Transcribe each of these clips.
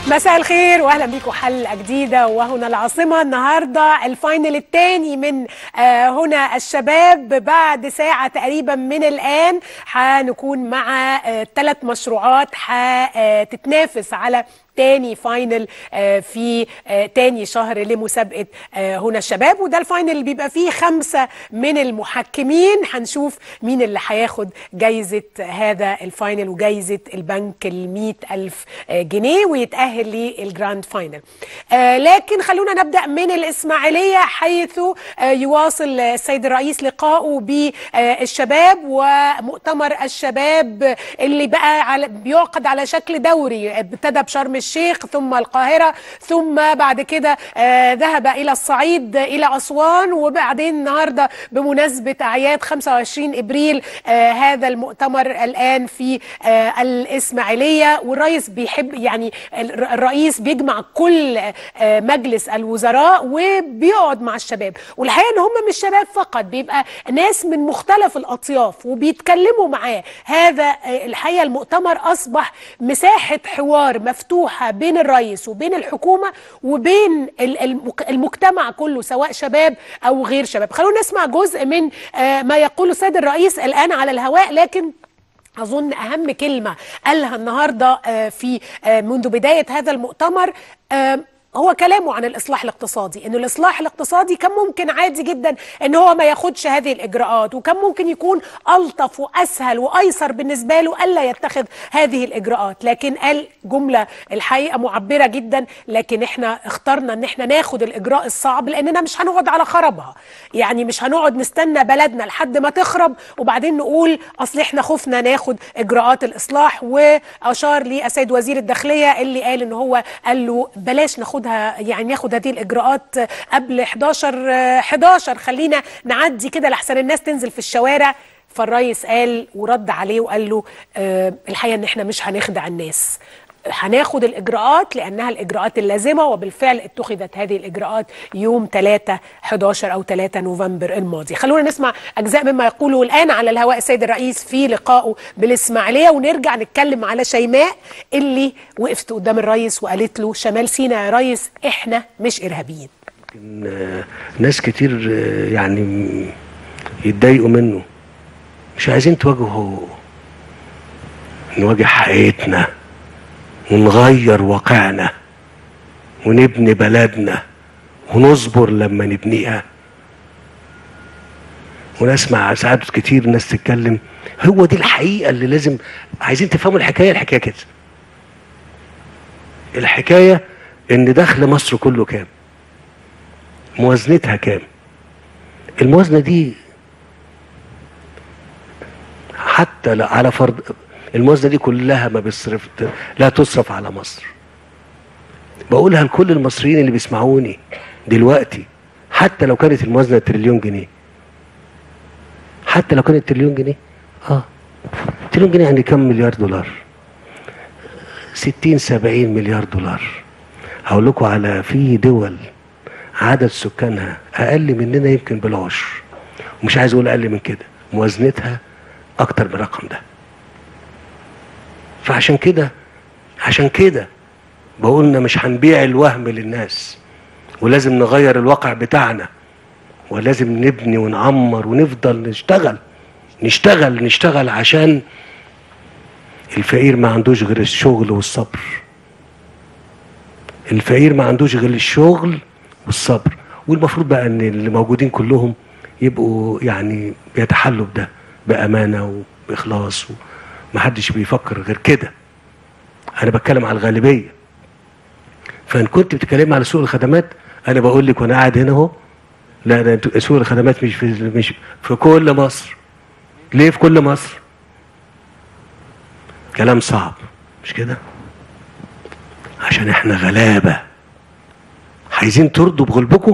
مساء الخير واهلا بيكم حلقه جديده وهنا العاصمه النهارده الفاينل الثاني من آه، هنا الشباب بعد ساعه تقريبا من الان هنكون مع ثلاث مشروعات هتتنافس على تاني فاينل آه، في آه، تاني شهر لمسابقة آه، هنا الشباب وده الفاينل اللي بيبقى فيه خمسة من المحكمين هنشوف مين اللي هياخد جايزة هذا الفاينل وجايزة البنك المية ألف جنيه ويتأهل للجراند فاينل لكن خلونا نبدأ من الإسماعيلية حيث يواصل السيد الرئيس لقائه بالشباب ومؤتمر الشباب اللي بقى على بيعقد على شكل دوري ابتدى بشرم الشيخ ثم القاهرة ثم بعد كده آه ذهب إلى الصعيد إلى أسوان وبعدين النهاردة بمناسبة أعياد 25 إبريل آه هذا المؤتمر الآن في آه الإسماعيلية والرئيس بيحب يعني الرئيس بيجمع كل آه مجلس الوزراء وبيقعد مع الشباب والحقيقة إن هم مش شباب فقط بيبقى ناس من مختلف الأطياف وبيتكلموا معاه هذا آه الحقيقة المؤتمر أصبح مساحة حوار مفتوحة بين الرئيس وبين الحكومة وبين المجتمع كله سواء شباب أو غير شباب خلونا نسمع جزء من ما يقوله السيد الرئيس الآن على الهواء لكن أظن أهم كلمة قالها النهاردة في منذ بداية هذا المؤتمر هو كلامه عن الاصلاح الاقتصادي انه الاصلاح الاقتصادي كان ممكن عادي جدا ان هو ما ياخدش هذه الاجراءات وكان ممكن يكون الطف واسهل وايسر بالنسبه له الا يتخذ هذه الاجراءات لكن قال جمله الحقيقه معبره جدا لكن احنا اخترنا ان احنا ناخد الاجراء الصعب لاننا مش هنقعد على خرابها يعني مش هنقعد نستنى بلدنا لحد ما تخرب وبعدين نقول اصل احنا خفنا ناخد اجراءات الاصلاح واشار لي السيد وزير الداخليه اللي قال ان هو قال له بلاش ناخدها يعني ناخد هذه الاجراءات قبل 11 11 خلينا نعدي كده لحسن الناس تنزل في الشوارع فالرئيس قال ورد عليه وقال له أه الحقيقه ان احنا مش هنخدع الناس هناخد الاجراءات لانها الاجراءات اللازمه وبالفعل اتخذت هذه الاجراءات يوم 3 11 او 3 نوفمبر الماضي خلونا نسمع اجزاء مما يقوله الان على الهواء السيد الرئيس في لقائه بالاسماعيليه ونرجع نتكلم على شيماء اللي وقفت قدام الرئيس وقالت له شمال سيناء يا ريس احنا مش ارهابيين ناس كتير يعني يتضايقوا منه مش عايزين تواجهوا نواجه حقيقتنا ونغير واقعنا ونبني بلدنا ونصبر لما نبنيها ونسمع ساعات كتير ناس تتكلم هو دي الحقيقة اللي لازم عايزين تفهموا الحكاية الحكاية كده الحكاية ان دخل مصر كله كام موازنتها كام الموازنة دي حتى على فرض الموازنه دي كلها ما بيصرف لا تصرف على مصر بقولها لكل المصريين اللي بيسمعوني دلوقتي حتى لو كانت الموازنه تريليون جنيه حتى لو كانت تريليون جنيه اه تريليون جنيه يعني كم مليار دولار 60 70 مليار دولار هقول لكم على في دول عدد سكانها اقل مننا يمكن بالعشر ومش عايز اقول اقل من كده موازنتها اكتر من الرقم ده فعشان كده عشان كده بقولنا مش هنبيع الوهم للناس ولازم نغير الواقع بتاعنا ولازم نبني ونعمر ونفضل نشتغل نشتغل نشتغل عشان الفقير ما عندوش غير الشغل والصبر الفقير ما عندوش غير الشغل والصبر والمفروض بقى ان اللي موجودين كلهم يبقوا يعني بيتحلوا بده بامانه وباخلاص و... ما حدش بيفكر غير كده انا بتكلم على الغالبيه فان كنت بتتكلم على سوق الخدمات انا بقول لك وانا قاعد هنا اهو لا ده سوق الخدمات مش في مش في كل مصر ليه في كل مصر كلام صعب مش كده عشان احنا غلابه عايزين ترضوا بغلبكم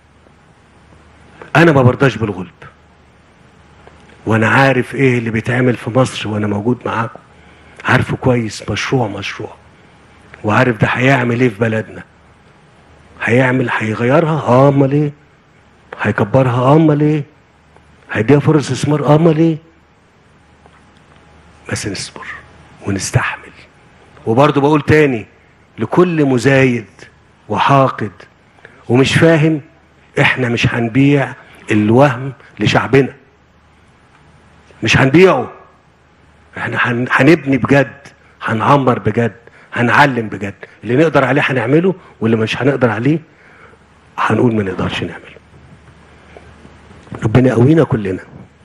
انا ما برضاش بالغلب وانا عارف ايه اللي بيتعمل في مصر وانا موجود معاكم عارفه كويس مشروع مشروع وعارف ده هيعمل ايه في بلدنا هيعمل هيغيرها اه امال ايه هيكبرها اه امال ايه هيديها فرص استثمار اه امال ايه بس نصبر ونستحمل وبرضه بقول تاني لكل مزايد وحاقد ومش فاهم احنا مش هنبيع الوهم لشعبنا مش هنبيعه احنا هن- هنبني بجد هنعمر بجد هنعلم بجد اللي نقدر عليه هنعمله واللي مش هنقدر عليه هنقول ما نقدرش نعمله ربنا يقوينا كلنا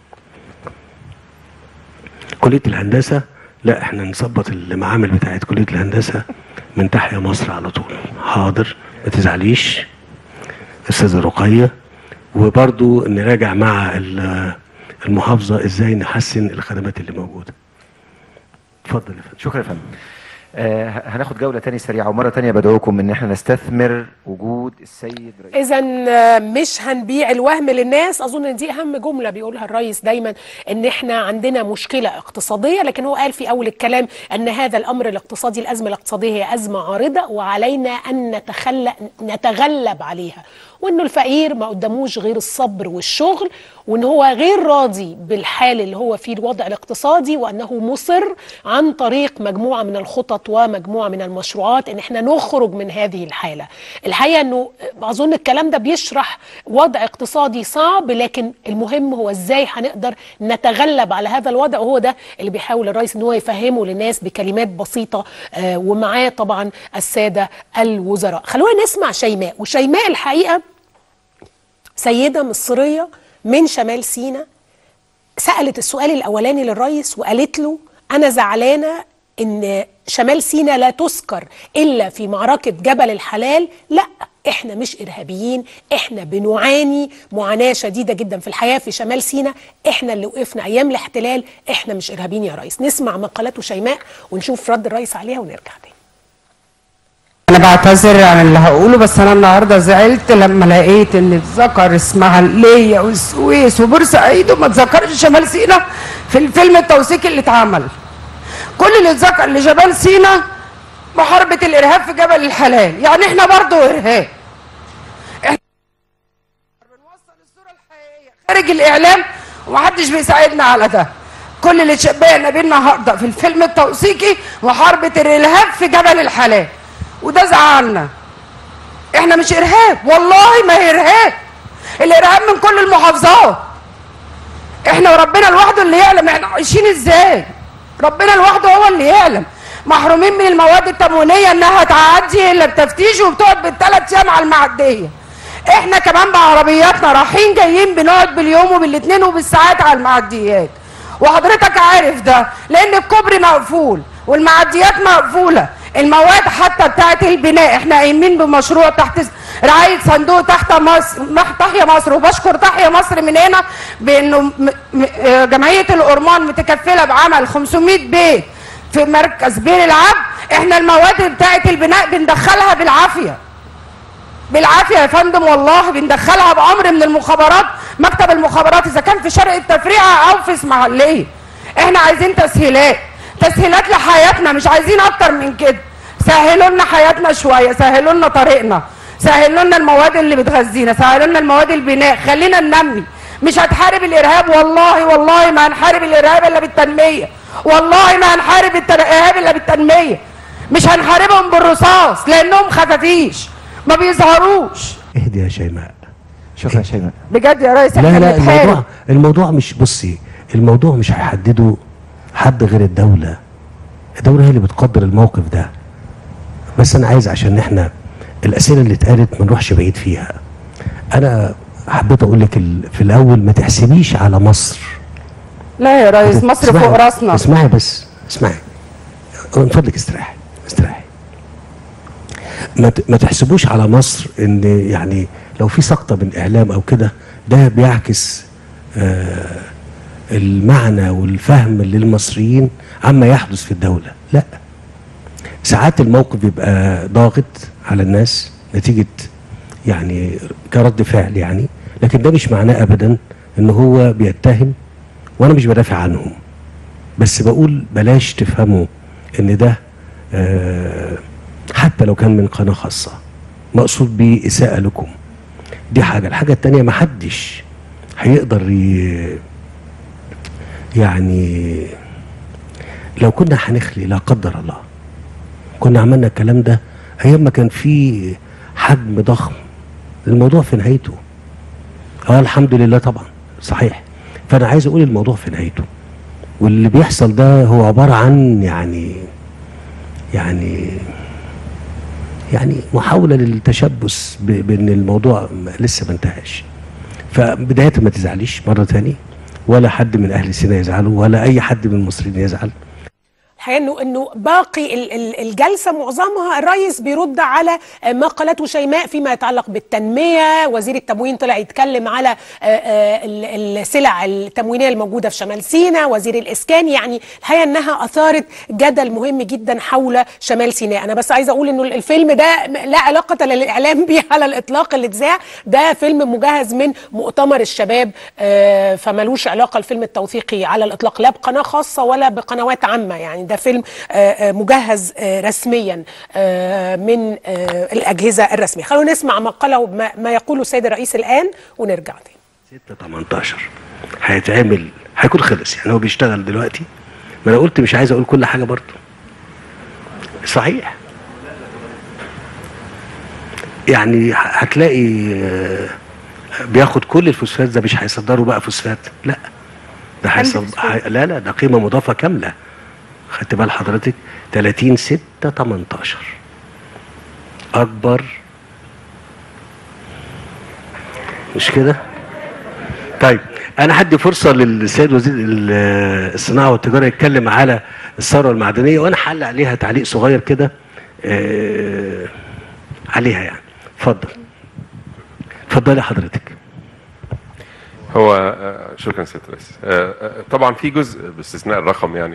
كلية الهندسة لا احنا نظبط المعامل بتاعت كلية الهندسة من تحيا مصر على طول حاضر ما تزعليش استاذة رقية وبرضو نراجع مع ال- المحافظة ازاي نحسن الخدمات اللي موجودة اتفضل يا فندم شكرا يا فندم آه هناخد جولة تاني سريعة ومرة تانية بدعوكم ان احنا نستثمر وجود السيد رئيس اذا مش هنبيع الوهم للناس اظن ان دي اهم جمله بيقولها الرئيس دايما ان احنا عندنا مشكله اقتصاديه لكن هو قال في اول الكلام ان هذا الامر الاقتصادي الازمه الاقتصاديه هي ازمه عارضه وعلينا ان نتخلى نتغلب عليها وانه الفقير ما قداموش غير الصبر والشغل وان هو غير راضي بالحال اللي هو فيه الوضع الاقتصادي وانه مصر عن طريق مجموعه من الخطط ومجموعه من المشروعات ان احنا نخرج من هذه الحاله الحقيقه انه اظن الكلام ده بيشرح وضع اقتصادي صعب لكن المهم هو ازاي هنقدر نتغلب على هذا الوضع وهو ده اللي بيحاول الرئيس ان هو يفهمه للناس بكلمات بسيطه آه، ومعاه طبعا الساده الوزراء خلونا نسمع شيماء وشيماء الحقيقه سيدة مصرية من شمال سيناء سألت السؤال الأولاني للرئيس وقالت له أنا زعلانة إن شمال سيناء لا تذكر إلا في معركة جبل الحلال لا احنا مش ارهابيين احنا بنعاني معاناه شديده جدا في الحياه في شمال سيناء احنا اللي وقفنا ايام الاحتلال احنا مش ارهابيين يا ريس نسمع مقالته شيماء ونشوف رد الرئيس عليها ونرجع تاني انا بعتذر عن اللي هقوله بس انا النهارده زعلت لما لقيت ان اتذكر اسماعيليه والسويس وبورسعيد وما اتذكرش شمال سيناء في الفيلم التوثيقي اللي اتعمل كل اللي اتذكر لشمال سيناء محاربه الارهاب في جبل الحلال يعني احنا برضو ارهاب احنا بنوصل الصوره الحقيقيه خارج الاعلام ومحدش بيساعدنا على ده كل اللي اتشبهنا بيه النهارده في الفيلم التوثيقي محاربه الارهاب في جبل الحلال وده زعلنا احنا مش ارهاب والله ما هي ارهاب الارهاب من كل المحافظات احنا وربنا لوحده اللي يعلم احنا عايشين ازاي ربنا لوحده هو اللي يعلم محرومين من المواد التموينيه انها تعدي الا بتفتيش وبتقعد بالثلاث ايام على المعديه احنا كمان بعربياتنا رايحين جايين بنقعد باليوم وبالاثنين وبالساعات على المعديات وحضرتك عارف ده لان الكوبري مقفول والمعديات مقفوله المواد حتى بتاعت البناء احنا قايمين بمشروع تحت س- رعايه صندوق تحت مصر مح- تحيا مصر وبشكر تحيا مصر من هنا بانه م- م- آه، جمعيه الأورمان متكفله بعمل 500 بيت في مركز بير العبد احنا المواد بتاعت البناء بندخلها بالعافيه بالعافيه يا فندم والله بندخلها بامر من المخابرات مكتب المخابرات اذا كان في شرق التفريعه او في اسماعيليه احنا عايزين تسهيلات تسهيلات لحياتنا مش عايزين اكتر من كده سهلوا لنا حياتنا شويه سهلوا لنا طريقنا سهلوا لنا المواد اللي بتغذينا سهلوا لنا المواد البناء خلينا ننمي مش هتحارب الارهاب والله والله ما هنحارب الارهاب الا بالتنميه والله ما هنحارب التر- الارهاب الا بالتنميه مش هنحاربهم بالرصاص لانهم خفافيش ما بيظهروش اهدي يا شيماء شكرا يا شيماء بجد يا ريس لا احنا لا بنتحارب الموضوع الموضوع مش بصي الموضوع مش هيحدده حد غير الدولة الدولة هي اللي بتقدر الموقف ده بس انا عايز عشان احنا الاسئله اللي اتقالت ما نروحش بعيد فيها انا حبيت اقول لك ال- في الاول ما تحسبيش على مصر لا يا ريس مصر اسمعي- فوق راسنا اسمعي بس اسمعي من فضلك استريحي استريحي ما ت- ما تحسبوش على مصر ان يعني لو في سقطه من اعلام او كده ده بيعكس آه المعنى والفهم للمصريين عما يحدث في الدوله لا ساعات الموقف بيبقى ضاغط على الناس نتيجه يعني كرد فعل يعني لكن ده مش معناه ابدا ان هو بيتهم وانا مش بدافع عنهم بس بقول بلاش تفهموا ان ده آه، حتى لو كان من قناه خاصه مقصود بيه اساءه لكم دي حاجه الحاجه التانيه محدش هيقدر ي... يعني لو كنا هنخلي لا قدر الله كنا عملنا الكلام ده ايام ما كان في حجم ضخم الموضوع في نهايته اه الحمد لله طبعا صحيح فانا عايز اقول الموضوع في نهايته واللي بيحصل ده هو عباره عن يعني يعني يعني محاوله للتشبث ب- بان الموضوع م- لسه ما انتهاش فبدايه ما تزعليش مره تاني ولا حد من اهل سيناء يزعلوا ولا اي حد من المصريين يزعل الحقيقه انه انه باقي ال- ال- الجلسه معظمها الرئيس بيرد على ما قالته شيماء فيما يتعلق بالتنميه، وزير التموين طلع يتكلم على آه، آه، ال- السلع التموينيه الموجوده في شمال سيناء، وزير الاسكان يعني الحقيقه انها اثارت جدل مهم جدا حول شمال سيناء، انا بس عايزه اقول انه الفيلم ده لا علاقه للاعلام به على الاطلاق اللي اتذاع، ده فيلم مجهز من مؤتمر الشباب آه، فملوش علاقه الفيلم التوثيقي على الاطلاق لا بقناه خاصه ولا بقنوات عامه يعني ده فيلم آه، آه، مجهز آه، رسميا آه، من آه، الاجهزه الرسميه خلونا نسمع ما قاله ما, ما يقوله السيد الرئيس الان ونرجع تاني 6 18 هيتعمل هيكون خلص يعني هو بيشتغل دلوقتي ما انا قلت مش عايز اقول كل حاجه برضه صحيح يعني ه- هتلاقي آه، بياخد كل الفوسفات ده مش هيصدروا بقى فوسفات لا ده هيصد... هي... لا لا ده قيمه مضافه كامله خدت بال حضرتك 30 6 18 اكبر مش كده طيب انا هدي فرصه للسيد وزير ال- الصناعه والتجاره يتكلم على الثروه المعدنيه وانا هعلق عليها تعليق صغير كده آه، عليها يعني اتفضل اتفضلي حضرتك هو آه، شكرا سياده الرئيس آه، آه، طبعا في جزء باستثناء الرقم يعني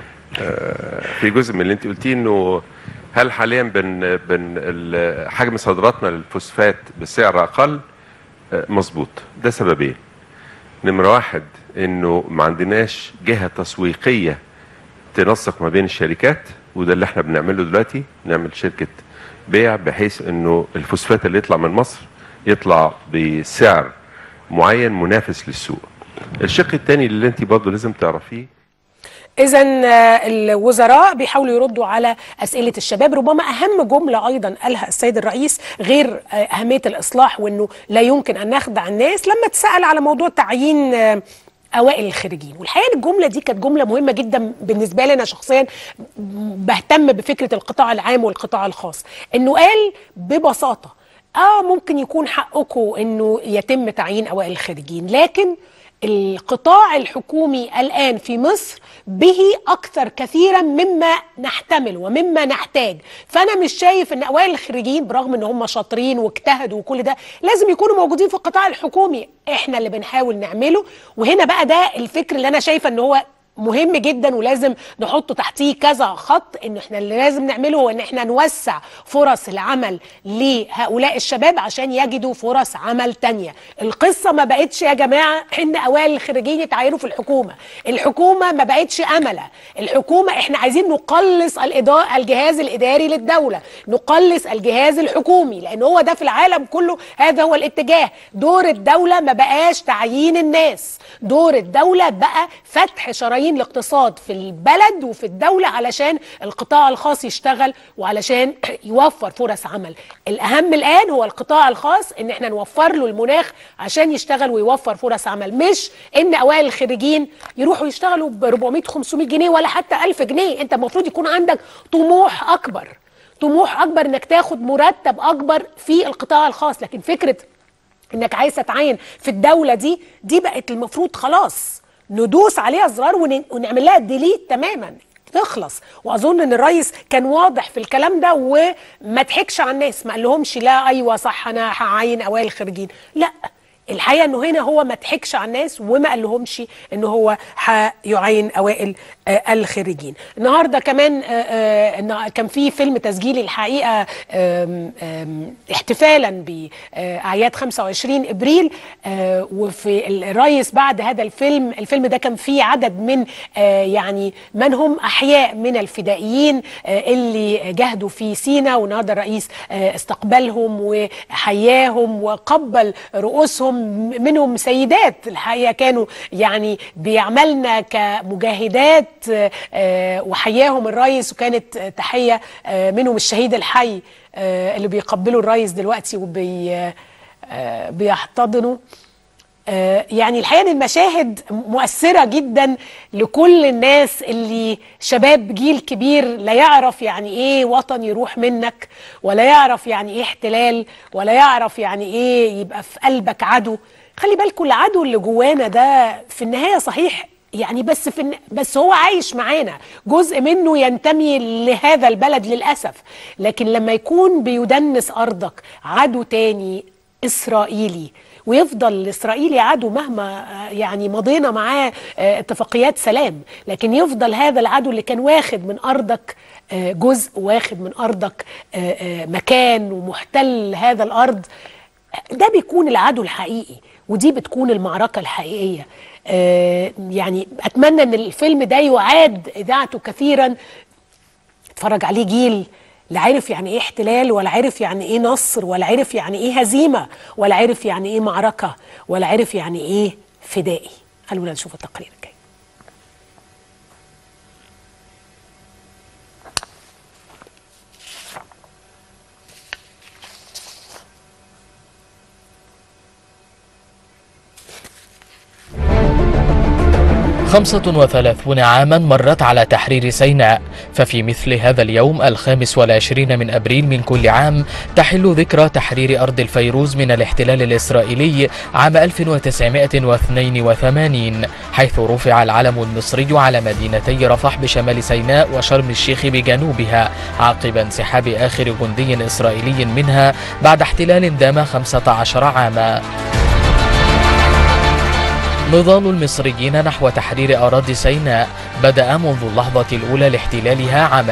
آه، في جزء من اللي انت قلتيه انه هل حاليا بن بن ال- حجم صادراتنا للفوسفات بسعر اقل آه، مظبوط ده سببين نمرة واحد انه ما عندناش جهة تسويقية تنسق ما بين الشركات وده اللي احنا بنعمله دلوقتي نعمل شركة بيع بحيث انه الفوسفات اللي يطلع من مصر يطلع بسعر معين منافس للسوق الشق الثاني اللي انت برضه لازم تعرفيه اذا الوزراء بيحاولوا يردوا على اسئله الشباب ربما اهم جمله ايضا قالها السيد الرئيس غير آه، اهميه الاصلاح وانه لا يمكن ان نخدع الناس لما اتسال على موضوع تعيين آه، اوائل الخريجين والحقيقه الجمله دي كانت جمله مهمه جدا بالنسبه لي انا شخصيا بهتم بفكره القطاع العام والقطاع الخاص انه قال ببساطه اه ممكن يكون حقكم انه يتم تعيين اوائل الخريجين لكن القطاع الحكومي الآن في مصر به أكثر كثيرا مما نحتمل ومما نحتاج فأنا مش شايف أن أوائل الخريجين برغم أن هم شاطرين واجتهدوا وكل ده لازم يكونوا موجودين في القطاع الحكومي إحنا اللي بنحاول نعمله وهنا بقى ده الفكر اللي أنا شايفة أن هو مهم جدا ولازم نحط تحتيه كذا خط ان احنا اللي لازم نعمله هو ان احنا نوسع فرص العمل لهؤلاء الشباب عشان يجدوا فرص عمل تانية القصة ما بقتش يا جماعة ان اوائل الخريجين يتعينوا في الحكومة الحكومة ما بقتش املة الحكومة احنا عايزين نقلص الإداء الجهاز الاداري للدولة نقلص الجهاز الحكومي لان هو ده في العالم كله هذا هو الاتجاه دور الدولة ما بقاش تعيين الناس دور الدولة بقى فتح شرايين الاقتصاد في البلد وفي الدولة علشان القطاع الخاص يشتغل وعلشان يوفر فرص عمل الأهم الآن هو القطاع الخاص إن احنا نوفر له المناخ عشان يشتغل ويوفر فرص عمل مش إن أوائل الخريجين يروحوا يشتغلوا ب 400 500 جنيه ولا حتى 1000 جنيه أنت المفروض يكون عندك طموح أكبر طموح أكبر إنك تاخد مرتب أكبر في القطاع الخاص لكن فكرة انك عايز تتعين في الدوله دي دي بقت المفروض خلاص ندوس عليها زرار ون- ونعمل لها ديليت تماما تخلص واظن ان الرئيس كان واضح في الكلام ده وما ضحكش على الناس ما قالهمش لا ايوه صح انا هعين اوائل الخريجين لا الحقيقه انه هنا هو ما ضحكش على الناس وما قالهمش ان هو هيعين اوائل آه، الخريجين النهارده كمان آه، آه، إن كان في فيلم تسجيلي الحقيقه آم، آم، احتفالا باعياد 25 ابريل آه، وفي الرئيس بعد هذا الفيلم الفيلم ده كان فيه عدد من آه، يعني من هم احياء من الفدائيين آه، اللي جاهدوا في سينا والنهارده الرئيس آه، استقبلهم وحياهم وقبل رؤوسهم منهم سيدات الحقيقه كانوا يعني بيعملنا كمجاهدات آه، آه، وحياهم الرئيس وكانت آه، تحيه آه، منهم الشهيد الحي آه، اللي بيقبلوا الرئيس دلوقتي وبي آه، بيحتضنوا آه، يعني الحقيقه ان المشاهد مؤثره جدا لكل الناس اللي شباب جيل كبير لا يعرف يعني ايه وطن يروح منك ولا يعرف يعني ايه احتلال ولا يعرف يعني ايه يبقى في قلبك عدو خلي بالكم العدو اللي جوانا ده في النهايه صحيح يعني بس في الن- بس هو عايش معانا جزء منه ينتمي لهذا البلد للاسف لكن لما يكون بيدنس ارضك عدو تاني اسرائيلي ويفضل الاسرائيلي عدو مهما آه، يعني مضينا معاه آه، اتفاقيات سلام لكن يفضل هذا العدو اللي كان واخد من ارضك آه، جزء واخد من ارضك آه، آه، مكان ومحتل هذا الارض ده بيكون العدو الحقيقي ودي بتكون المعركة الحقيقية آه، يعني أتمنى أن الفيلم ده يعاد إذاعته كثيرا اتفرج عليه جيل لا عرف يعني ايه احتلال ولا عرف يعني ايه نصر ولا عرف يعني ايه هزيمة ولا عرف يعني ايه معركة ولا عرف يعني ايه فدائي خلونا نشوف التقرير الجاي خمسة وثلاثون عاما مرت على تحرير سيناء ففي مثل هذا اليوم الخامس والعشرين من أبريل من كل عام تحل ذكرى تحرير أرض الفيروز من الاحتلال الإسرائيلي عام 1982 حيث رفع العلم المصري على مدينتي رفح بشمال سيناء وشرم الشيخ بجنوبها عقب انسحاب آخر جندي إسرائيلي منها بعد احتلال دام 15 عاما نضال المصريين نحو تحرير أراضي سيناء بدأ منذ اللحظة الأولى لاحتلالها عام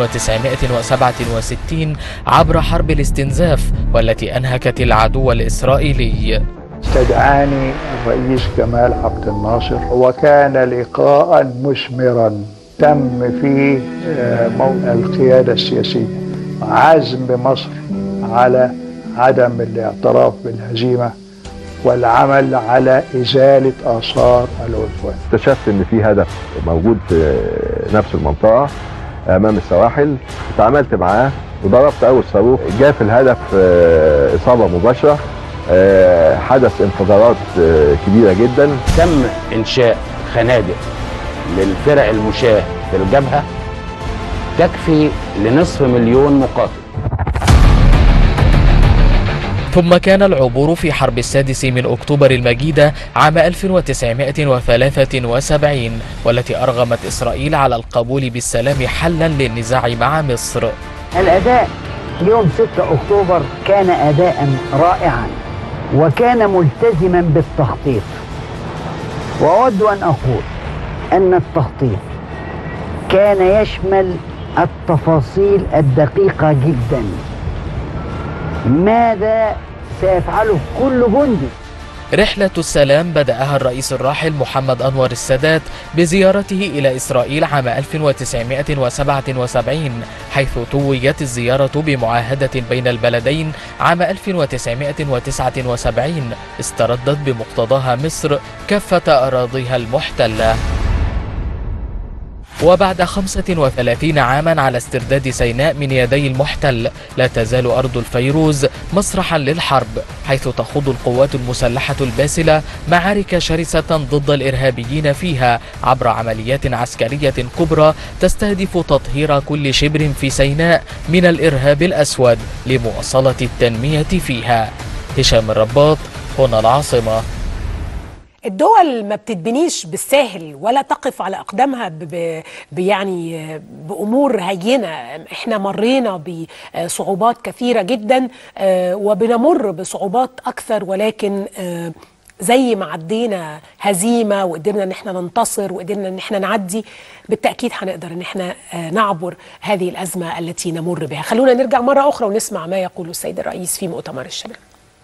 1967 عبر حرب الاستنزاف والتي أنهكت العدو الإسرائيلي استدعاني الرئيس جمال عبد الناصر وكان لقاء مثمرا تم فيه آه، مو- القيادة السياسية عزم مصر على عدم الاعتراف بالهزيمة والعمل على إزالة آثار العدوان اكتشفت ان في هدف موجود في نفس المنطقه امام السواحل اتعاملت معاه وضربت اول صاروخ جاء في الهدف آه، اصابه مباشره آه، حدث انفجارات آه، كبيره جدا تم انشاء خنادق للفرق المشاة في الجبهه تكفي لنصف مليون مقاتل ثم كان العبور في حرب السادس من أكتوبر المجيدة عام 1973 والتي أرغمت إسرائيل على القبول بالسلام حلا للنزاع مع مصر الأداء يوم 6 أكتوبر كان أداء رائعا وكان ملتزما بالتخطيط وأود أن أقول أن التخطيط كان يشمل التفاصيل الدقيقة جدا ماذا سيفعله كل جندي رحلة السلام بدأها الرئيس الراحل محمد أنور السادات بزيارته إلى إسرائيل عام 1977 حيث توجت الزيارة بمعاهدة بين البلدين عام 1979 استردت بمقتضاها مصر كافة أراضيها المحتلة وبعد 35 عاما على استرداد سيناء من يدي المحتل لا تزال أرض الفيروز مسرحا للحرب حيث تخوض القوات المسلحة الباسلة معارك شرسة ضد الإرهابيين فيها عبر عمليات عسكرية كبرى تستهدف تطهير كل شبر في سيناء من الإرهاب الأسود لمواصلة التنمية فيها هشام الرباط هنا العاصمة الدول ما بتتبنيش بالساهل ولا تقف على اقدامها ب- ب- بيعني بامور هينه احنا مرينا بصعوبات كثيره جدا آه، وبنمر بصعوبات اكثر ولكن آه، زي ما عدينا هزيمه وقدرنا ان احنا ننتصر وقدرنا ان احنا نعدي بالتاكيد هنقدر ان احنا آه، نعبر هذه الازمه التي نمر بها خلونا نرجع مره اخرى ونسمع ما يقوله السيد الرئيس في مؤتمر الشباب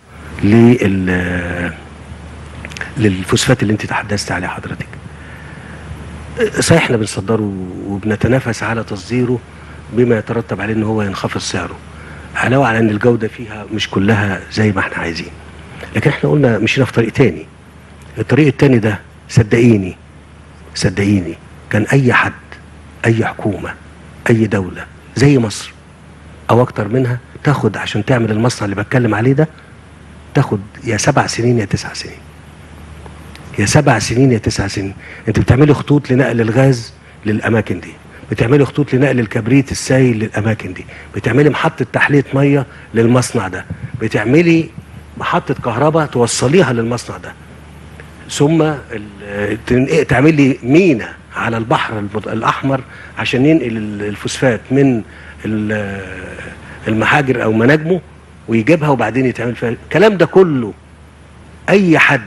لل للفوسفات اللي انت تحدثت عليه حضرتك صحيح احنا بنصدره وبنتنافس على تصديره بما يترتب عليه ان هو ينخفض سعره علاوه على ان الجوده فيها مش كلها زي ما احنا عايزين لكن احنا قلنا مشينا في طريق تاني الطريق التاني ده صدقيني صدقيني كان اي حد اي حكومه اي دوله زي مصر او اكتر منها تاخد عشان تعمل المصنع اللي بتكلم عليه ده تاخد يا سبع سنين يا تسع سنين يا سبع سنين يا تسع سنين انت بتعملي خطوط لنقل الغاز للاماكن دي بتعملي خطوط لنقل الكبريت السائل للاماكن دي بتعملي محطه تحليه ميه للمصنع ده بتعملي محطه كهرباء توصليها للمصنع ده ثم ال- تنق- تعملي مينا على البحر الب- الاحمر عشان ينقل ال- الفوسفات من ال- المحاجر او مناجمه ويجيبها وبعدين يتعمل فيها الكلام ده كله اي حد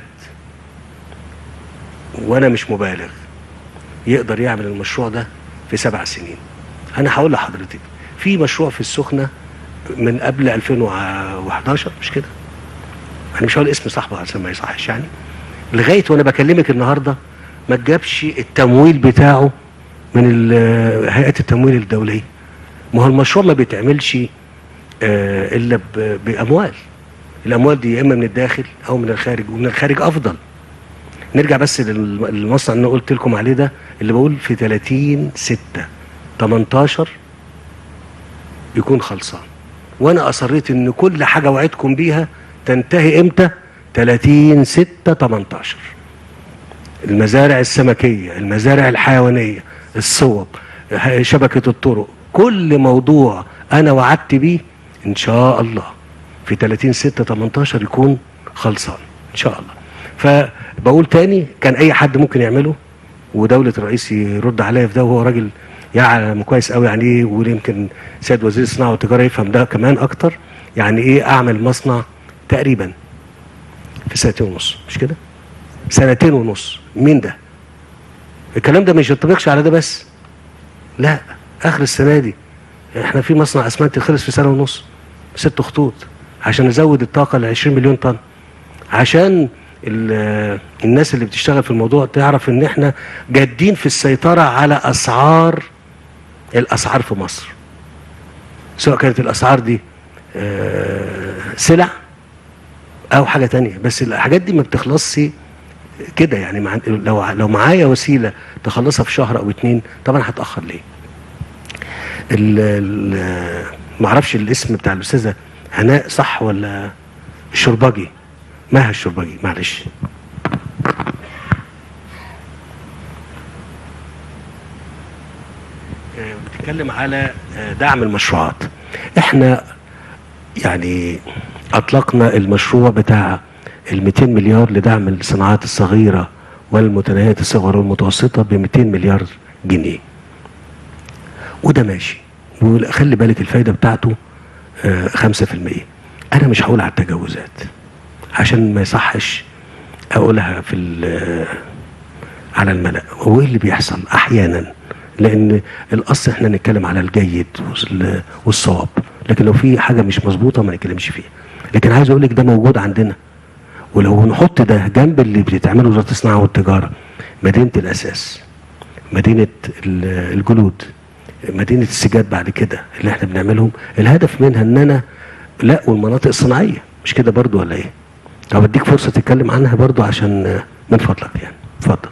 وانا مش مبالغ يقدر يعمل المشروع ده في سبع سنين انا هقول لحضرتك في مشروع في السخنه من قبل 2011 مش كده انا مش هقول اسم صاحبه عشان ما يصحش يعني لغايه وانا بكلمك النهارده ما جابش التمويل بتاعه من ال- هيئه التمويل الدوليه ما هو المشروع ما بيتعملش آه، الا ب- باموال الاموال دي يا اما من الداخل او من الخارج ومن الخارج افضل نرجع بس لل- للمصنع اللي انا قلت لكم عليه ده اللي بقول في 30 6 18 يكون خلصان وانا اصريت ان كل حاجه وعدكم بيها تنتهي امتى 30 6 18 المزارع السمكيه المزارع الحيوانيه الصوب ه- شبكه الطرق كل موضوع انا وعدت بيه ان شاء الله في 30 6 18 يكون خلصان ان شاء الله فبقول تاني كان اي حد ممكن يعمله ودوله الرئيس يرد عليا في ده وهو راجل يعلم كويس قوي يعني ايه ويمكن سيد وزير الصناعه والتجاره يفهم ده كمان اكتر يعني ايه اعمل مصنع تقريبا في سنتين ونص مش كده؟ سنتين ونص مين ده؟ الكلام ده مش ينطبقش على ده بس لا اخر السنه دي احنا في مصنع اسمنت خلص في سنه ونص ست خطوط عشان نزود الطاقه ل 20 مليون طن عشان ال- الناس اللي بتشتغل في الموضوع تعرف ان احنا جادين في السيطره على اسعار الاسعار في مصر سواء كانت الاسعار دي آه، سلع او حاجه تانية بس الحاجات دي ما بتخلصش كده يعني مع لو لو معايا وسيله تخلصها في شهر او اتنين طبعا هتاخر ليه ال ال ما اعرفش الاسم بتاع الاستاذه هناء صح ولا الشربجي مها الشربجي معلش آه، بتتكلم على آه، دعم المشروعات احنا يعني اطلقنا المشروع بتاع ال 200 مليار لدعم الصناعات الصغيره والمتناهيه الصغر والمتوسطه ب 200 مليار جنيه وده ماشي وخلي بالك الفايده بتاعته آه، 5% انا مش هقول على التجاوزات عشان ما يصحش اقولها في ال- على الملأ هو ايه اللي بيحصل احيانا لان الاصل احنا نتكلم على الجيد وال- والصواب لكن لو في حاجه مش مظبوطه ما نتكلمش فيها لكن عايز اقول لك ده موجود عندنا ولو نحط ده جنب اللي بتعمله وزاره الصناعه والتجاره مدينه الاساس مدينه ال- الجلود مدينه السجاد بعد كده اللي احنا بنعملهم الهدف منها ان انا لا والمناطق الصناعيه مش كده برضو ولا ايه؟ طب اديك فرصه تتكلم عنها برضو عشان آه، من فضلك يعني اتفضل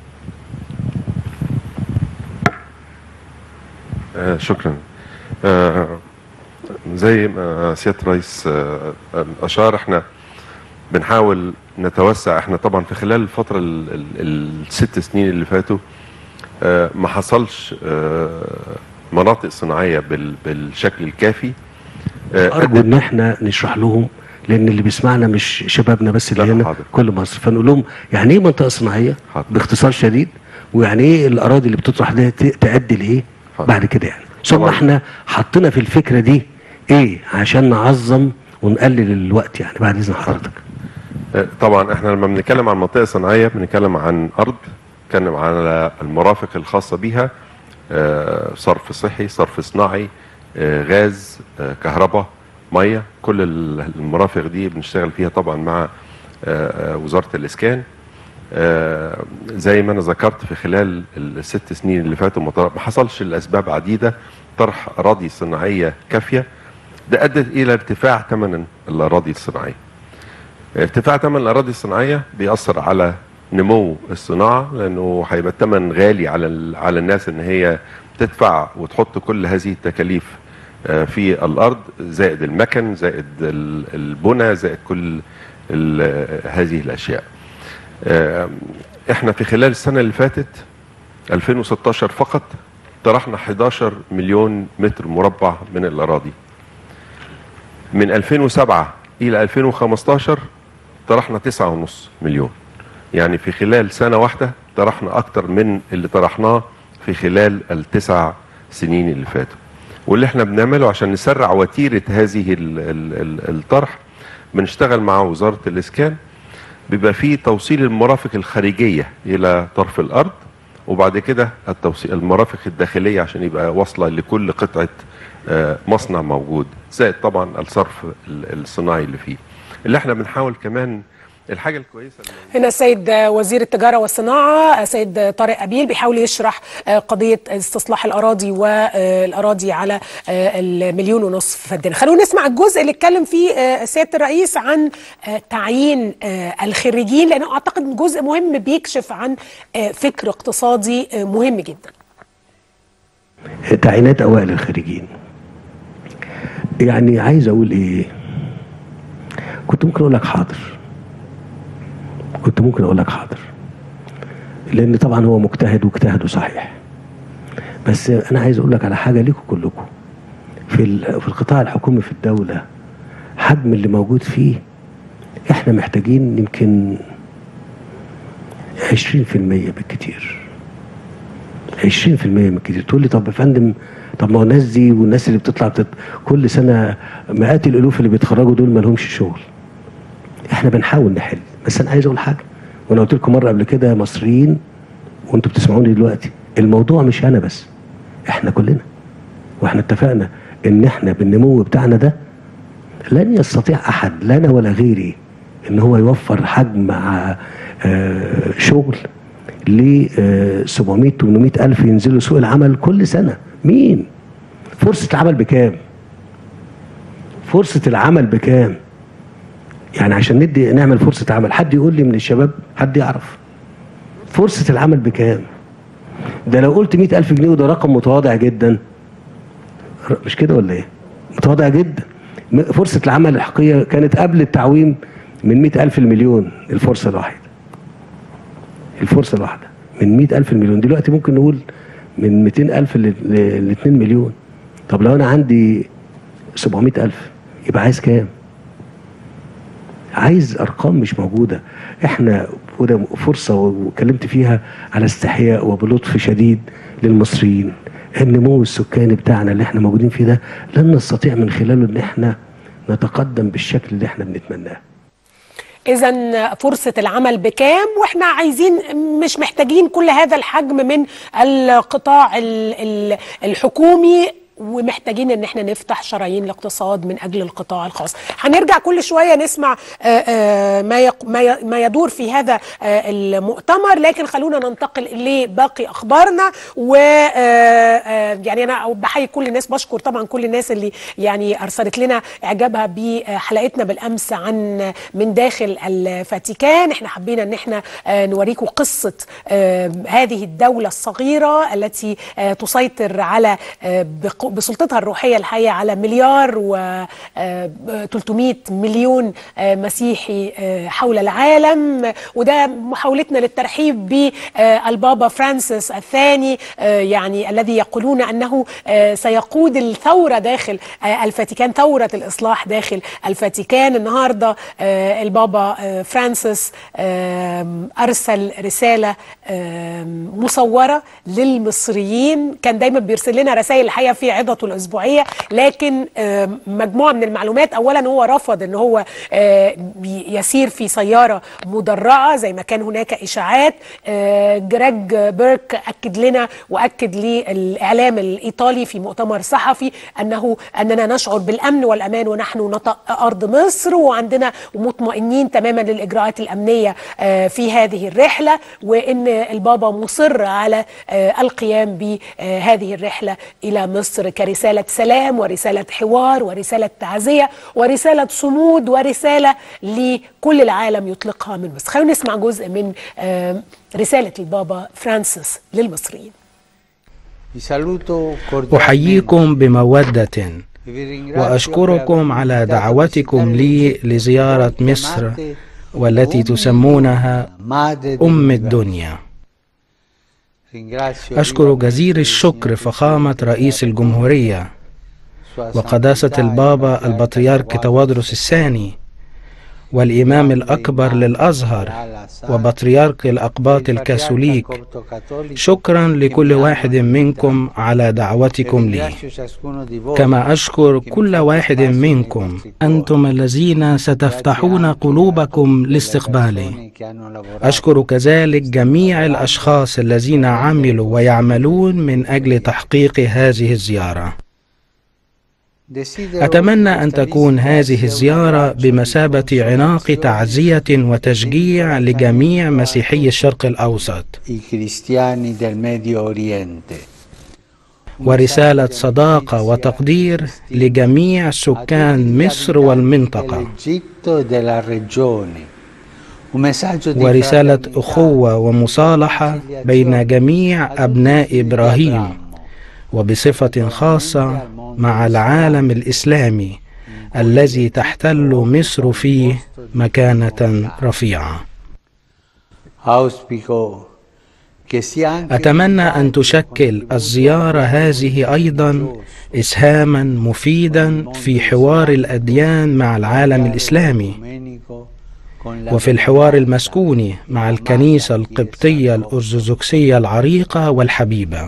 آه شكرا آه زي ما سياده الرئيس آه آه، اشار احنا بنحاول نتوسع احنا طبعا في خلال الفتره ال- ال- الست سنين اللي فاتوا آه ما حصلش آه مناطق صناعيه بال- بالشكل الكافي آه، ارجو ان احنا نشرح لهم لان اللي بيسمعنا مش شبابنا بس اللي لا، هنا حاضر. كل مصر فنقول لهم يعني ايه منطقه صناعيه حاضر. باختصار شديد ويعني ايه الاراضي اللي بتطرح دي ت- تؤدي لايه حاضر. بعد كده يعني ثم طبعاً. احنا حطينا في الفكره دي ايه عشان نعظم ونقلل الوقت يعني بعد اذن حضرتك آه، طبعا احنا لما بنتكلم عن منطقه صناعيه بنتكلم عن ارض بنتكلم على المرافق الخاصه بيها آه، صرف صحي صرف صناعي آه، غاز آه، كهرباء ميه كل ال- المرافق دي بنشتغل فيها طبعا مع آه، آه، وزاره الاسكان آه، زي ما انا ذكرت في خلال الست سنين اللي فاتوا ما طر- ما حصلش لاسباب عديده طرح اراضي صناعيه كافيه ده ادت الى ارتفاع ثمن الاراضي الصناعيه ارتفاع ثمن الاراضي الصناعيه بيأثر على نمو الصناعه لانه هيبقى الثمن غالي على ال- على الناس ان هي تدفع وتحط كل هذه التكاليف آه، في الارض زائد المكن زائد ال- البنى زائد كل ال- هذه الاشياء آه، احنا في خلال السنه اللي فاتت 2016 فقط طرحنا 11 مليون متر مربع من الاراضي من 2007 الى 2015 طرحنا 9.5 مليون يعني في خلال سنه واحده طرحنا اكتر من اللي طرحناه في خلال التسع سنين اللي فاتوا واللي احنا بنعمله عشان نسرع وتيره هذه ال ال ال الطرح بنشتغل مع وزاره الاسكان بيبقى فيه توصيل المرافق الخارجيه الى طرف الارض وبعد كده التوصيل المرافق الداخليه عشان يبقى واصله لكل قطعه آه، مصنع موجود زائد طبعا الصرف ال- الصناعي اللي فيه اللي احنا بنحاول كمان الحاجه الكويسه اللي هنا السيد وزير التجارة والصناعة السيد طارق أبيل بيحاول يشرح آه، قضية استصلاح الأراضي والأراضي على آه، المليون ونصف فدان خلونا نسمع الجزء اللي اتكلم فيه آه، سيادة الرئيس عن آه، تعيين آه، الخريجين لأنه أعتقد جزء مهم بيكشف عن آه، فكر اقتصادي آه، مهم جدا تعيينات اوائل الخريجين يعني عايز اقول ايه كنت ممكن اقول لك حاضر كنت ممكن اقول لك حاضر لان طبعا هو مجتهد واجتهاده صحيح بس انا عايز اقول لك على حاجه ليكم كلكم في ال- في القطاع الحكومي في الدوله حجم اللي موجود فيه احنا محتاجين يمكن 20% بالكتير 20% من الكتير تقول لي طب يا فندم طب ما هو الناس دي والناس اللي بتطلع بتط... كل سنه مئات الالوف اللي بيتخرجوا دول ما لهمش شغل احنا بنحاول نحل بس انا عايز اقول حاجه وانا قلت لكم مره قبل كده يا مصريين وانتوا بتسمعوني دلوقتي الموضوع مش انا بس احنا كلنا واحنا اتفقنا ان احنا بالنمو بتاعنا ده لن يستطيع احد لا انا ولا غيري ان هو يوفر حجم مع آه، شغل ل 700 800 الف ينزلوا سوق العمل كل سنه مين فرصه العمل بكام فرصه العمل بكام يعني عشان ندي نعمل فرصه عمل حد يقول لي من الشباب حد يعرف فرصه العمل بكام ده لو قلت 100 الف جنيه وده رقم متواضع جدا مش كده ولا ايه متواضع جدا م- فرصه العمل الحقيقيه كانت قبل التعويم من 100 الف المليون الفرصه الواحده الفرصه الواحده من 100 الف المليون دلوقتي ممكن نقول من 200 الف ل 2 مليون طب لو انا عندي 700 الف يبقى عايز كام عايز ارقام مش موجوده احنا وده فرصه واتكلمت فيها على استحياء وبلطف شديد للمصريين النمو السكاني بتاعنا اللي احنا موجودين فيه ده لن نستطيع من خلاله ان احنا نتقدم بالشكل اللي احنا بنتمناه إذا فرصة العمل بكام وإحنا عايزين مش محتاجين كل هذا الحجم من القطاع ال- ال- الحكومي ومحتاجين ان احنا نفتح شرايين الاقتصاد من اجل القطاع الخاص هنرجع كل شويه نسمع آه، آه، ما يق- ما ي- ما يدور في هذا آه، المؤتمر لكن خلونا ننتقل لباقي اخبارنا و آه، آه، يعني انا بحيي كل الناس بشكر طبعا كل الناس اللي يعني ارسلت لنا اعجابها بحلقتنا بالامس عن من داخل الفاتيكان احنا حبينا ان احنا آه، نوريكم قصه آه، هذه الدوله الصغيره التي آه، تسيطر على آه، بق- بسلطتها الروحيه الحقيقه على مليار و آه، 300 مليون آه، مسيحي آه، حول العالم وده محاولتنا للترحيب بالبابا فرانسيس الثاني آه، يعني الذي يقولون انه آه، سيقود الثوره داخل آه، الفاتيكان ثوره الاصلاح داخل الفاتيكان النهارده آه، البابا آه، فرانسيس آم، ارسل رساله آم، مصوره للمصريين كان دايما بيرسل لنا رسائل الحقيقه في عظته الاسبوعيه لكن آم، مجموعه من المعلومات اولا هو رفض ان هو آه، بي- يسير في سياره مدرعه زي ما كان هناك اشاعات آه، جراج بيرك اكد لنا واكد للاعلام الايطالي في مؤتمر صحفي انه اننا نشعر بالامن والامان ونحن نطأ ارض مصر وعندنا مطمئنين تماما للاجراءات الامنيه آه، في هذه الرحله وان البابا مصر على آه، القيام بهذه الرحله الى مصر كرساله سلام ورساله حوار ورساله تعزيه ورساله صمود ورساله لكل العالم يطلقها من مصر خلونا نسمع جزء من آه، رساله البابا فرانسيس للمصريين أحييكم بمودة وأشكركم على دعوتكم لي لزيارة مصر والتي تسمونها أم الدنيا أشكر جزيل الشكر فخامة رئيس الجمهورية وقداسة البابا البطريرك توادرس الثاني والإمام الأكبر للأزهر وبطريرك الأقباط الكاثوليك شكرا لكل واحد منكم على دعوتكم لي كما أشكر كل واحد منكم أنتم الذين ستفتحون قلوبكم لاستقبالي أشكر كذلك جميع الأشخاص الذين عملوا ويعملون من أجل تحقيق هذه الزيارة أتمنى أن تكون هذه الزيارة بمثابة عناق تعزية وتشجيع لجميع مسيحي الشرق الأوسط ورسالة صداقة وتقدير لجميع سكان مصر والمنطقة ورسالة أخوة ومصالحة بين جميع أبناء إبراهيم وبصفة خاصة مع العالم الإسلامي الذي تحتل مصر فيه مكانة رفيعة أتمنى أن تشكل الزيارة هذه أيضا إسهاما مفيدا في حوار الأديان مع العالم الإسلامي وفي الحوار المسكوني مع الكنيسة القبطية الأرثوذكسية العريقة والحبيبة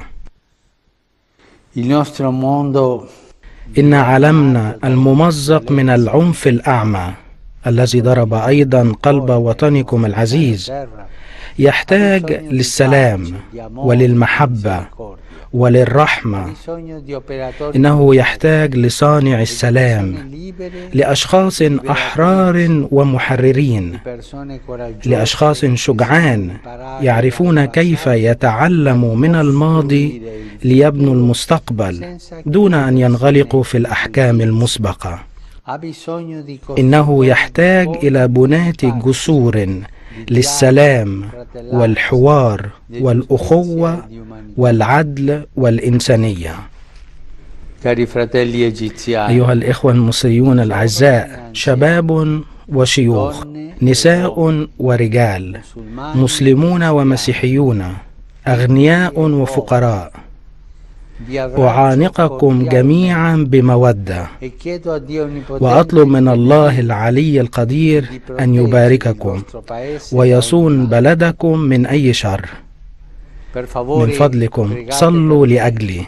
إن عالمنا الممزق من العنف الأعمى الذي ضرب أيضا قلب وطنكم العزيز يحتاج للسلام وللمحبة وللرحمة إنه يحتاج لصانع السلام لأشخاص أحرار ومحررين لأشخاص شجعان يعرفون كيف يتعلموا من الماضي ليبنوا المستقبل دون أن ينغلقوا في الأحكام المسبقة إنه يحتاج إلى بناة جسور للسلام والحوار والأخوة والعدل والإنسانية أيها الإخوة المصريون الأعزاء شباب وشيوخ نساء ورجال مسلمون ومسيحيون أغنياء وفقراء أعانقكم جميعا بمودة وأطلب من الله العلي القدير أن يبارككم ويصون بلدكم من أي شر من فضلكم صلوا لأجلي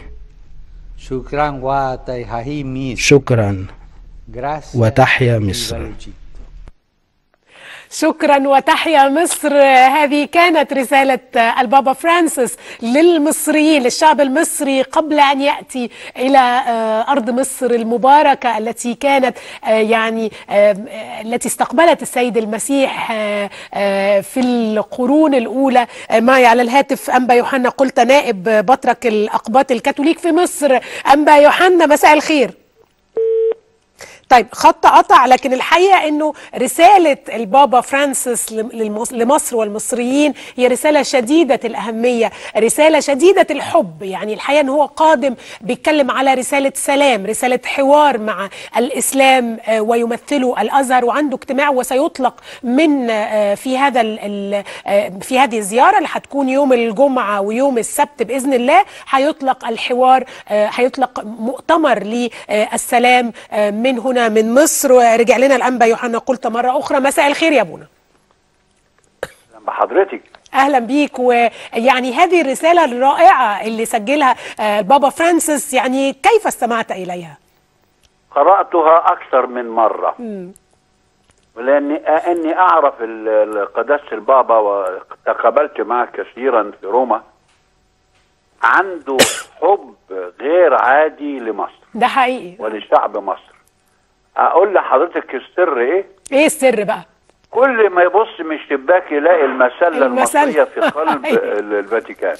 شكرا وتحيا مصر شكرا وتحيا مصر هذه كانت رسالة البابا فرانسيس للمصريين للشعب المصري قبل أن يأتي إلى أرض مصر المباركة التي كانت يعني التي استقبلت السيد المسيح في القرون الأولى معي على الهاتف أنبا يوحنا قلت نائب بطرك الأقباط الكاثوليك في مصر أنبا يوحنا مساء الخير طيب خط قطع لكن الحقيقه انه رساله البابا فرانسيس لمصر والمصريين هي رساله شديده الاهميه، رساله شديده الحب، يعني الحقيقه ان هو قادم بيتكلم على رساله سلام، رساله حوار مع الاسلام ويمثله الازهر وعنده اجتماع وسيطلق من في هذا في هذه الزياره اللي هتكون يوم الجمعه ويوم السبت باذن الله هيطلق الحوار هيطلق مؤتمر للسلام من هنا من مصر ورجع لنا الانبا يوحنا قلت مره اخرى مساء الخير يا ابونا اهلا بحضرتك اهلا بيك ويعني هذه الرساله الرائعه اللي سجلها البابا فرانسيس يعني كيف استمعت اليها قراتها اكثر من مره م. لاني اني اعرف قداسه البابا وتقابلت معه كثيرا في روما عنده حب غير عادي لمصر ده حقيقي ولشعب مصر اقول لحضرتك السر ايه ايه السر بقى كل ما يبص من الشباك يلاقي المسله, المسلة. المصريه في قلب الفاتيكان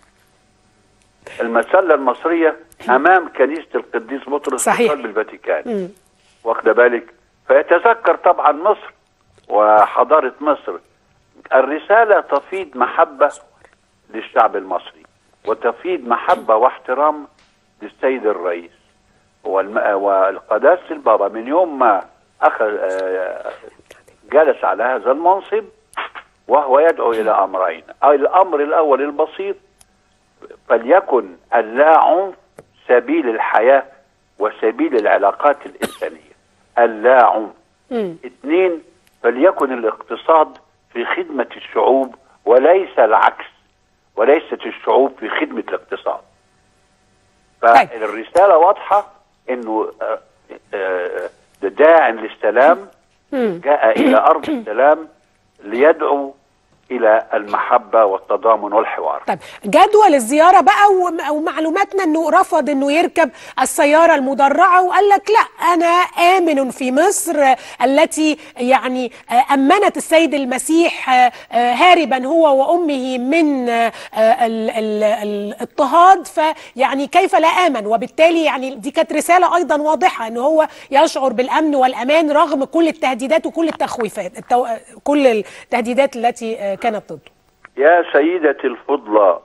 المسله المصريه امام كنيسه القديس بطرس صحيح. في قلب الفاتيكان واخده بالك فيتذكر طبعا مصر وحضاره مصر الرساله تفيض محبه للشعب المصري وتفيض محبه واحترام للسيد الرئيس والم- والقداسة البابا من يوم ما أخذ آه، جلس على هذا المنصب وهو يدعو إلى أمرين الأمر الأول البسيط فليكن اللا عنف سبيل الحياة وسبيل العلاقات الإنسانية اللا عنف اثنين فليكن الاقتصاد في خدمة الشعوب وليس العكس وليست الشعوب في خدمة الاقتصاد فالرسالة واضحة انه آه، آه، داع للسلام جاء الى ارض السلام ليدعو الى المحبة والتضامن والحوار طيب جدول الزياره بقى وم- ومعلوماتنا انه رفض انه يركب السياره المدرعه وقال لك لا انا امن في مصر آه، التي يعني آه، امنت السيد المسيح آه، آه، هاربا هو وامه من آه، آه، ال- ال- الاضطهاد فيعني كيف لا امن وبالتالي يعني دي كانت رساله ايضا واضحه ان هو يشعر بالامن والامان رغم كل التهديدات وكل التخويفات التو... كل التهديدات التي آه، كانت ضده يا سيدتي الفضلى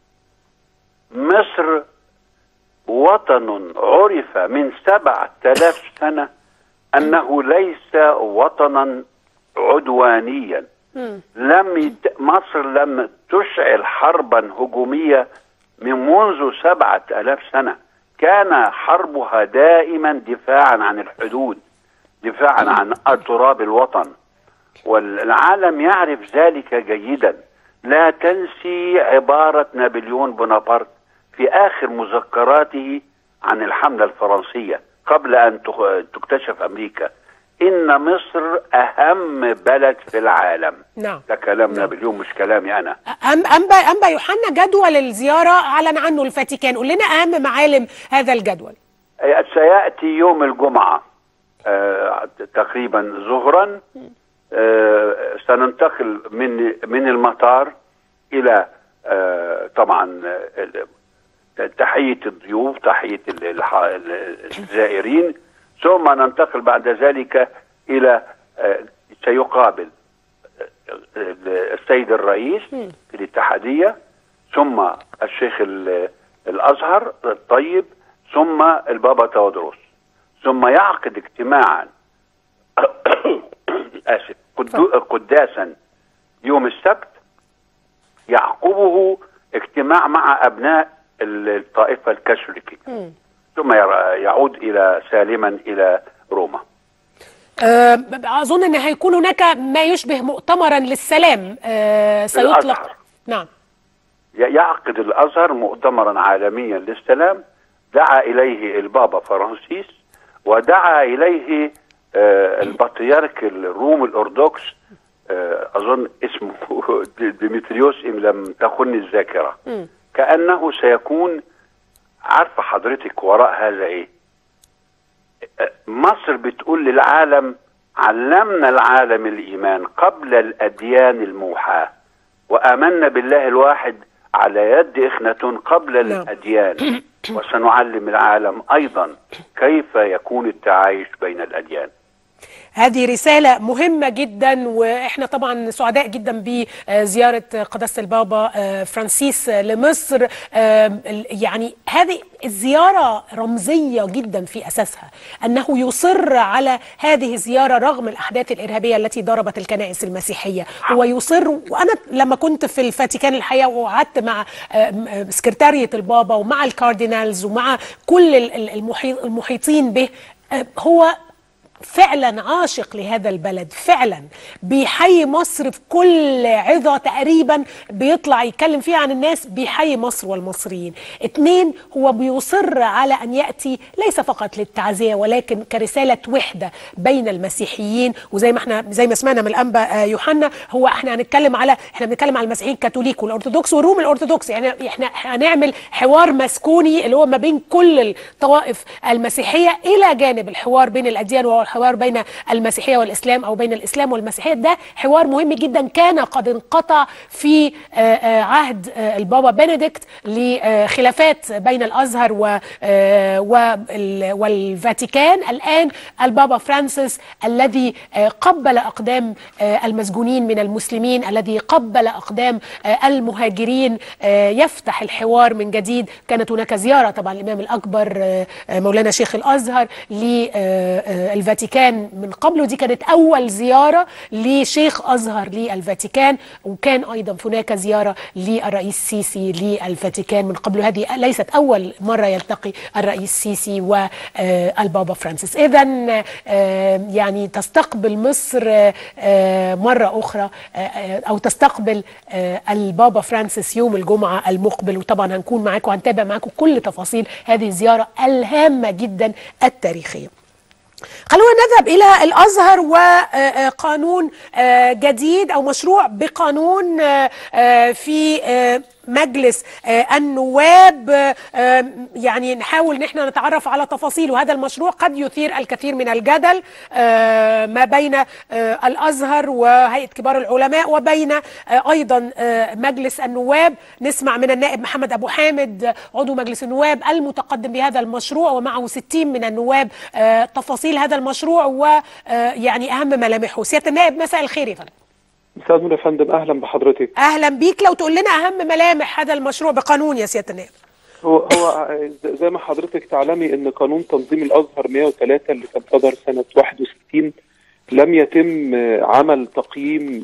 مصر وطن عرف من سبعة آلاف سنة أنه ليس وطنا عدوانيا لم يت... مصر لم تشعل حربا هجومية من منذ سبعة آلاف سنة كان حربها دائما دفاعا عن الحدود دفاعا عن تراب الوطن والعالم يعرف ذلك جيدا لا تنسي عبارة نابليون بونابرت في آخر مذكراته عن الحملة الفرنسية قبل أن تخ- تكتشف أمريكا إن مصر أهم بلد في العالم نعم ده كلام نابليون مش كلامي أنا أم أنبا أنبا يوحنا جدول الزيارة أعلن عنه الفاتيكان قول لنا أهم معالم هذا الجدول سيأتي يوم الجمعة آه، تقريبا ظهرا آه، سننتقل من من المطار إلى آه، طبعا آه، تحية الضيوف تحية ال- الح- ال- الزائرين ثم ننتقل بعد ذلك إلى آه، سيقابل آه، السيد الرئيس في الاتحادية ثم الشيخ ال- الأزهر الطيب ثم البابا تودروس ثم يعقد اجتماعا آسف قدو- قداسا يوم السبت يعقبه اجتماع مع أبناء ال- الطائفة الكاثوليكية ثم ير- يعود إلى سالما إلى روما آه، أظن أن هيكون هناك ما يشبه مؤتمرا للسلام آه، سيطلق الأزهر. نعم ي- يعقد الازهر مؤتمرا عالميا للسلام دعا اليه البابا فرانسيس ودعا اليه آه، البطريرك الروم الارثوذكس آه، اظن اسمه د- ديمتريوس ان لم تخن الذاكره كانه سيكون عارفه حضرتك وراء هذا ايه آه، مصر بتقول للعالم علمنا العالم الايمان قبل الاديان الموحاه وآمنا بالله الواحد على يد إخنة قبل الأديان وسنعلم العالم أيضا كيف يكون التعايش بين الأديان هذه رسالة مهمة جدا واحنا طبعا سعداء جدا بزيارة قداسة البابا آه، فرانسيس لمصر آه، ال- يعني هذه الزيارة رمزية جدا في أساسها أنه يصر على هذه الزيارة رغم الأحداث الإرهابية التي ضربت الكنائس المسيحية هو يصر وأنا لما كنت في الفاتيكان الحقيقة وقعدت مع آه، م- آه، سكرتارية البابا ومع الكاردينالز ومع كل ال- ال- المحيط- المحيطين به آه، هو فعلا عاشق لهذا البلد فعلا بيحيي مصر في كل عظة تقريبا بيطلع يتكلم فيها عن الناس بيحيي مصر والمصريين اتنين هو بيصر على أن يأتي ليس فقط للتعزية ولكن كرسالة وحدة بين المسيحيين وزي ما احنا زي ما سمعنا من الأنبا آه، يوحنا هو احنا هنتكلم على احنا بنتكلم على المسيحيين الكاثوليك والأرثوذكس والروم الأرثوذكس يعني احنا هنعمل حوار مسكوني اللي هو ما بين كل الطوائف المسيحية إلى جانب الحوار بين الأديان وهو حوار بين المسيحيه والاسلام او بين الاسلام والمسيحيه ده حوار مهم جدا كان قد انقطع في آه، آه، عهد آه، البابا بنديكت لخلافات بين الازهر و آه، وال- والفاتيكان الان البابا فرانسيس الذي آه، قبل اقدام آه، المسجونين من المسلمين الذي قبل اقدام آه، المهاجرين آه، يفتح الحوار من جديد كانت هناك زياره طبعا الامام الاكبر آه، آه، مولانا شيخ الازهر للفاتيكان من قبل ودي كانت اول زياره لشيخ ازهر للفاتيكان وكان ايضا هناك زياره للرئيس السيسي للفاتيكان من قبل هذه ليست اول مره يلتقي الرئيس السيسي والبابا فرانسيس اذا يعني تستقبل مصر آه، آه، مره اخرى آه، آه، او تستقبل آه، البابا فرانسيس يوم الجمعه المقبل وطبعا هنكون معاكم هنتابع معاكم كل تفاصيل هذه الزياره الهامه جدا التاريخيه خلونا نذهب إلى الأزهر وقانون جديد أو مشروع بقانون آه، آه، في آه، مجلس آه، النواب آه، آه، يعني نحاول ان احنا نتعرف على تفاصيل وهذا المشروع قد يثير الكثير من الجدل آه، ما بين آه، الازهر وهيئه كبار العلماء وبين آه، ايضا آه، مجلس النواب نسمع من النائب محمد ابو حامد آه، عضو مجلس النواب المتقدم بهذا المشروع ومعه 60 من النواب آه، تفاصيل هذا المشروع ويعني اهم ملامحه سياده النائب مساء الخير يا فندم مساء النور يا فندم اهلا بحضرتك اهلا بيك لو تقول لنا اهم ملامح هذا المشروع بقانون يا سياده النائب هو هو زي ما حضرتك تعلمي ان قانون تنظيم الازهر 103 اللي كان صدر سنه 61 لم يتم عمل تقييم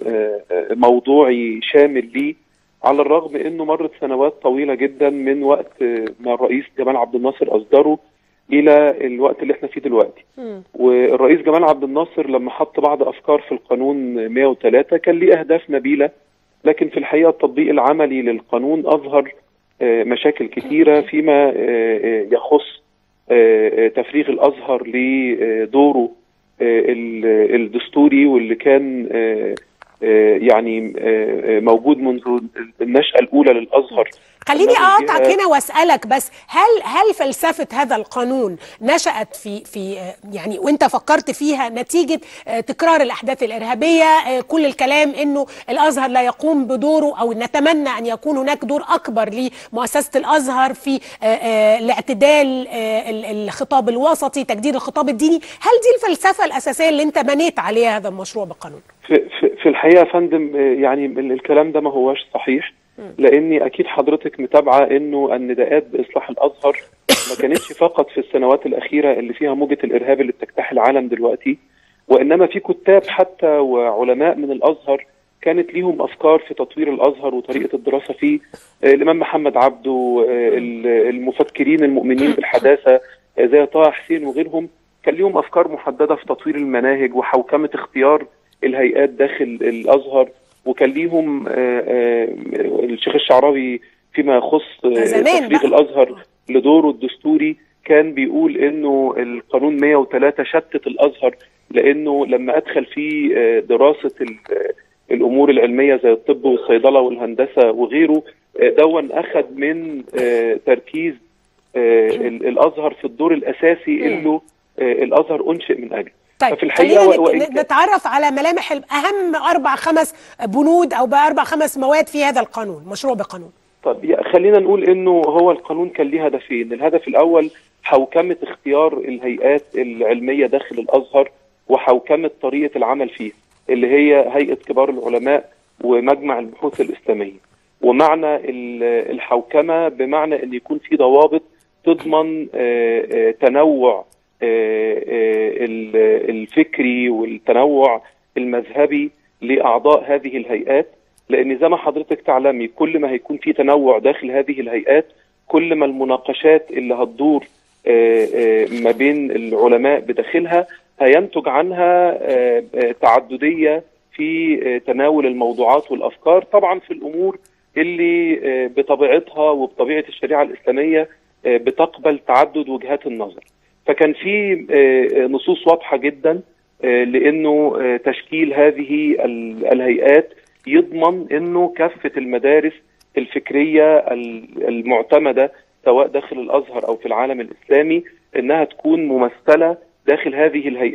موضوعي شامل ليه على الرغم انه مرت سنوات طويله جدا من وقت ما الرئيس جمال عبد الناصر اصدره الى الوقت اللي احنا فيه دلوقتي والرئيس جمال عبد الناصر لما حط بعض افكار في القانون 103 كان ليه اهداف نبيله لكن في الحقيقه التطبيق العملي للقانون اظهر آه، مشاكل كثيره فيما آه، آه، يخص آه، آه، تفريغ الازهر لدوره آه، ال- الدستوري واللي كان آه، آه، يعني آه، آه، موجود منذ النشأة الأولى للأزهر خليني أنه اقاطعك الجهة- هنا واسالك بس هل هل فلسفه هذا القانون نشات في في آه، يعني وانت فكرت فيها نتيجه آه، تكرار الاحداث الارهابيه آه، كل الكلام انه الازهر لا يقوم بدوره او نتمنى ان يكون هناك دور اكبر لمؤسسه الازهر في آه، آه، الاعتدال آه، ال- الخطاب الوسطي تجديد الخطاب الديني هل دي الفلسفه الاساسيه اللي انت بنيت عليها هذا المشروع بالقانون في, في, في الحقيقه يا فندم آه، يعني ال- الكلام ده ما هوش صحيح لاني اكيد حضرتك متابعه انه النداءات باصلاح الازهر ما كانتش فقط في السنوات الاخيره اللي فيها موجه الارهاب اللي بتجتاح العالم دلوقتي وانما في كتاب حتى وعلماء من الازهر كانت ليهم افكار في تطوير الازهر وطريقه الدراسه فيه آه، الامام محمد عبده آه، ال- المفكرين المؤمنين بالحداثه آه، زي طه حسين وغيرهم كان ليهم افكار محدده في تطوير المناهج وحوكمه اختيار الهيئات داخل الازهر وكان ليهم آه، آه، الشيخ الشعراوي فيما يخص آه، زمان تفريغ الازهر لدوره الدستوري كان بيقول انه القانون 103 شتت الازهر لانه لما ادخل فيه آه، دراسه ال- آه، الامور العلميه زي الطب والصيدله والهندسه وغيره آه، دون اخذ من آه، تركيز آه، ال- الازهر في الدور الاساسي اللي آه، الازهر انشئ من اجله طيب ففي الحقيقه خلينا و- وإن نت- نتعرف على ملامح ال- اهم اربع خمس بنود او باربع خمس مواد في هذا القانون مشروع بقانون طب يا- خلينا نقول انه هو القانون كان ليه هدفين، الهدف الاول حوكمه اختيار الهيئات العلميه داخل الازهر وحوكمه طريقه العمل فيه اللي هي هيئه كبار العلماء ومجمع البحوث الاسلاميه. ومعنى ال- الحوكمه بمعنى ان يكون في ضوابط تضمن آه، آه، تنوع آه، آه، ال- الفكري والتنوع المذهبي لاعضاء هذه الهيئات لان زي ما حضرتك تعلمي كل ما هيكون في تنوع داخل هذه الهيئات كل ما المناقشات اللي هتدور آه، آه، ما بين العلماء بداخلها هينتج عنها آه، آه، تعدديه في آه، تناول الموضوعات والافكار طبعا في الامور اللي آه، بطبيعتها وبطبيعه الشريعه الاسلاميه آه، بتقبل تعدد وجهات النظر فكان في آه، نصوص واضحه جدا آه، لانه آه، تشكيل هذه ال- الهيئات يضمن انه كافه المدارس الفكريه ال- المعتمده سواء داخل الازهر او في العالم الاسلامي انها تكون ممثله داخل هذه الهيئات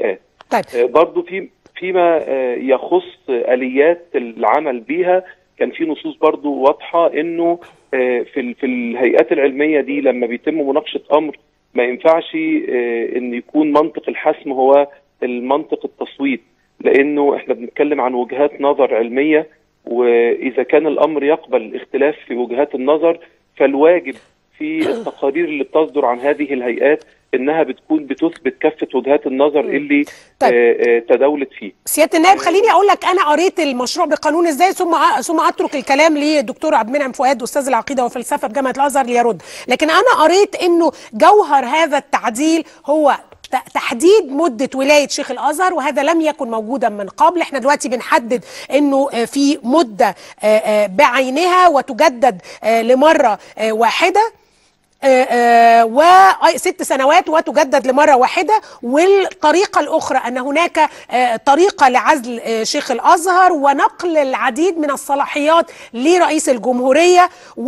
طيب آه، برضو في فيما آه، يخص اليات العمل بيها كان في نصوص برضو واضحه انه آه، في ال- في الهيئات العلميه دي لما بيتم مناقشه امر ما ينفعش آه، ان يكون منطق الحسم هو المنطق التصويت لانه احنا بنتكلم عن وجهات نظر علميه واذا كان الامر يقبل الاختلاف في وجهات النظر فالواجب في التقارير اللي بتصدر عن هذه الهيئات انها بتكون بتثبت كافه وجهات النظر اللي طيب. آه، آه، تداولت فيه سياده النائب خليني اقول لك انا قريت المشروع بقانون ازاي ثم ثم اترك الكلام للدكتور عبد المنعم فؤاد استاذ العقيده والفلسفه بجامعه الازهر ليرد لكن انا قريت انه جوهر هذا التعديل هو ت- تحديد مدة ولاية شيخ الأزهر وهذا لم يكن موجودا من قبل احنا دلوقتي بنحدد انه آه، في مدة آه، آه، بعينها وتجدد آه، لمرة آه، واحدة وست سنوات وتجدد لمرة واحدة والطريقة الأخرى أن هناك آه، طريقة لعزل آه، شيخ الأزهر ونقل العديد من الصلاحيات لرئيس الجمهورية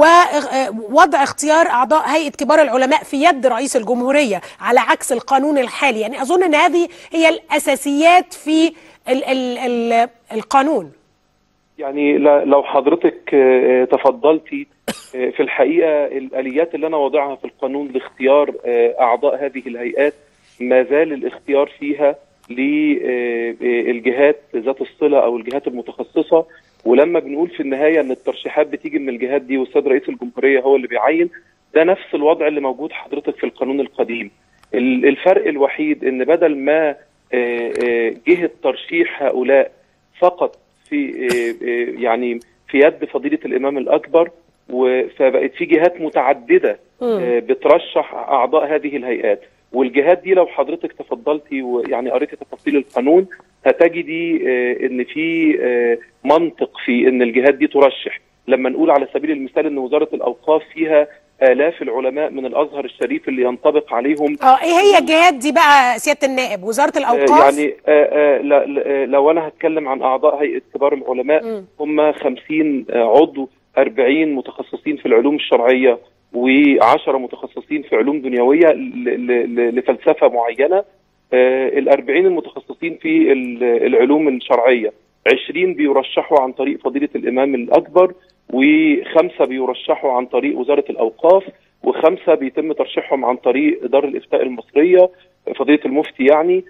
ووضع اختيار أعضاء هيئة كبار العلماء في يد رئيس الجمهورية على عكس القانون الحالي يعني أظن أن هذه هي الأساسيات في ال ال ال القانون يعني ل- لو حضرتك آه، تفضلتي آه، في الحقيقه الاليات اللي انا واضعها في القانون لاختيار آه، اعضاء هذه الهيئات ما زال الاختيار فيها للجهات ذات الصله او الجهات المتخصصه ولما بنقول في النهايه ان الترشيحات بتيجي من الجهات دي والسيد رئيس الجمهوريه هو اللي بيعين ده نفس الوضع اللي موجود حضرتك في القانون القديم ال- الفرق الوحيد ان بدل ما آه، آه، جهه ترشيح هؤلاء فقط في آه، آه، يعني في يد فضيله الامام الاكبر و- فبقت في جهات متعدده آه، بترشح اعضاء هذه الهيئات والجهات دي لو حضرتك تفضلتي ويعني قريتي تفاصيل القانون هتجدي آه، ان في آه، منطق في ان الجهات دي ترشح لما نقول على سبيل المثال ان وزاره الاوقاف فيها الاف العلماء من الازهر الشريف اللي ينطبق عليهم اه ايه هي الجهات دي بقى سياده النائب وزاره الاوقاف يعني آه، آه، لا- لا- آه، لو انا هتكلم عن اعضاء هيئه كبار العلماء مم. هم 50 عضو 40 متخصصين في العلوم الشرعيه و10 متخصصين في علوم دنيويه ل- ل- ل- لفلسفه معينه ال 40 المتخصصين في ال- العلوم الشرعيه 20 بيرشحوا عن طريق فضيله الامام الاكبر وخمسه بيرشحوا عن طريق وزاره الاوقاف وخمسه بيتم ترشيحهم عن طريق دار الافتاء المصريه فضيله المفتي يعني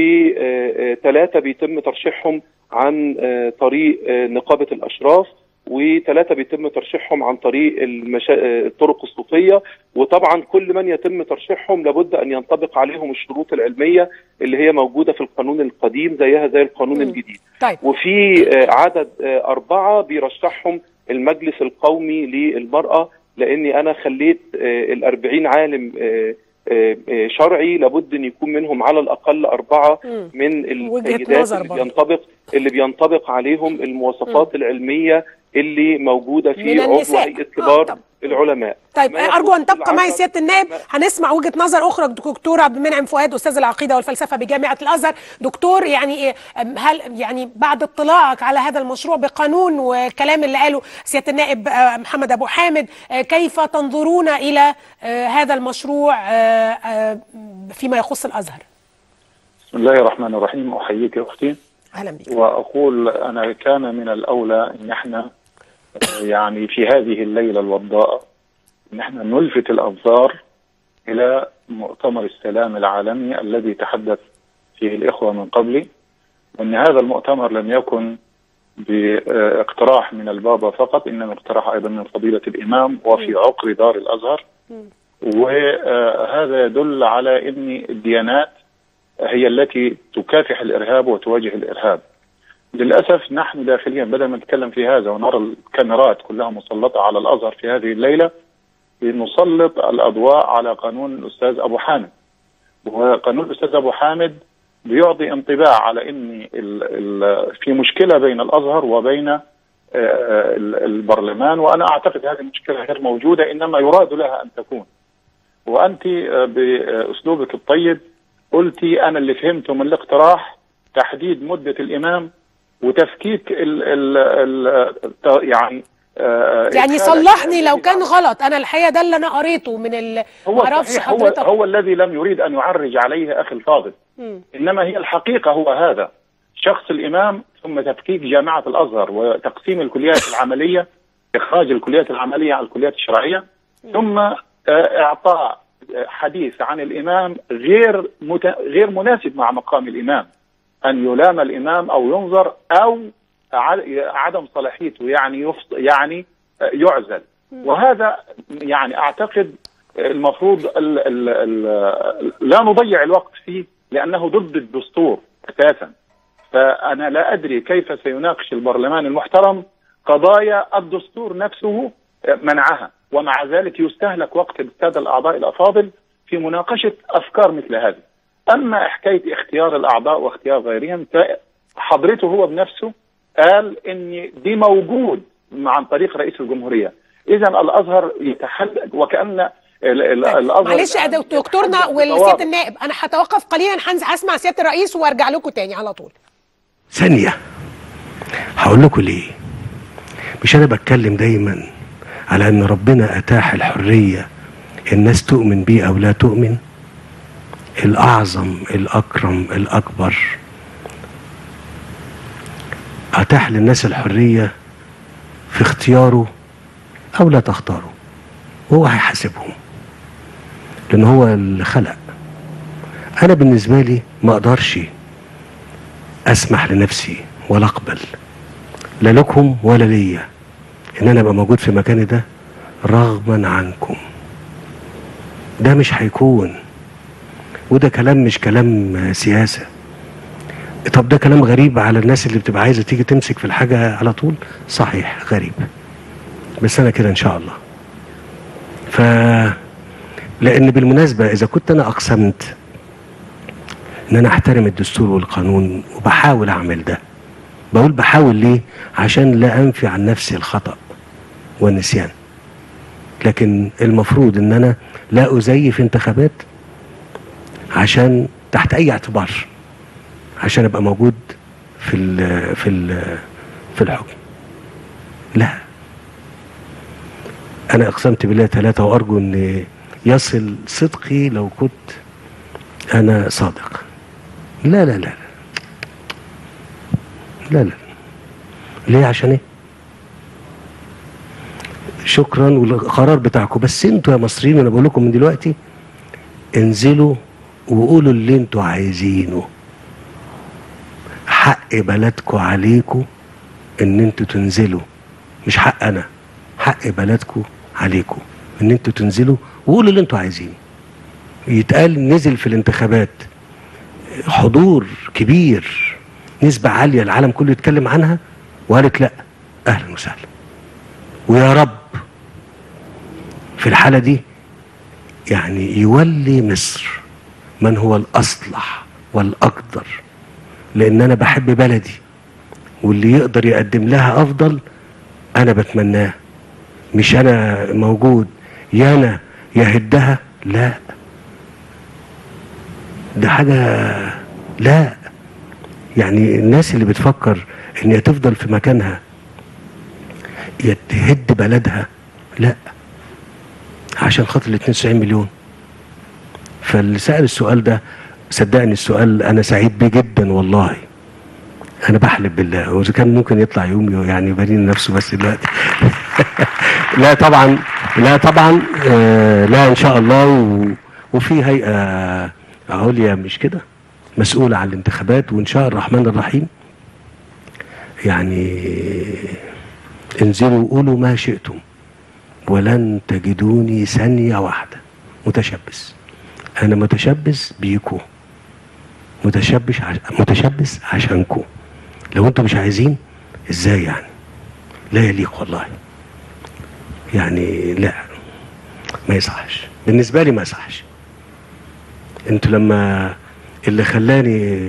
وثلاثه بيتم ترشيحهم عن آه، طريق آه، نقابه الاشراف وثلاثه بيتم ترشيحهم عن طريق المشا... آه، الطرق الصوفيه وطبعا كل من يتم ترشيحهم لابد ان ينطبق عليهم الشروط العلميه اللي هي موجوده في القانون القديم زيها زي القانون الجديد طيب وفي آه، عدد آه، أربعة بيرشحهم المجلس القومي للمرأة لأني أنا خليت آه، الأربعين عالم آه، آه، آه، شرعي لابد أن يكون منهم على الأقل أربعة مم. من وجهة السيدات نظر اللي برضه. بينطبق اللي بينطبق عليهم المواصفات العلمية اللي موجودة في من عضو النساء. هيئة كبار العلماء طيب ما ارجو يخص ان تبقى معي العشر- سياده النائب هنسمع وجهه نظر اخرى دكتور عبد المنعم فؤاد استاذ العقيده والفلسفه بجامعه الازهر دكتور يعني إيه، أم، هل يعني بعد اطلاعك على هذا المشروع بقانون والكلام اللي قاله سياده النائب آه، محمد ابو حامد آه، كيف تنظرون الى آه، هذا المشروع آه، آه، فيما يخص الازهر بسم الله الرحمن الرحيم احييك يا اختي اهلا بك واقول انا كان من الاولى ان احنا آه، يعني في هذه الليله الوضاء ان احنا نلفت الانظار الى مؤتمر السلام العالمي الذي تحدث فيه الاخوه من قبلي وان هذا المؤتمر لم يكن باقتراح من البابا فقط انما اقتراح ايضا من فضيله الامام وفي عقر دار الازهر وهذا يدل على ان الديانات هي التي تكافح الارهاب وتواجه الارهاب. للاسف نحن داخليا بدل ما نتكلم في هذا ونرى الكاميرات كلها مسلطه على الازهر في هذه الليله نسلط الاضواء على قانون الاستاذ ابو حامد. وقانون الاستاذ ابو حامد بيعطي انطباع على ان ال ال في مشكله بين الازهر وبين آه، ال- البرلمان وانا اعتقد هذه المشكله غير موجوده انما يراد لها ان تكون. وانت آه، باسلوبك الطيب قلتي انا اللي فهمته من الاقتراح تحديد مده الامام وتفكيك ال ال ال يعني آه، يعني إدخال صلحني لو كان غلط انا الحقيقه ده اللي انا قريته من ال هو معرفش صحيح هو, حضرتك هو الذي لم يريد أن يعرج عليه أخي الفاضل مم. إنما هي الحقيقة هو هذا شخص الإمام ثم تفكيك جامعة الأزهر وتقسيم الكليات العملية إخراج الكليات العملية على الكليات الشرعية ثم آه، إعطاء آه، حديث عن الإمام غير مت... غير مناسب مع مقام الإمام أن يلام الإمام أو ينظر أو ع- عدم صلاحيته يعني يفص... يعني آه، يعزل وهذا يعني أعتقد المفروض ال ال ال لا نضيع الوقت فيه لأنه ضد الدستور أساسا فأنا لا أدري كيف سيناقش البرلمان المحترم قضايا الدستور نفسه منعها ومع ذلك يستهلك وقت السادة الأعضاء الأفاضل في مناقشة أفكار مثل هذه أما حكاية اختيار الأعضاء واختيار غيرهم فحضرته هو بنفسه قال إن دي موجود عن طريق رئيس الجمهورية إذا الأزهر يتحل وكأن ال- ال- الأزهر معلش يا دكتورنا والسياده النائب انا هتوقف قليلا هنزل هسمع سياده الرئيس وارجع لكم تاني على طول ثانية هقول لكم ليه مش أنا بتكلم دايما على أن ربنا أتاح الحرية الناس تؤمن بيه أو لا تؤمن الأعظم الأكرم الأكبر أتاح للناس الحرية في اختياره أو لا تختاره وهو هيحاسبهم لأن هو اللي خلق أنا بالنسبة لي ما أقدرش اسمح لنفسي ولا اقبل لا لكم ولا ليا ان انا ابقى موجود في مكاني ده رغما عنكم ده مش هيكون وده كلام مش كلام آه، سياسة طب ده كلام غريب على الناس اللي بتبقى عايزة تيجي تمسك في الحاجة على طول صحيح غريب بس انا كده ان شاء الله ف لان بالمناسبة اذا كنت انا اقسمت ان انا احترم الدستور والقانون وبحاول اعمل ده بقول بحاول ليه عشان لا انفي عن نفسي الخطأ والنسيان لكن المفروض ان انا لا ازيف انتخابات عشان تحت اي اعتبار عشان ابقى موجود في ال في ال في الحكم لا انا اقسمت بالله ثلاثة وارجو ان يصل صدقي لو كنت انا صادق لا لا لا لا لا لا ليه عشان ايه شكرا والقرار بتاعكم بس انتوا يا مصريين انا بقول لكم من دلوقتي انزلوا وقولوا اللي انتوا عايزينه حق بلدكم عليكم ان انتوا تنزلوا مش حق انا حق بلدكم عليكم ان انتوا تنزلوا وقولوا اللي انتوا عايزينه يتقال نزل في الانتخابات حضور كبير نسبة عالية العالم كله يتكلم عنها وقالت لا اهلا وسهلا ويا رب في الحالة دي يعني يولي مصر من هو الأصلح والأقدر لأن أنا بحب بلدي واللي يقدر يقدم لها أفضل أنا بتمناه مش أنا موجود يا أنا يا هدها لا ده حاجة لا يعني الناس اللي بتفكر ان هي تفضل في مكانها يا تهد بلدها لا عشان خاطر ال 92 مليون فاللي سأل السؤال ده صدقني السؤال انا سعيد بيه جدا والله انا بحلف بالله واذا كان ممكن يطلع يوم يعني يبين نفسه بس دلوقتي لا طبعا لا طبعا آه لا ان شاء الله و وفي هيئه عليا مش كده مسؤوله عن الانتخابات وان شاء الرحمن الرحيم يعني انزلوا قولوا ما شئتم ولن تجدوني ثانيه واحده متشبث انا متشبث بيكو متشبث عش... متشبث عشانكو لو انتم مش عايزين ازاي يعني لا يليق والله يعني لا ما يصحش بالنسبه لي ما يصحش انتوا لما اللي خلاني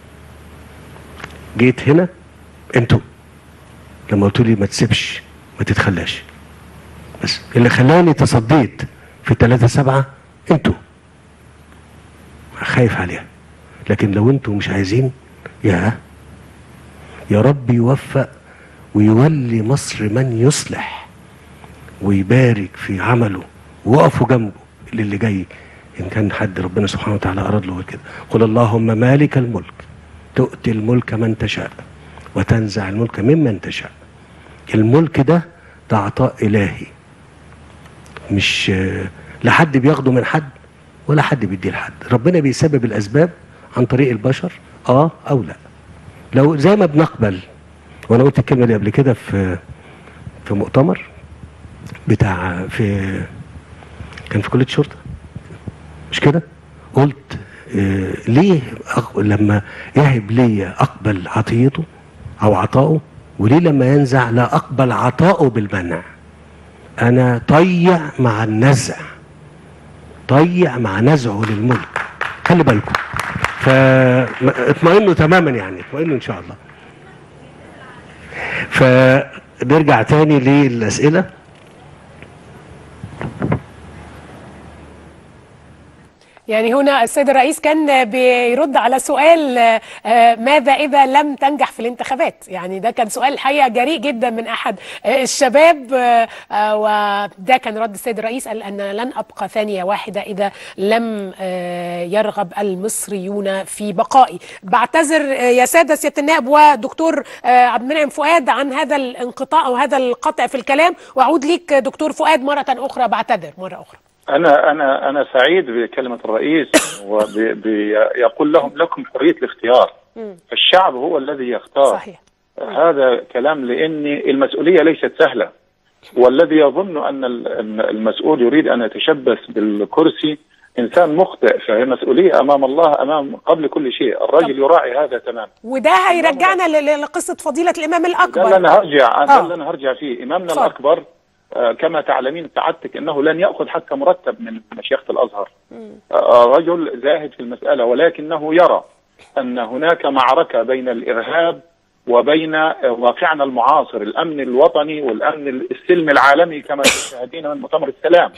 جيت هنا انتوا لما قلتوا لي ما تسيبش ما تتخلاش بس اللي خلاني تصديت في 3 7 انتوا خايف عليها لكن لو انتوا مش عايزين يا يا رب يوفق ويولي مصر من يصلح ويبارك في عمله ووقفوا جنبه للي جاي ان كان حد ربنا سبحانه وتعالى اراد له كده قل اللهم مالك الملك تؤتي الملك من تشاء وتنزع الملك ممن تشاء الملك ده ده عطاء الهي مش آه، لا حد بياخده من حد ولا حد بيديه لحد ربنا بيسبب الاسباب عن طريق البشر اه او لا لو زي ما بنقبل وانا قلت الكلمه دي قبل كده في في مؤتمر بتاع في كان في كليه شرطه مش كده قلت آه ليه أق... لما يهب لي اقبل عطيته او عطائه وليه لما ينزع لا اقبل عطائه بالمنع انا طيع مع النزع طيع مع نزعه للملك خلي بالكم فاطمئنوا تماما يعني اطمئنوا ان شاء الله فنرجع تاني للاسئله يعني هنا السيد الرئيس كان بيرد على سؤال آه، ماذا إذا لم تنجح في الانتخابات يعني ده كان سؤال الحقيقة جريء جدا من أحد آه، الشباب آه، آه، وده كان رد السيد الرئيس قال أن لن أبقى ثانية واحدة إذا لم آه، يرغب المصريون في بقائي بعتذر آه، يا سادة سيادة النائب ودكتور آه، عبد المنعم فؤاد عن هذا الانقطاع أو هذا القطع في الكلام وأعود ليك دكتور فؤاد مرة أخرى بعتذر مرة أخرى انا انا انا سعيد بكلمه الرئيس ويقول لهم لكم حريه الاختيار الشعب هو الذي يختار صحيح هذا كلام لان المسؤوليه ليست سهله والذي يظن ان ال- أن المسؤول يريد ان يتشبث بالكرسي انسان مخطئ فهي مسؤوليه امام الله امام قبل كل شيء الرجل يراعي هذا تماما وده هيرجعنا ل- ل- لقصة فضيلة الإمام ده الأكبر اللي انا هرجع ده آه. اللي انا هرجع فيه امامنا اتفضل. الاكبر آه، كما تعلمين سعادتك انه لن ياخذ حتى مرتب من مشيخه الازهر آه، رجل زاهد في المساله ولكنه يرى ان هناك معركه بين الارهاب وبين آه، واقعنا المعاصر الامن الوطني والامن السلمي العالمي كما تشاهدين من مؤتمر السلام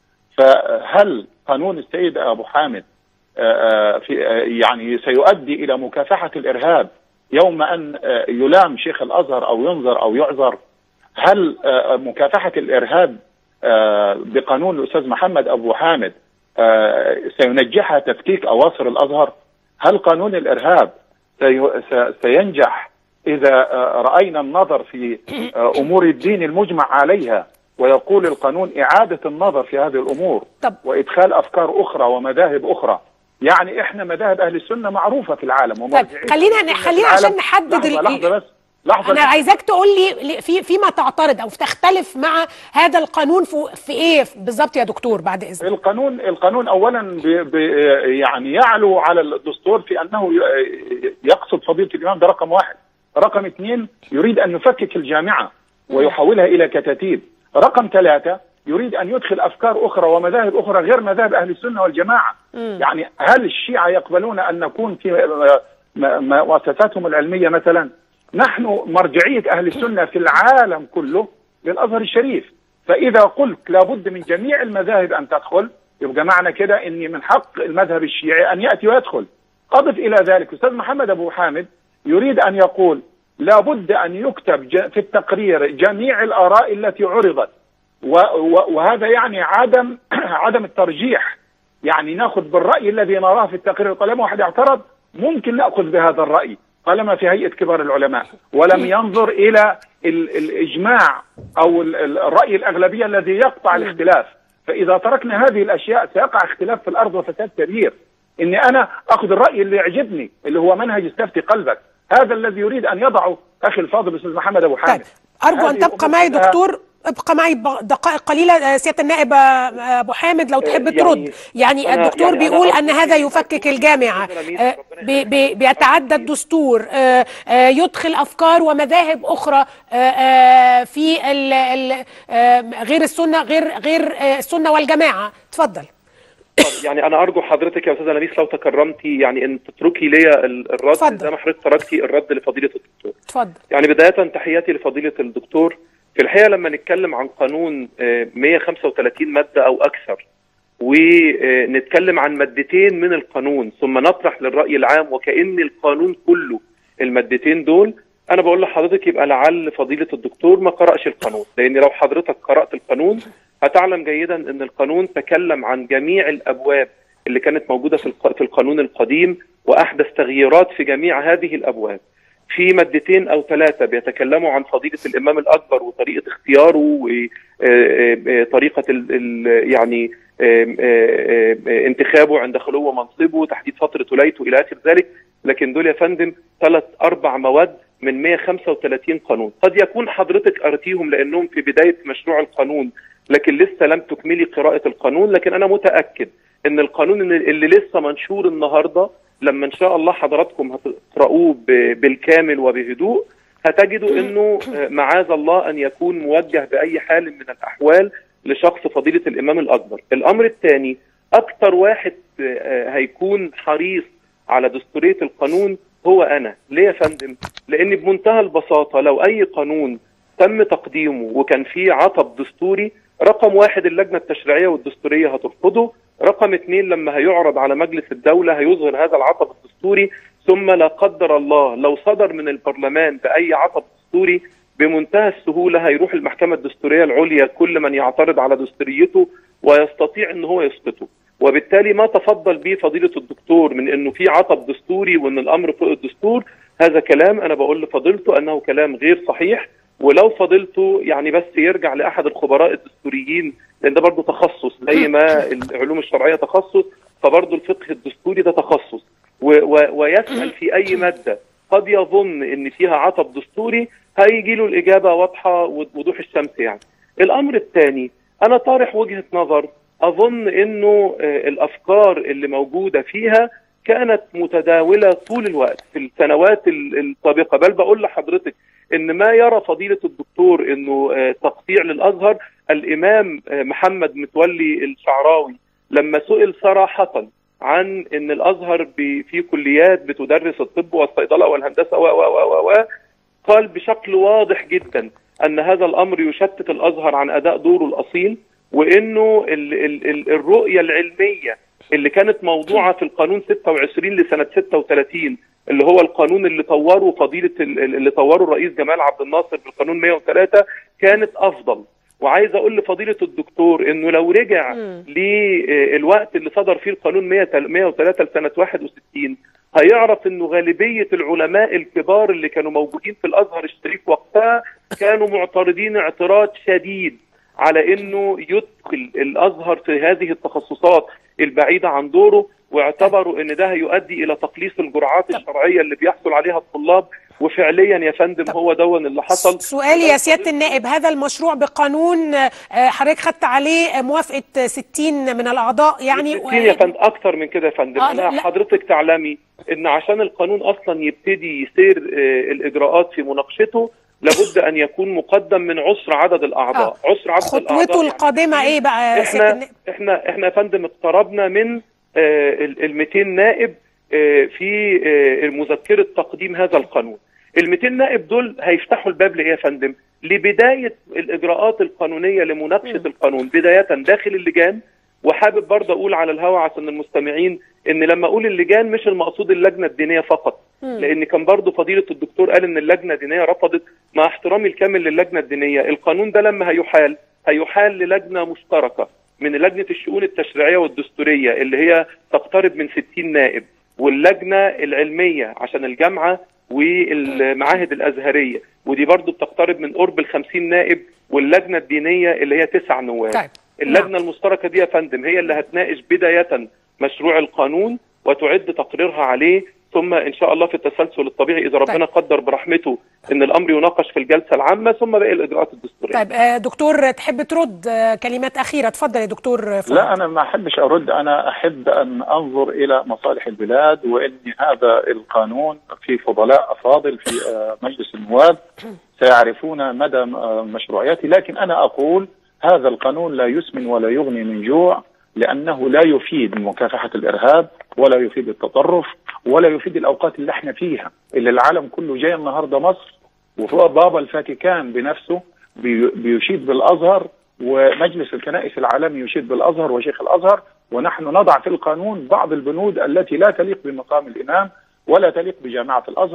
فهل قانون السيد ابو حامد آه، آه، في آه، يعني سيؤدي الى مكافحه الارهاب يوم ان آه، يلام شيخ الازهر او ينظر او يعذر هل آه، مكافحه الارهاب آه، بقانون الاستاذ محمد ابو حامد آه، سينجحها تفكيك اواصر الازهر؟ هل قانون الارهاب سي- س- سينجح اذا آه، راينا النظر في آه، امور الدين المجمع عليها ويقول القانون اعاده النظر في هذه الامور طب. وادخال افكار اخرى ومذاهب اخرى يعني احنا مذاهب اهل السنه معروفه في العالم طيب ومرجعية خلينا أهل السنة في خلينا العالم. عشان نحدد لحظه ال- لحظه بس لحظه انا بس. عايزاك تقول لي لي- في فيما تعترض او تختلف مع هذا القانون في, في ايه بالظبط يا دكتور بعد اذنك القانون القانون اولا بي بي يعني يعلو على الدستور في انه ي- يقصد فضيله الامام ده رقم واحد رقم اثنين يريد ان يفكك الجامعه ويحولها الى كتاتيب رقم ثلاثه يريد ان يدخل افكار اخرى ومذاهب اخرى غير مذاهب اهل السنه والجماعه يعني هل الشيعه يقبلون ان نكون في م- م- مؤسساتهم العلميه مثلا نحن مرجعيه اهل السنه في العالم كله للازهر الشريف فاذا قلت لابد من جميع المذاهب ان تدخل يبقى معنى كده ان من حق المذهب الشيعي ان ياتي ويدخل اضف الى ذلك استاذ محمد ابو حامد يريد ان يقول لابد ان يكتب ج- في التقرير جميع الاراء التي عرضت و- و- وهذا يعني عدم عدم الترجيح يعني ناخذ بالراي الذي نراه في التقرير طالما واحد اعترض ممكن ناخذ بهذا الراي طالما في هيئه كبار العلماء ولم ينظر الى ال- الاجماع او ال- ال- الراي الاغلبيه الذي يقطع الاختلاف فاذا تركنا هذه الاشياء سيقع اختلاف في الارض وفساد كبير اني انا اخذ الراي اللي يعجبني اللي هو منهج استفتي قلبك هذا الذي يريد ان يضعه اخي الفاضل الاستاذ محمد ابو حامد ارجو ان هذه تبقى الأمور معي كلها- دكتور ابقى معي ب- دقائق قليله آه، سياده النائب آه، ابو حامد لو تحب يعني ترد يعني أنا- الدكتور يعني أنا بيقول أرجو ان هذا يفكك الجامعه آه، بي- بي- بيتعدى الدستور آه، آه، يدخل افكار ومذاهب اخرى آه، آه، في ال- ال- آه، غير السنه غير غير آه، السنه والجماعه اتفضل طب يعني انا ارجو حضرتك يا استاذه لميس لو تكرمتي يعني ان تتركي لي ال- الرد اتفضل. زي ما حضرتك تركتي الرد لفضيله الدكتور اتفضل يعني بدايه تحياتي لفضيله الدكتور في الحقيقه لما نتكلم عن قانون آه، 135 ماده او اكثر ونتكلم عن مادتين من القانون ثم نطرح للراي العام وكان القانون كله المادتين دول انا بقول لحضرتك يبقى لعل فضيله الدكتور ما قراش القانون لان لو حضرتك قرات القانون هتعلم جيدا ان القانون تكلم عن جميع الابواب اللي كانت موجوده في الق- في القانون القديم واحدث تغييرات في جميع هذه الابواب في مادتين او ثلاثه بيتكلموا عن فضيله الامام الاكبر وطريقه اختياره وطريقه يعني آم، آم، آم، انتخابه عند خلو منصبه تحديد فتره ولايته الى اخر ذلك لكن دول يا فندم ثلاث اربع مواد من 135 قانون قد يكون حضرتك قرتيهم لانهم في بدايه مشروع القانون لكن لسه لم تكملي قراءه القانون لكن انا متاكد ان القانون اللي اللي لسه منشور النهارده لما ان شاء الله حضراتكم هتقرأوه ب- بالكامل وبهدوء هتجدوا انه آه، معاذ الله ان يكون موجه باي حال من الاحوال لشخص فضيله الامام الاكبر. الامر الثاني اكثر واحد آه، هيكون حريص على دستوريه القانون هو انا، ليه يا فندم؟ لان بمنتهى البساطه لو اي قانون تم تقديمه وكان فيه عطب دستوري رقم واحد اللجنه التشريعيه والدستوريه هترفضه، رقم اثنين لما هيعرض على مجلس الدوله هيظهر هذا العطب الدستوري ثم لا قدر الله لو صدر من البرلمان باي عطب دستوري بمنتهى السهوله هيروح المحكمه الدستوريه العليا كل من يعترض على دستوريته ويستطيع ان هو يسقطه وبالتالي ما تفضل به فضيله الدكتور من انه في عطب دستوري وان الامر فوق الدستور هذا كلام انا بقول لفضيلته انه كلام غير صحيح ولو فضيلته يعني بس يرجع لاحد الخبراء الدستوريين لان ده برضه تخصص زي ما العلوم الشرعيه تخصص فبرضه الفقه الدستوري ده تخصص و و ويسال في اي ماده قد يظن ان فيها عطب دستوري هيجي له الاجابه واضحه وضوح الشمس يعني. الامر الثاني انا طارح وجهه نظر اظن انه آه، الافكار اللي موجوده فيها كانت متداوله طول الوقت في السنوات ال- السابقه بل بقول لحضرتك ان ما يرى فضيله الدكتور انه آه، تقطيع للازهر الامام آه، محمد متولي الشعراوي لما سئل صراحه عن ان الازهر ب- في كليات بتدرس الطب والصيدله والهندسه و و و و و قال بشكل واضح جدا ان هذا الامر يشتت الازهر عن اداء دوره الاصيل وانه ال ال ال الرؤيه العلميه اللي كانت موضوعه في القانون 26 لسنه 36 اللي هو القانون اللي طوره فضيله ال- ال- اللي طوره الرئيس جمال عبد الناصر بالقانون 103 كانت افضل وعايز اقول لفضيله الدكتور انه لو رجع للوقت اللي صدر فيه القانون 100 103 لسنه 61 هيعرف انه غالبيه العلماء الكبار اللي كانوا موجودين في الازهر الشريف وقتها كانوا معترضين اعتراض شديد على انه يدخل الازهر في هذه التخصصات البعيده عن دوره واعتبروا ان ده هيؤدي الى تقليص الجرعات الشرعيه اللي بيحصل عليها الطلاب وفعليا يا فندم هو دون اللي حصل سؤالي يا سياده النائب هذا المشروع بقانون آه، حضرتك خدت عليه موافقه 60 من الاعضاء يعني 60 يا فندم اكتر من كده يا فندم آه، انا لا- حضرتك تعلمي ان عشان القانون اصلا يبتدي يسير آه، الاجراءات في مناقشته لابد ان يكون مقدم من عسر عدد الاعضاء آه. عسر عدد الاعضاء خطوته القادمه ايه بقى يا سياده احنا النائب احنا احنا يا فندم اقتربنا من ال 200 نائب آه، في آه، مذكره تقديم هذا القانون ال 200 نائب دول هيفتحوا الباب لايه يا فندم؟ لبدايه الاجراءات القانونيه لمناقشه القانون بدايه داخل اللجان وحابب برضه اقول على الهوا عشان المستمعين ان لما اقول اللجان مش المقصود اللجنه الدينيه فقط مم. لان كان برضه فضيله الدكتور قال ان اللجنه الدينيه رفضت مع احترامي الكامل للجنه الدينيه القانون ده لما هيحال هيحال للجنه مشتركه من لجنه الشؤون التشريعيه والدستوريه اللي هي تقترب من 60 نائب واللجنه العلميه عشان الجامعه والمعاهد الازهريه ودي برضه بتقترب من قرب ال 50 نائب واللجنه الدينيه اللي هي تسع نواب طيب. اللجنه المشتركه دي يا فندم هي اللي هتناقش بدايه مشروع القانون وتعد تقريرها عليه ثم ان شاء الله في التسلسل الطبيعي اذا ربنا قدر برحمته ان الامر يناقش في الجلسه العامه ثم باقي الاجراءات الدستوريه طيب آه، دكتور تحب ترد آه، كلمات اخيره اتفضل يا دكتور فؤاد لا انا ما احبش ارد انا احب ان انظر الى مصالح البلاد وان هذا القانون في فضلاء افاضل في آه، مجلس النواب سيعرفون مدى آه، مشروعيته لكن انا اقول هذا القانون لا يسمن ولا يغني من جوع لانه لا يفيد من مكافحه الارهاب ولا يفيد التطرف ولا يفيد الاوقات اللي احنا فيها اللي العالم كله جاي النهارده مصر وفوق بابا الفاتيكان بنفسه بي- بيشيد بالازهر ومجلس الكنائس العالمي يشيد بالازهر وشيخ الازهر ونحن نضع في القانون بعض البنود التي لا تليق بمقام الامام ولا تليق بجامعه الازهر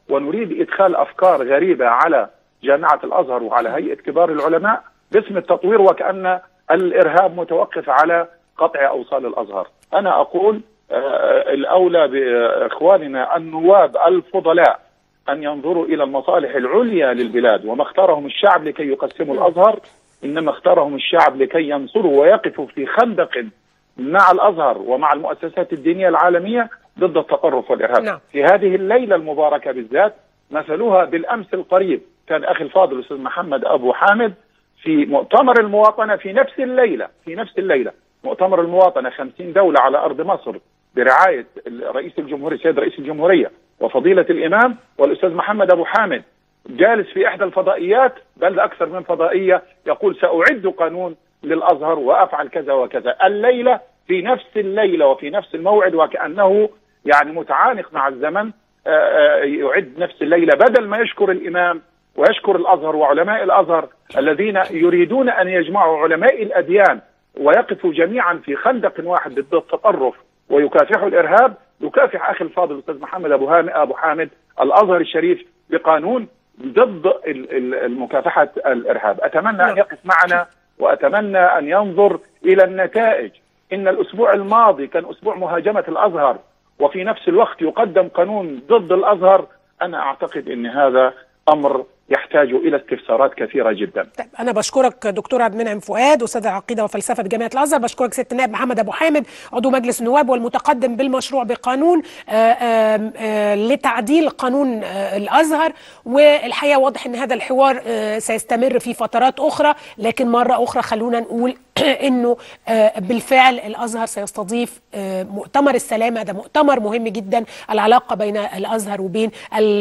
ونريد ادخال افكار غريبه على جامعه الازهر وعلى هيئه كبار العلماء باسم التطوير وكان الارهاب متوقف على قطع اوصال الازهر. انا اقول آه، الاولى باخواننا النواب الفضلاء ان ينظروا الى المصالح العليا للبلاد وما اختارهم الشعب لكي يقسموا الازهر انما اختارهم الشعب لكي ينصروا ويقفوا في خندق مع الازهر ومع المؤسسات الدينيه العالميه ضد التطرف والارهاب. نعم. في هذه الليله المباركه بالذات مثلوها بالامس القريب كان اخي الفاضل الاستاذ محمد ابو حامد في مؤتمر المواطنه في نفس الليله في نفس الليله مؤتمر المواطنه 50 دوله على ارض مصر برعايه رئيس الجمهوريه السيد رئيس الجمهوريه وفضيله الامام والاستاذ محمد ابو حامد جالس في احدى الفضائيات بل اكثر من فضائيه يقول ساعد قانون للازهر وافعل كذا وكذا الليله في نفس الليله وفي نفس الموعد وكانه يعني متعانق مع الزمن آه، آه، يعد نفس الليله بدل ما يشكر الامام ويشكر الازهر وعلماء الازهر الذين يريدون ان يجمعوا علماء الاديان ويقفوا جميعا في خندق واحد ضد التطرف ويكافحوا الارهاب يكافح اخي الفاضل الاستاذ محمد ابو هام ابو حامد الازهر الشريف بقانون ضد ال- ال- المكافحه الارهاب اتمنى ان يقف معنا واتمنى ان ينظر الى النتائج ان الاسبوع الماضي كان اسبوع مهاجمه الازهر وفي نفس الوقت يقدم قانون ضد الازهر انا اعتقد ان هذا امر يحتاج الى استفسارات كثيره جدا انا بشكرك دكتور عبد المنعم فؤاد استاذ العقيده والفلسفه بجامعه الازهر بشكرك سياده النائب محمد ابو حامد عضو مجلس النواب والمتقدم بالمشروع بقانون آه، آه، آه، لتعديل قانون آه، الازهر والحقيقه واضح ان هذا الحوار آه، سيستمر في فترات اخرى لكن مره اخرى خلونا نقول انه آه، بالفعل الازهر سيستضيف آه، مؤتمر السلامه ده مؤتمر مهم جدا العلاقه بين الازهر وبين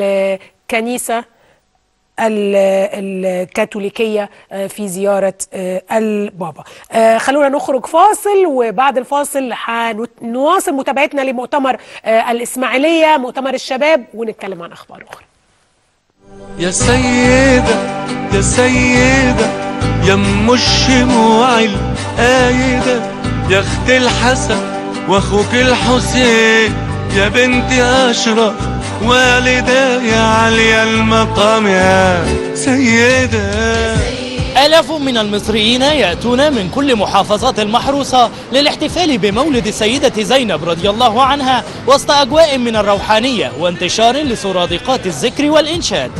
الكنيسه ال- الكاثوليكية آه، في زيارة آه، البابا آه، خلونا نخرج فاصل وبعد الفاصل هنواصل متابعتنا لمؤتمر آه، الإسماعيلية مؤتمر الشباب ونتكلم عن أخبار أخرى يا سيدة يا سيدة يا ام الشموع القايدة يا اخت الحسن واخوك الحسين يا بنت اشرف والدة يا عليا المقام يا سيدة آلاف من المصريين يأتون من كل محافظات المحروسة للاحتفال بمولد السيدة زينب رضي الله عنها وسط أجواء من الروحانية وانتشار لسرادقات الذكر والإنشاد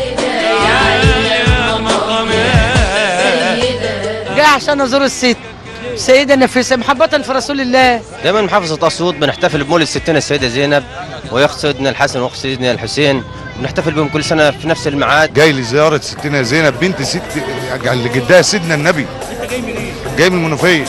جاي عشان ازور الست سيدة نفيسة محبة في رسول الله دايما محافظة أسيوط بنحتفل بمولد ستنا السيدة زينب ويخت سيدنا الحسن واخت سيدنا الحسين بنحتفل بهم كل سنة في نفس الميعاد جاي لزيارة ستنا زينب بنت ست اللي جدها سيدنا النبي جاي من المنوفية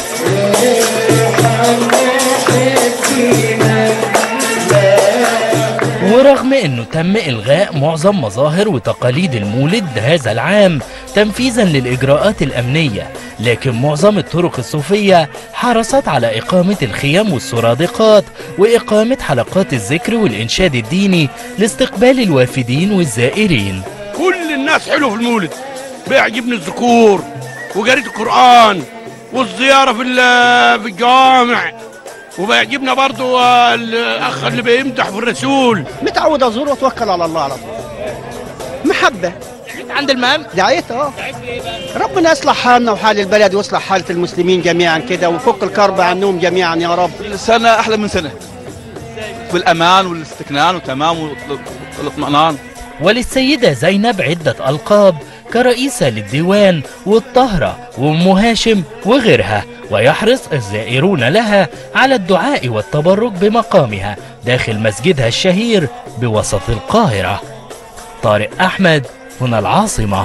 ورغم انه تم الغاء معظم مظاهر وتقاليد المولد هذا العام تنفيذا للاجراءات الامنيه لكن معظم الطرق الصوفيه حرصت على اقامه الخيام والسرادقات واقامه حلقات الذكر والانشاد الديني لاستقبال الوافدين والزائرين كل الناس حلو في المولد بيعجبني الذكور وقراءة القرآن والزيارة في ال- في الجوامع وبيعجبنا برضو آه، الأخ اللي بيمدح في الرسول متعود ازور واتوكل على الله على طول محبه عند المام دعيت اه ربنا يصلح حالنا وحال البلد ويصلح حاله المسلمين جميعا كده ويفك الكرب عنهم جميعا يا رب سنة أحلى من سنة بالأمان والاستكنان وتمام والاطمئنان وللسيدة زينب عدة ألقاب كرئيسة للديوان والطهرة وأم هاشم وغيرها ويحرص الزائرون لها على الدعاء والتبرك بمقامها داخل مسجدها الشهير بوسط القاهرة طارق أحمد هنا العاصمة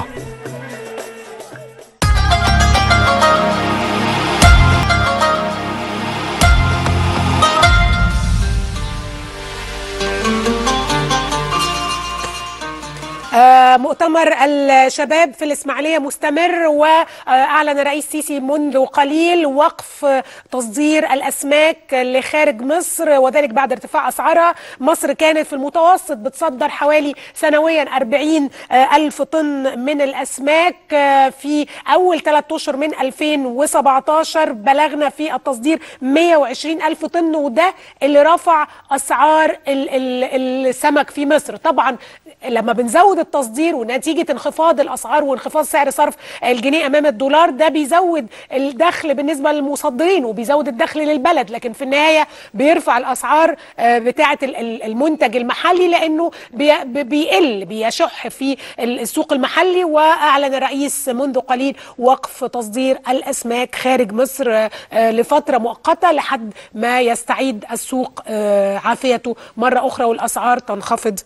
آه آه، مؤتمر الشباب في الإسماعيلية مستمر وأعلن الرئيس سيسي منذ قليل وقف تصدير الأسماك لخارج مصر وذلك بعد ارتفاع أسعارها مصر كانت في المتوسط بتصدر حوالي سنويا 40 آه، ألف طن من الأسماك آه، في أول ثلاث أشهر من 2017 بلغنا في التصدير 120 ألف طن وده اللي رفع أسعار ال- ال- السمك في مصر طبعا لما بنزود التصدير ونتيجة انخفاض الأسعار وانخفاض سعر صرف الجنيه أمام الدولار ده بيزود الدخل بالنسبة للمصدرين وبيزود الدخل للبلد لكن في النهاية بيرفع الأسعار آه، بتاعة ال- ال- المنتج المحلي لأنه بي- بي- بيقل بيشح في السوق المحلي وأعلن الرئيس منذ قليل وقف تصدير الأسماك خارج مصر آه، آه، لفترة مؤقتة لحد ما يستعيد السوق آه، عافيته مرة أخرى والأسعار تنخفض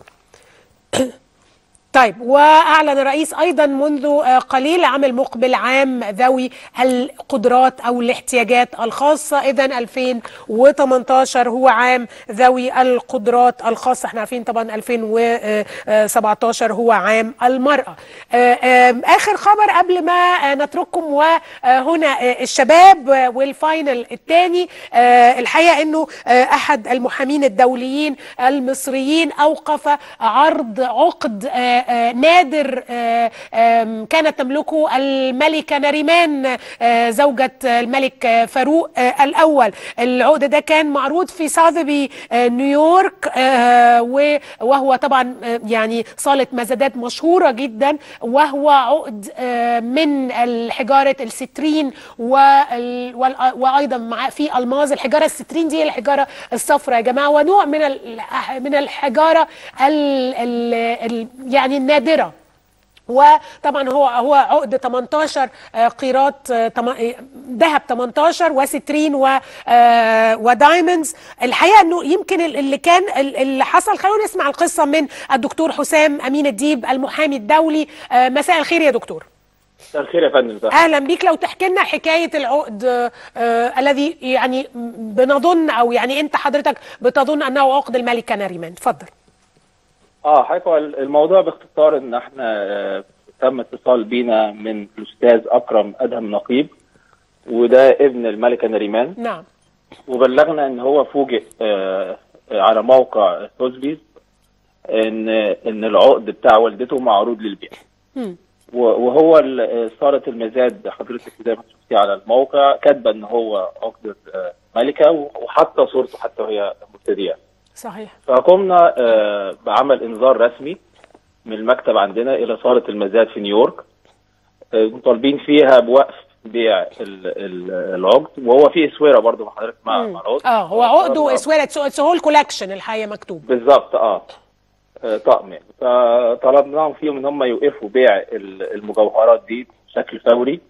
طيب واعلن الرئيس ايضا منذ آه، قليل عام المقبل عام ذوي القدرات او الاحتياجات الخاصه اذا 2018 هو عام ذوي القدرات الخاصه احنا عارفين طبعا 2017 هو عام المراه آه، آه، اخر خبر قبل ما آه، نترككم وهنا آه، الشباب آه، والفاينل الثاني الحقيقه انه آه، احد المحامين الدوليين المصريين اوقف عرض عقد آه، آه، نادر آه، آم، كانت تملكه الملكه نريمان آه، زوجة الملك آه، فاروق آه، الأول العقد ده كان معروض في ساذبي آه، نيويورك آه، و- وهو طبعا آه، يعني صالة مزادات مشهورة جدا وهو عقد آه، من الحجارة السترين وال- وال- وأيضا مع في ألماظ الحجارة السترين دي الحجارة الصفراء يا جماعة ونوع من ال- من الحجارة ال ال ال يعني النادرة وطبعا هو هو عقد 18 آه، قيراط آه، تم- آه، ذهب 18 وسترين و آه، ودايموندز الحقيقه انه يمكن ال- اللي كان ال- اللي حصل خلونا نسمع القصه من الدكتور حسام امين الديب المحامي الدولي آه، مساء الخير يا دكتور مساء الخير يا فندم ازيك؟ اهلا بيك لو تحكي لنا حكايه العقد آه، آه، الذي يعني بنظن او يعني انت حضرتك بتظن انه عقد الملكه نريمان اتفضل اه حضرتك هو الموضوع باختصار ان احنا آه، تم اتصال بينا من الاستاذ اكرم ادهم نقيب وده ابن الملكه نريمان نعم وبلغنا ان هو فوجئ آه، آه، على موقع سوزبيز ان ان العقد بتاع والدته معروض للبيع مم. و- وهو ال- صالة المزاد حضرتك زي ما شفتي على الموقع كاتبه ان هو عقد آه، ملكه وحاطه صورته حتى وهي مبتدئه صحيح فقمنا آه، بعمل انذار رسمي من المكتب عندنا الى صاله المزاد في نيويورك آه، طالبين فيها بوقف بيع ال- ال- العقد وهو في اسوره برضو مع حضرتك مع مم. مع العقد اه هو عقده اسوره سهول كولكشن الحقيقه مكتوب بالظبط اه آه، طقم يعني فطلبناهم فيهم ان هم يوقفوا بيع ال- المجوهرات دي بشكل فوري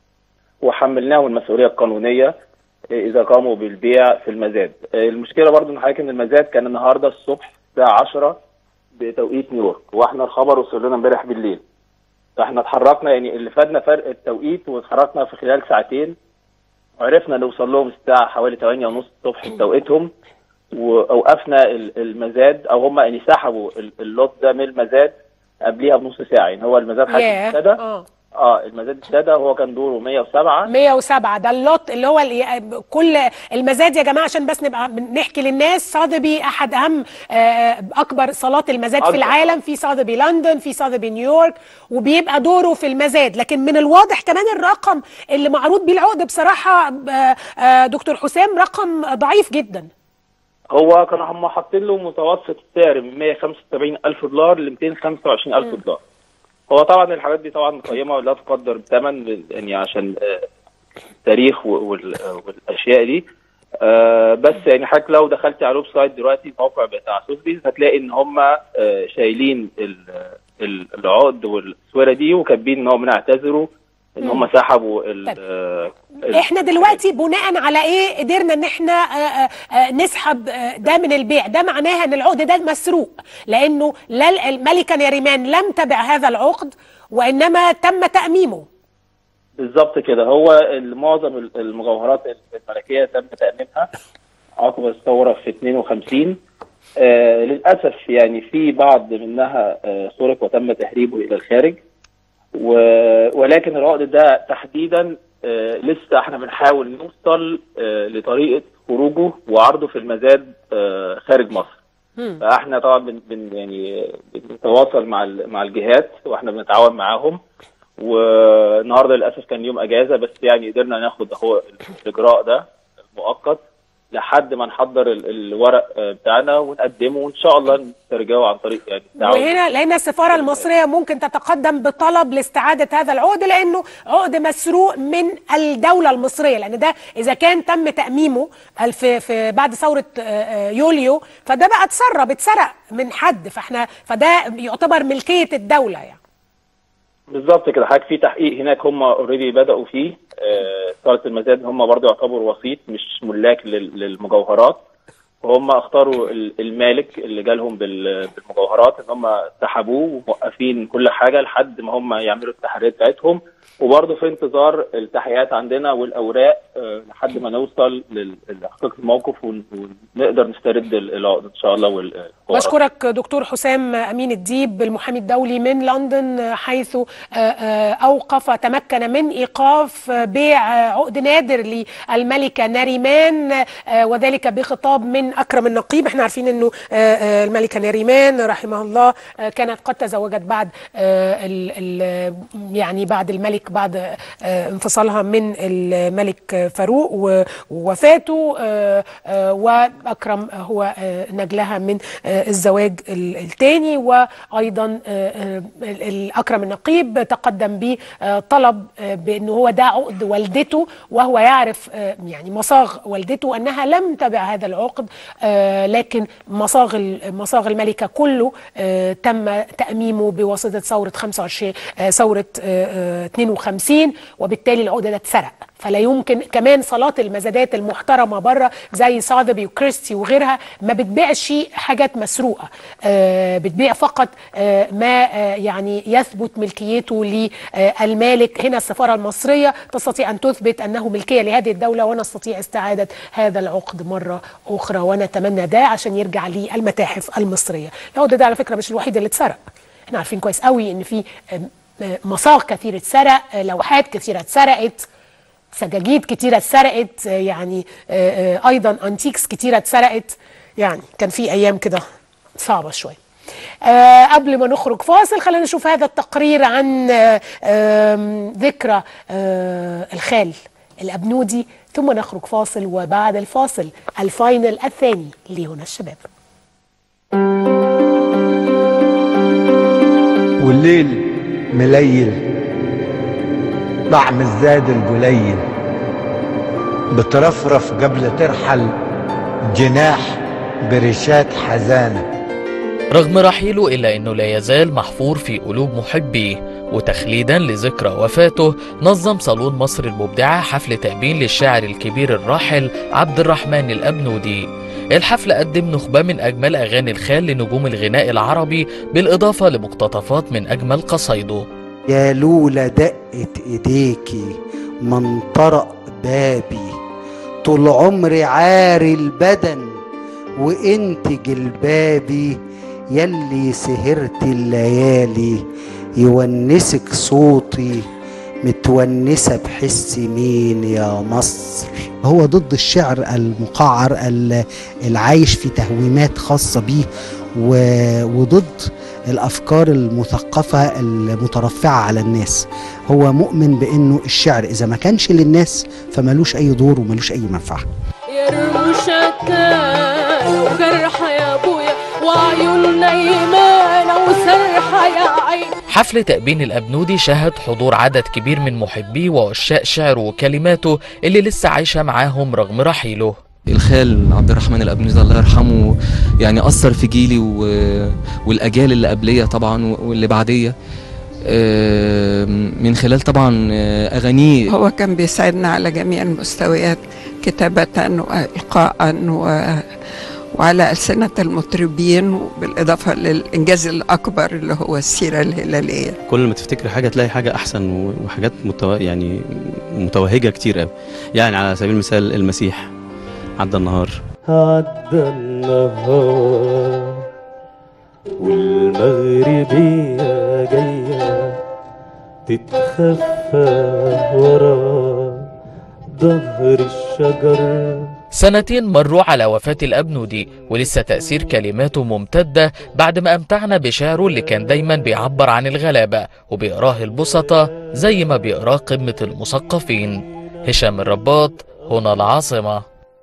وحملناهم المسؤوليه القانونيه آه، اذا قاموا بالبيع في المزاد آه، المشكله برضو ان حضرتك ان المزاد كان النهارده الصبح الساعه 10 بتوقيت نيويورك واحنا الخبر وصل لنا امبارح بالليل فاحنا اتحركنا يعني اللي فادنا فرق التوقيت واتحركنا في خلال ساعتين وعرفنا نوصل لهم الساعه حوالي 8 ونص الصبح بتوقيتهم واوقفنا ال- المزاد او هم يعني سحبوا ال- اللوت ده من المزاد قبليها بنص ساعه يعني هو المزاد حتى ياه ابتدى اه اه المزاد ابتدى هو كان دوره 107 107 ده اللوت اللي هو ال- كل المزاد يا جماعه عشان بس نبقى نحكي للناس صادبي احد اهم آه، اكبر صالات المزاد في أكبر. العالم في صادبي لندن في صادبي نيويورك وبيبقى دوره في المزاد لكن من الواضح كمان الرقم اللي معروض بيه العقد بصراحه آه، آه، دكتور حسام رقم ضعيف جدا هو كانوا هم حاطين له متوسط السعر من 175 الف دولار ل 225 الف دولار هو طبعا الحاجات دي طبعا قيمه ولا تقدر بثمن يعني عشان آه، التاريخ و- وال- آه، والاشياء دي آه، بس يعني حضرتك لو دخلت على الويب سايت دلوقتي الموقع بتاع سوثبيز هتلاقي ان هم آه، شايلين ال- ال- العقد والسوره دي وكاتبين ان هم بنعتذروا ان هم سحبوا ال- آه، ال- احنا دلوقتي بناء على ايه قدرنا ان احنا آه، آه، آه، نسحب آه، ده من البيع ده معناها ان العقد ده مسروق لانه لا ال- الملكه نريمان لم تبع هذا العقد وانما تم تاميمه بالظبط كده هو ال- معظم ال- المجوهرات الملكيه تم تاميمها عقب الثوره في 52 آه للاسف يعني في بعض منها آه سرق وتم تهريبه الى الخارج و... ولكن العقد ده تحديدا آه لسه احنا بنحاول نوصل آه لطريقه خروجه وعرضه في المزاد آه خارج مصر فاحنا طبعا بن بن يعني بنتواصل مع ال- مع الجهات واحنا بنتعاون معاهم والنهارده للاسف كان يوم اجازه بس يعني قدرنا ناخد هو الاجراء ده مؤقت لحد ما نحضر ال- الورق آه، بتاعنا ونقدمه وان شاء الله نسترجعه عن طريق يعني التعاون. وهنا لان السفاره المصريه ممكن تتقدم بطلب لاستعاده هذا العقد لانه عقد مسروق من الدوله المصريه لان ده اذا كان تم تاميمه في في بعد ثوره آه، آه، يوليو فده بقى اتسرب اتسرق من حد فاحنا فده يعتبر ملكيه الدوله يعني بالظبط كده حضرتك في تحقيق هناك هم اوريدي بداوا فيه آه، صاله المزاد هم برضه يعتبروا وسيط مش ملاك لل- للمجوهرات وهم اختاروا ال- المالك اللي جالهم بال- بالمجوهرات ان هم سحبوه وموقفين كل حاجه لحد ما هم يعملوا التحريات بتاعتهم وبرضه في انتظار التحقيقات عندنا والاوراق آه، لحد ما نوصل لل- لحقيقه الموقف ون- ونقدر نسترد ال- العقد ان شاء الله والجوهرات. بشكرك دكتور حسام امين الديب المحامي الدولي من لندن حيث آه، آه، اوقف تمكن من ايقاف بيع عقد نادر للملكه ناريمان آه، وذلك بخطاب من اكرم النقيب احنا عارفين انه آه، آه، الملكه ناريمان رحمها الله آه، كانت قد تزوجت بعد آه، ال- ال- يعني بعد الملك بعد آه، انفصالها من الملك فاروق و- ووفاته آه، آه، واكرم هو آه، نجلها من آه، الزواج الثاني وايضا آه، آه، ال- الاكرم النقيب تقدم بطلب بانه هو ده عقد والدته وهو يعرف آه، يعني مصاغ والدته انها لم تبع هذا العقد آه، لكن مصاغ ال- مصاغ الملكه كله آه، تم تاميمه بواسطه ثوره 25 آه، ثوره آه، آه، 52 وبالتالي العقد ده اتسرق فلا يمكن كمان صالات المزادات المحترمه بره زي ساذبي وكريستي وغيرها ما بتبيعش حاجات مسروقه آه، بتبيع فقط آه، ما آه، يعني يثبت ملكيته للمالك هنا السفاره المصريه تستطيع ان تثبت انه ملكيه لهذه الدوله ونستطيع استعاده هذا العقد مره اخرى ونتمنى ده عشان يرجع للمتاحف المصريه العقد ده على فكره مش الوحيد اللي اتسرق احنا عارفين كويس قوي ان في آم، آه، مصاغ كثير اتسرق آه، لوحات كثيره اتسرقت سجاجيد كتيرة اتسرقت آه، يعني آه، آه، أيضا أنتيكس كتيرة اتسرقت يعني كان في أيام كده صعبة شوية آه قبل ما نخرج فاصل خلينا نشوف هذا التقرير عن آه آم، ذكرى آه الخال الأبنودي ثم نخرج فاصل وبعد الفاصل الفاينل الثاني لهنا الشباب والليل مليل طعم الزاد القليل بترفرف قبل ترحل جناح بريشات حزانه رغم رحيله إلا أنه لا يزال محفور في قلوب محبيه وتخليدا لذكرى وفاته نظم صالون مصر المبدعة حفل تأبين للشاعر الكبير الراحل عبد الرحمن الأبنودي الحفل قدم نخبة من أجمل أغاني الخال لنجوم الغناء العربي بالإضافة لمقتطفات من أجمل قصايده يا لولا دقة ايديكي من طرق بابي طول عمري عاري البدن وانت جلبابي يلي سهرت الليالي يونسك صوتي متونسة بحس مين يا مصر هو ضد الشعر المقعر ال- العايش في تهويمات خاصة بيه و- وضد الأفكار المثقفة المترفعة على الناس هو مؤمن بأنه الشعر إذا ما كانش للناس فملوش أي دور وملوش أي منفعة يرموا شكاية وجرحى يا ابويا وعيون نايمانة وسرحة يا عين حفل تأبين الأبنودي شهد حضور عدد كبير من محبيه وعشاق شعره وكلماته اللي لسه عايشة معاهم رغم رحيله الخال عبد الرحمن الأبنودي الله يرحمه يعني أثر في جيلي و... والأجيال اللي قبلية طبعا واللي بعدية آه، من خلال طبعا آه، أغانيه هو كان بيساعدنا على جميع المستويات كتابة وإلقاء و... وعلى ألسنة المطربين وبالإضافة للإنجاز الأكبر اللي هو السيرة الهلالية كل ما تفتكر حاجه تلاقي حاجه احسن و- وحاجات متو... يعني متوهجه كتير قوي يعني على سبيل المثال المسيح عدى النهار عدى النهار والمغربية جاية تتخفى ورا ظهر الشجر سنتين مروا على وفاة الأبنودي ولسه تأثير كلماته ممتدة بعد ما أمتعنا بشعره اللي كان دايما بيعبر عن الغلابة وبيقراه البسطة زي ما بيقراه قمة المثقفين هشام الرباط هنا العاصمة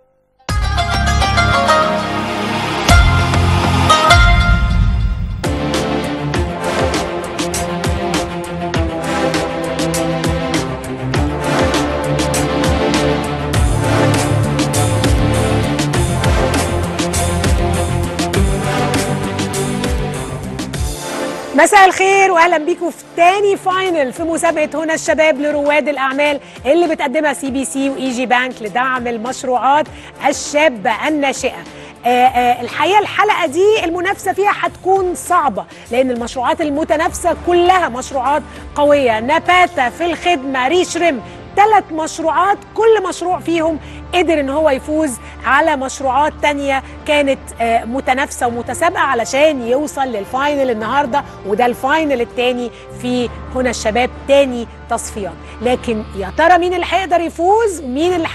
مساء الخير واهلا بيكم في تاني فاينل في مسابقه هنا الشباب لرواد الاعمال اللي بتقدمها سي بي سي واي جي بانك لدعم المشروعات الشابه الناشئه آه آه الحقيقه الحلقه دي المنافسه فيها هتكون صعبه لان المشروعات المتنافسه كلها مشروعات قويه نباتا في الخدمه ريشرم ثلاث مشروعات كل مشروع فيهم قدر ان هو يفوز على مشروعات تانية كانت آه، متنافسة ومتسابقة علشان يوصل للفاينل النهاردة وده الفاينل التاني في هنا الشباب تاني تصفيات لكن يا ترى مين اللي هيقدر يفوز مين اللي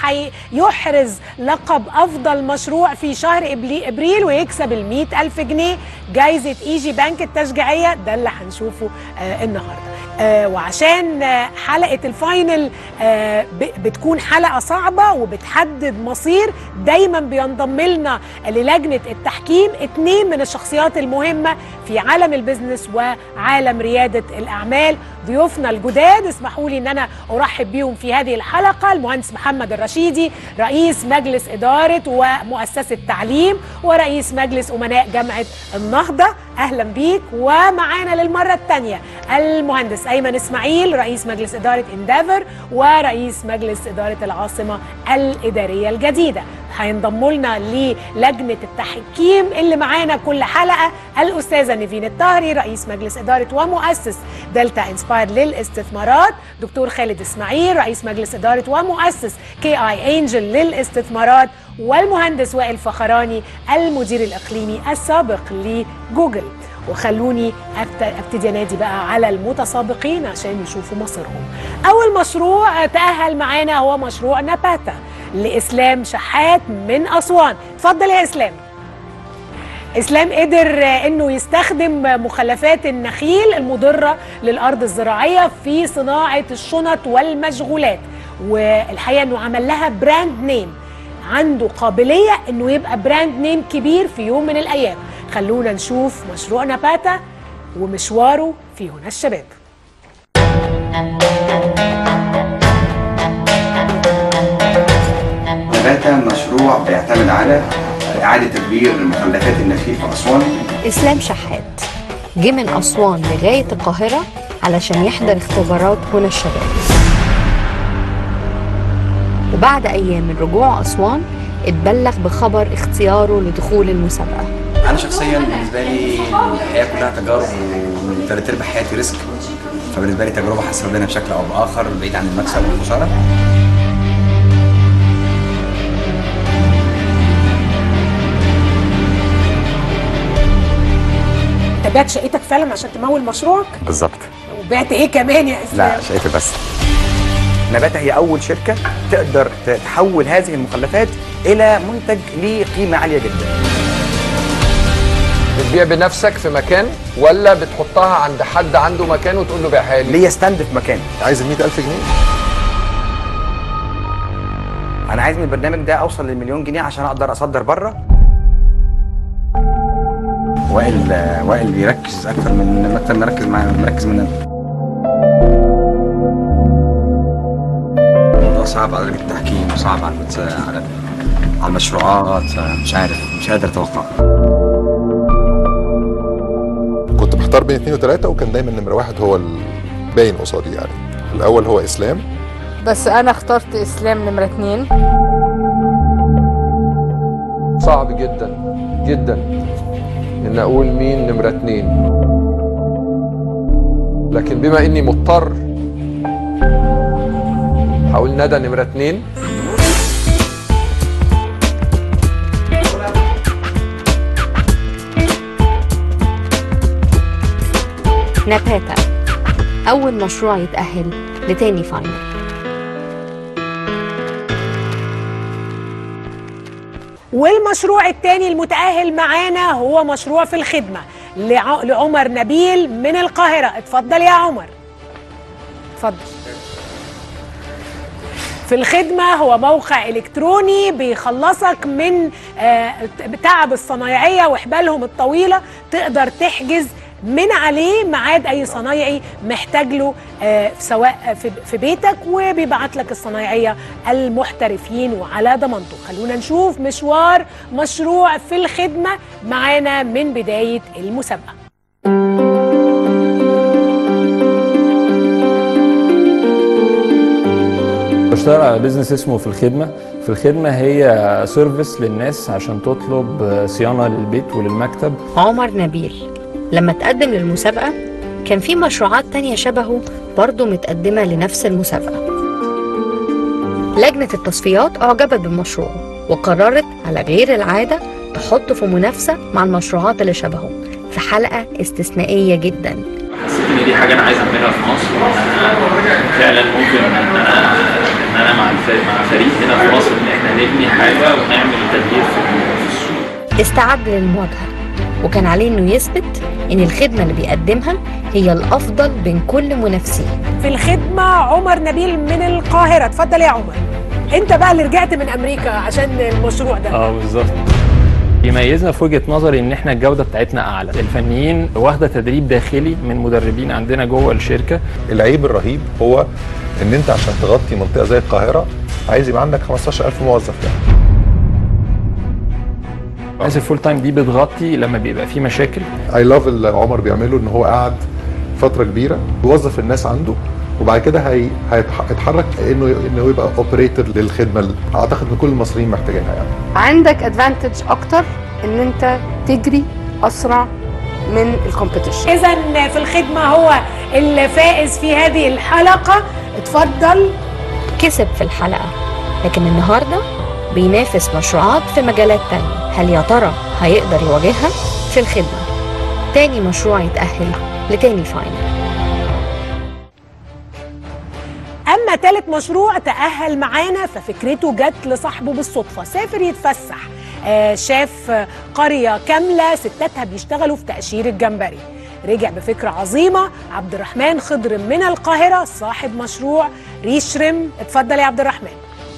هيحرز لقب أفضل مشروع في شهر إبلي- إبريل ويكسب ال ألف جنيه جايزة إيجي بانك التشجيعية ده اللي هنشوفه آه النهاردة آه وعشان آه حلقة الفاينل آه ب- بتكون حلقة صعبة وبتحدد مصير دايما بينضم لنا للجنة التحكيم اتنين من الشخصيات المهمة في عالم البزنس وعالم ريادة الأعمال ضيوفنا الجداد اسمحوا لي ان انا ارحب بيهم في هذه الحلقة المهندس محمد الرشيدي رئيس مجلس إدارة ومؤسسة تعليم ورئيس مجلس أمناء جامعة النهضة أهلا بيك ومعانا للمرة الثانية المهندس أيمن إسماعيل رئيس مجلس إدارة اندافر ورئيس مجلس إدارة العاصمة الإدارية الجديدة هينضموا لنا للجنة التحكيم اللي معانا كل حلقة الأستاذة نيفين الطاهري رئيس مجلس إدارة ومؤسس دلتا انسباير للاستثمارات دكتور خالد إسماعيل رئيس مجلس إدارة ومؤسس كي آي انجل للاستثمارات والمهندس وائل فخراني المدير الإقليمي السابق لجوجل وخلوني أبت- ابتدي انادي بقى على المتسابقين عشان يشوفوا مصيرهم اول مشروع تاهل معانا هو مشروع نباتا لاسلام شحات من اسوان اتفضل يا اسلام اسلام قدر انه يستخدم مخلفات النخيل المضره للارض الزراعيه في صناعه الشنط والمشغولات والحقيقه انه عمل لها براند نيم عنده قابليه انه يبقى براند نيم كبير في يوم من الايام خلونا نشوف مشروع نباتا ومشواره في هنا الشباب نباتا مشروع بيعتمد على إعادة تدوير مخلفات النخيل في أسوان إسلام شحات جه من أسوان لغاية القاهرة علشان يحضر اختبارات هنا الشباب وبعد أيام من رجوع أسوان اتبلغ بخبر اختياره لدخول المسابقة أنا شخصيا بالنسبة لي الحياة كلها تجارب وثلاث أرباع حياتي ريسك فبالنسبة لي تجربة حاسة بينها بشكل أو بآخر بعيد عن المكسب والخسارة انت بعت شقتك فعلا عشان تمول مشروعك بالظبط وبعت ايه كمان يا اسلام لا شايفه بس نباتا هي اول شركه تقدر تحول هذه المخلفات الى منتج ليه قيمه عاليه جدا بتبيع بنفسك في مكان ولا بتحطها عند حد عنده مكان وتقول له بيعها لي ليا ستاند في مكان عايز ال 100000 جنيه انا عايز من البرنامج ده اوصل للمليون جنيه عشان اقدر اصدر بره وائل وائل بيركز اكتر من اكتر ما مركز مع مركز مننا الموضوع صعب على التحكيم وصعب على المتس- على على المشروعات مش عارف مش قادر اتوقع كنت محتار بين اثنين وثلاثة وكان دايما نمرة واحد هو الباين قصادي يعني الأول هو إسلام بس انا اخترت اسلام نمرة اتنين صعب جدا جدا ان اقول مين نمرة اتنين لكن بما اني مضطر هقول ندى نمرة اتنين نباتا أول مشروع يتأهل لتاني فاينل والمشروع الثاني المتأهل معانا هو مشروع في الخدمة لع- لعمر نبيل من القاهرة اتفضل يا عمر اتفضل في الخدمة هو موقع إلكتروني بيخلصك من آه، تعب الصنايعية وحبالهم الطويلة تقدر تحجز من عليه ميعاد أي صنايعي محتاج له آه، سواء في- في بيتك وبيبعت لك الصنايعية المحترفين وعلى ضمانته خلونا نشوف مشوار مشروع في الخدمة معانا من بداية المسابقة بشتغل على بيزنس اسمه في الخدمة في الخدمة هي سيرفيس للناس عشان تطلب صيانة للبيت وللمكتب عمر نبيل لما تقدم للمسابقة كان في مشروعات تانية شبهه برضه متقدمة لنفس المسابقة لجنة التصفيات أعجبت بالمشروع وقررت على غير العادة تحطه في منافسة مع المشروعات اللي شبهه في حلقة استثنائية جدا حسيت ان دي حاجه انا عايز اعملها في مصر وان انا فعلا ممكن ان انا ان انا مع الفريق مع فريق هنا في مصر ان احنا نبني حاجه ونعمل تغيير في في السوق استعد للمواجهة وكان عليه إنه يثبت إن الخدمة اللي بيقدمها هي الأفضل بين كل منافسيه في الخدمة عمر نبيل من القاهرة اتفضل يا عمر انت بقى اللي رجعت من امريكا عشان المشروع ده اه بالظبط يميزنا في وجهه نظري ان احنا الجوده بتاعتنا اعلى الفنيين واخده تدريب داخلي من مدربين عندنا جوه الشركه العيب الرهيب هو ان انت عشان تغطي منطقه زي القاهره عايز يبقى عندك 15000 موظف يعني الناس الفول تايم دي بتغطي لما بيبقى في مشاكل اي لاف اللي عمر بيعمله ان هو قعد فتره كبيره بيوظف الناس عنده وبعد كده هي هيتح- هيتحرك انه انه يبقى اوبريتور للخدمه اللي اعتقد ان كل المصريين محتاجينها يعني عندك ادفانتج اكتر ان انت تجري اسرع من الكومبيتيشن اذا في الخدمة هو الفائز في هذه الحلقة اتفضل كسب في الحلقة لكن النهاردة بينافس مشروعات في مجالات تانية هل يا ترى هيقدر يواجهها في الخدمة تاني مشروع يتأهل لتاني فاينل اما تالت مشروع تأهل معانا ففكرته جت لصاحبه بالصدفة سافر يتفسح آه شاف آه، قرية كاملة ستاتها بيشتغلوا في تقشير الجمبري رجع بفكرة عظيمة عبد الرحمن خضر من القاهرة صاحب مشروع ريشرم اتفضل يا عبد الرحمن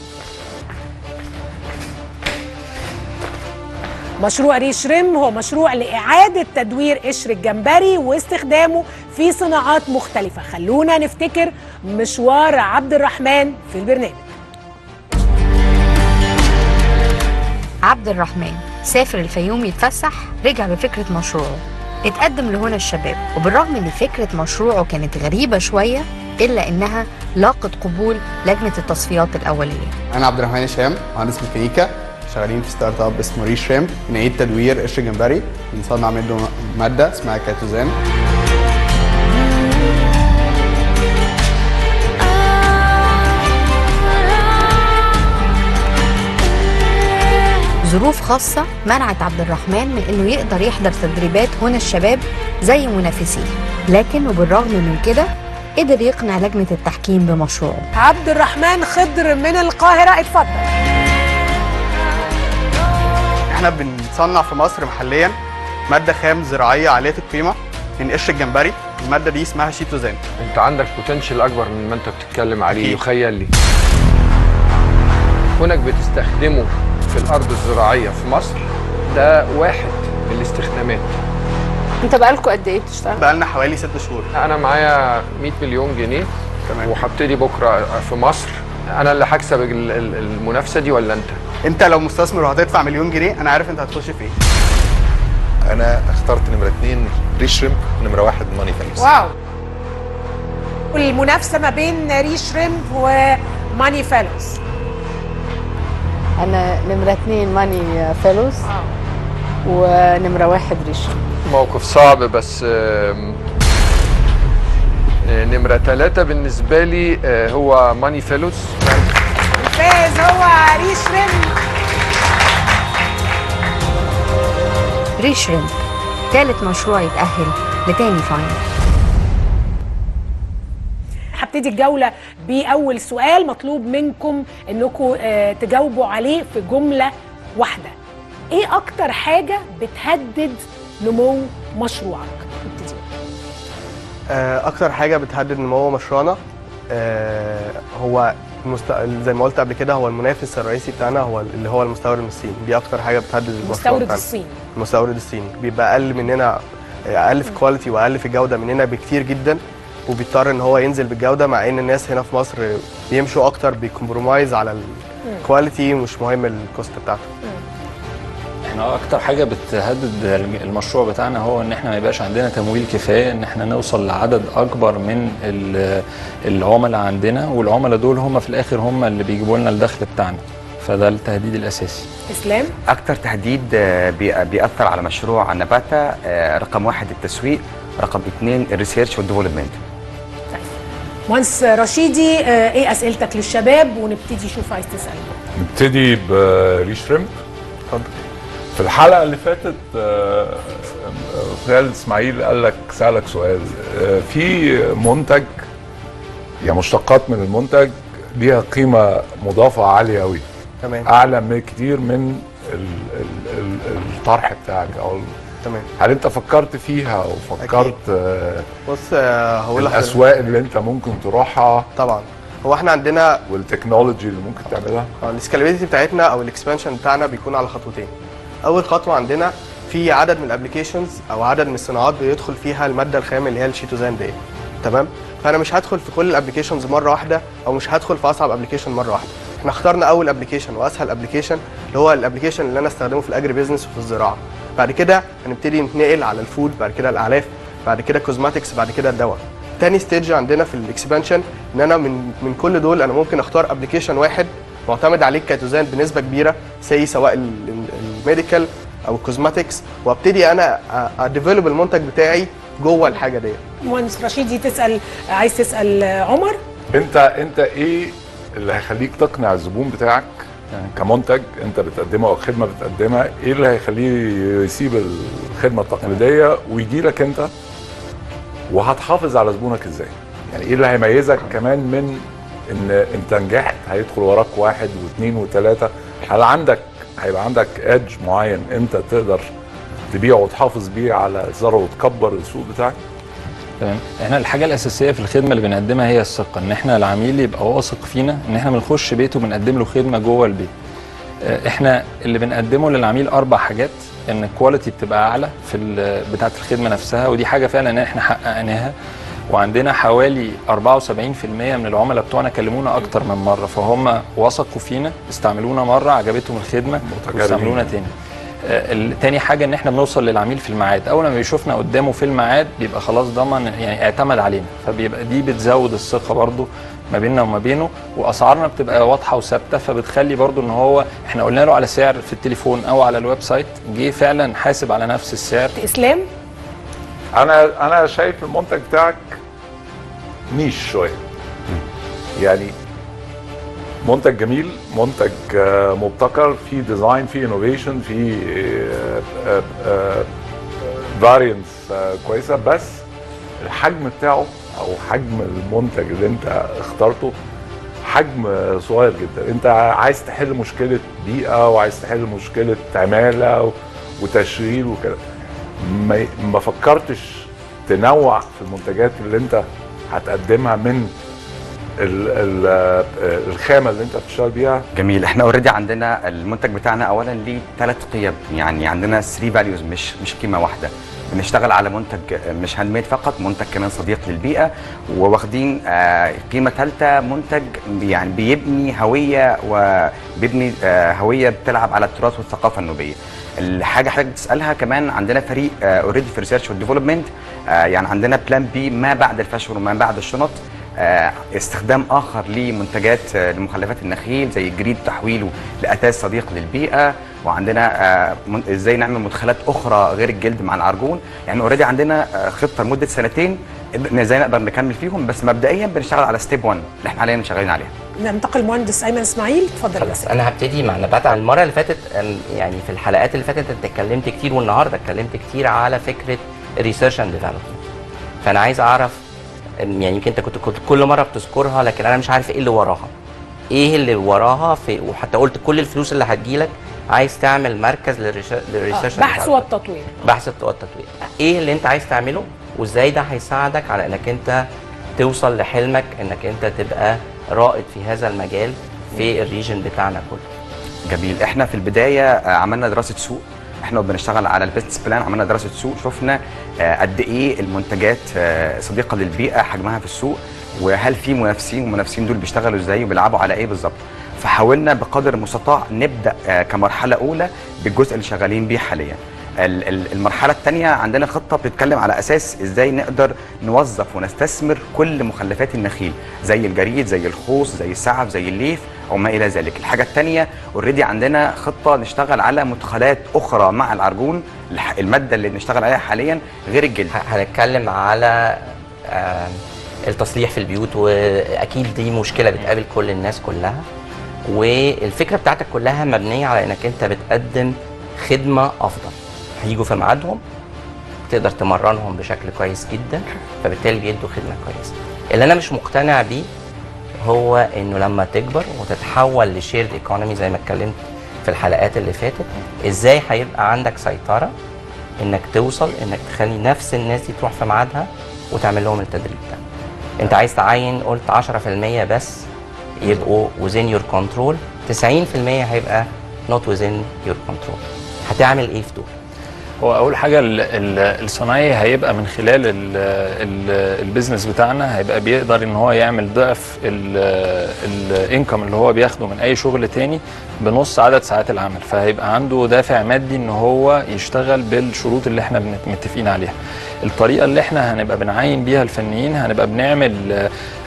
مشروع ريشرم هو مشروع لإعادة تدوير قشر الجمبري واستخدامه في صناعات مختلفة خلونا نفتكر مشوار عبد الرحمن في البرنامج عبد الرحمن سافر الفيوم يتفسح رجع بفكرة مشروعه اتقدم لهنا الشباب وبالرغم ان فكرة مشروعه كانت غريبة شوية الا انها لاقت قبول لجنة التصفيات الاولية انا عبد الرحمن هشام مهندس ميكانيكا شغالين في ستارت اب اسمه ري شريمب بنعيد تدوير قشر جمبري بنصنع منه ماده اسمها كاتوزان ظروف خاصة منعت عبد الرحمن من انه يقدر يحضر تدريبات هنا الشباب زي منافسيه لكن وبالرغم من كده قدر يقنع لجنة التحكيم بمشروعه عبد الرحمن خضر من القاهرة اتفضل احنا بنصنع في مصر محليا ماده خام زراعيه عاليه القيمه من قشر الجمبري الماده دي اسمها شيتوزان انت عندك بوتنشال اكبر من ما انت بتتكلم عليه أكيد. يخيل لي كونك بتستخدمه في الارض الزراعيه في مصر ده واحد من الاستخدامات انت بقالكوا قد ايه بتشتغل؟ بقالنا حوالي ست شهور انا معايا 100 مليون جنيه وهبتدي بكره في مصر انا اللي هكسب ال- ال- المنافسه دي ولا انت انت لو مستثمر وهتدفع مليون جنيه انا عارف انت هتخش في ايه انا اخترت نمره اثنين ريشريمب نمره واحد ماني فانيس واو المنافسة ما بين ريشريمب وماني فالوز انا نمرة اتنين ماني فيلوز ونمرة واحد ريشن موقف صعب بس آم، آه، نمرة ثلاثة بالنسبة لي آه، هو ماني فيلوز الفائز هو ريشريمب ريشريمب ثالث مشروع يتأهل لتاني فاينل هبتدي الجوله باول سؤال مطلوب منكم انكم آه، تجاوبوا عليه في جمله واحده ايه اكتر حاجه بتهدد نمو مشروعك نبتدي آه، اكتر حاجه بتهدد نمو مشروعنا آه، هو المست... زي ما قلت قبل كده هو المنافس الرئيسي بتاعنا هو اللي هو المستورد من الصين دي اكتر حاجه بتهدد المشروع المستورد بتاعنا. الصيني المستورد الصيني بيبقى اقل مننا اقل في كواليتي واقل في جوده مننا بكتير جدا وبيضطر ان هو ينزل بالجوده مع ان الناس هنا في مصر بيمشوا اكتر بيكمبرومايز على الكواليتي مش مهم الكوست بتاعته احنا اكتر حاجه بتهدد المشروع بتاعنا هو ان احنا ما يبقاش عندنا تمويل كفايه ان احنا نوصل لعدد اكبر من ال- العملاء عندنا والعملاء دول هم في الاخر هم اللي بيجيبوا لنا الدخل بتاعنا فده التهديد الاساسي اسلام اكتر تهديد آه، بي- بيأثر على مشروع نباتا آه، رقم واحد التسويق رقم اثنين الريسيرش والديفلوبمنت مهندس رشيدي آه، ايه اسئلتك للشباب ونبتدي شوف عايز تسال نبتدي بريش شريمب في الحلقه اللي فاتت آه، آه، خالد اسماعيل قال لك سالك سؤال آه، في منتج يعني مشتقات من المنتج ليها قيمه مضافه عاليه قوي تمام اعلى من كتير من ال- ال- ال- الطرح بتاعك او ال- تمام هل انت فكرت فيها وفكرت آه، بص آه، هقول لحضرتك- الاسواق اللي انت ممكن تروحها طبعا هو احنا عندنا والتكنولوجي اللي ممكن تعملها السكالابيلتي بتاعتنا او الاكسبانشن بتاعنا بيكون على خطوتين اول خطوه عندنا في عدد من الابلكيشنز او عدد من الصناعات بيدخل فيها الماده الخام اللي هي الشيتوزان دي تمام فانا مش هدخل في كل الابلكيشنز مره واحده او مش هدخل في اصعب ابلكيشن مره واحده احنا اخترنا اول ابلكيشن واسهل ابلكيشن اللي هو الابلكيشن اللي انا استخدمه في الاجري بيزنس وفي الزراعه بعد كده هنبتدي نتنقل على الفود بعد كده الاعلاف بعد كده كوزماتكس بعد كده الدواء تاني ستيج عندنا في الاكسبانشن ان انا من من كل دول انا ممكن اختار ابلكيشن واحد معتمد عليه كاتوزان بنسبه كبيره زي سواء الميديكال او الكوزماتكس وابتدي انا اديفلوب المنتج بتاعي جوه الحاجه دي مهندس رشيدي تسال عايز تسال آه، عمر انت انت ايه اللي هيخليك تقنع الزبون بتاعك كمنتج انت بتقدمه او خدمه بتقدمها ايه اللي هيخليه يسيب الخدمه التقليديه ويجي لك انت وهتحافظ على زبونك ازاي يعني ايه اللي هيميزك كمان من ان انت نجحت هيدخل وراك واحد واثنين وثلاثه هل عندك هيبقى عندك ادج معين انت تقدر تبيعه وتحافظ بيه على الثروه وتكبر السوق بتاعك تمام احنا الحاجه الاساسيه في الخدمه اللي بنقدمها هي الثقه ان احنا العميل يبقى واثق فينا ان احنا بنخش بيته بنقدم له خدمه جوه البيت اه، احنا اللي بنقدمه للعميل اربع حاجات ان الكواليتي بتبقى اعلى في ال- بتاعه الخدمه نفسها ودي حاجه فعلا احنا حققناها وعندنا حوالي 74% من العملاء بتوعنا كلمونا اكتر من مره فهم وثقوا فينا استعملونا مره عجبتهم الخدمه واستعملونا تاني آه، ال- تاني حاجه ان احنا بنوصل للعميل في الميعاد اول ما بيشوفنا قدامه في الميعاد بيبقى خلاص ضمن يعني اعتمد علينا فبيبقى دي بتزود الثقه برضو ما بيننا وما بينه واسعارنا بتبقى واضحه وثابته فبتخلي برضو ان هو احنا قلنا له على سعر في التليفون او على الويب سايت جه فعلا حاسب على نفس السعر اسلام انا انا شايف المنتج بتاعك نيش شويه يعني منتج جميل منتج آه، مبتكر في ديزاين في انوفيشن في فارينس كويسه بس الحجم بتاعه او حجم المنتج اللي انت اخترته حجم صغير جدا انت عايز تحل مشكله بيئه وعايز تحل مشكله عماله و- وتشغيل وكده ما ما فكرتش تنوع في المنتجات اللي انت هتقدمها من ال ال الخامه اللي انت بتشتغل بيها جميل احنا اوريدي عندنا المنتج بتاعنا اولا ليه ثلاث قيم يعني عندنا 3 فاليوز مش مش قيمه واحده بنشتغل على منتج مش هاند ميد فقط منتج كمان صديق للبيئه وواخدين آه، قيمه ثالثه منتج يعني بيبني هويه وبيبني آه، هويه بتلعب على التراث والثقافه النوبيه الحاجه حضرتك بتسالها كمان عندنا فريق اوريدي في ريسيرش والديفلوبمنت يعني عندنا بلان بي ما بعد الفشل وما بعد الشنط آه، استخدام اخر لمنتجات آه، لمخلفات النخيل زي الجريد تحويله لاساس صديق للبيئه وعندنا آه، من- ازاي نعمل مدخلات اخرى غير الجلد مع العرجون يعني اوريدي عندنا آه، خطه لمده سنتين ازاي نقدر نكمل فيهم بس مبدئيا بنشتغل على ستيب 1 اللي احنا حاليا شغالين عليها ننتقل مهندس ايمن اسماعيل اتفضل يا بس انا هبتدي مع نبات المره اللي فاتت أم، يعني في الحلقات اللي فاتت انت اتكلمت كتير والنهارده اتكلمت كتير على فكره الريسيرش اند ديفلوبمنت فانا عايز اعرف يعني يمكن انت كنت كنت كل مره بتذكرها لكن انا مش عارف ايه اللي وراها ايه اللي وراها في وحتى قلت كل الفلوس اللي هتجيلك عايز تعمل مركز للريش- للريسيرش بحث والتطوير بحث والتطوير ايه اللي انت عايز تعمله وازاي ده هيساعدك على انك انت توصل لحلمك انك انت تبقى رائد في هذا المجال في الريجن بتاعنا كله جميل احنا في البدايه آه، عملنا دراسه سوق احنا بنشتغل على البيزنس بلان عملنا دراسه سوق شفنا آه، قد ايه المنتجات آه، صديقه للبيئه حجمها في السوق وهل في منافسين والمنافسين دول بيشتغلوا ازاي وبيلعبوا على ايه بالظبط فحاولنا بقدر المستطاع نبدا آه، كمرحله اولى بالجزء اللي شغالين بيه حاليا ال- ال- المرحله الثانيه عندنا خطه بتتكلم على اساس ازاي نقدر نوظف ونستثمر كل مخلفات النخيل زي الجريد زي الخوص زي السعف زي الليف او ما الى ذلك الحاجه الثانيه اوريدي عندنا خطه نشتغل على مدخلات اخرى مع العرجون الح- الماده اللي بنشتغل عليها حاليا غير الجلد هنتكلم على آم، التصليح في البيوت واكيد دي مشكله بتقابل كل الناس كلها والفكره بتاعتك كلها مبنيه على انك انت بتقدم خدمه افضل هيجوا في ميعادهم تقدر تمرنهم بشكل كويس جدا فبالتالي بيدوا خدمه كويسه اللي انا مش مقتنع بيه هو انه لما تكبر وتتحول لشيرد ايكونومي زي ما اتكلمت في الحلقات اللي فاتت ازاي هيبقى عندك سيطره انك توصل انك تخلي نفس الناس دي تروح في ميعادها وتعمل لهم التدريب ده انت عايز تعين قلت 10% بس يبقوا within your control 90% هيبقى not within your control هتعمل ايه في دول هو اول حاجه ال- ال- الصنايعي هيبقى من خلال ال- ال- البيزنس بتاعنا هيبقى بيقدر ان هو يعمل ضعف الانكم اللي هو بياخده من اي شغل تاني بنص عدد ساعات العمل فهيبقى عنده دافع مادي ان هو يشتغل بالشروط اللي احنا بنت- متفقين عليها الطريقه اللي احنا هنبقى بنعين بيها الفنيين هنبقى بنعمل آه،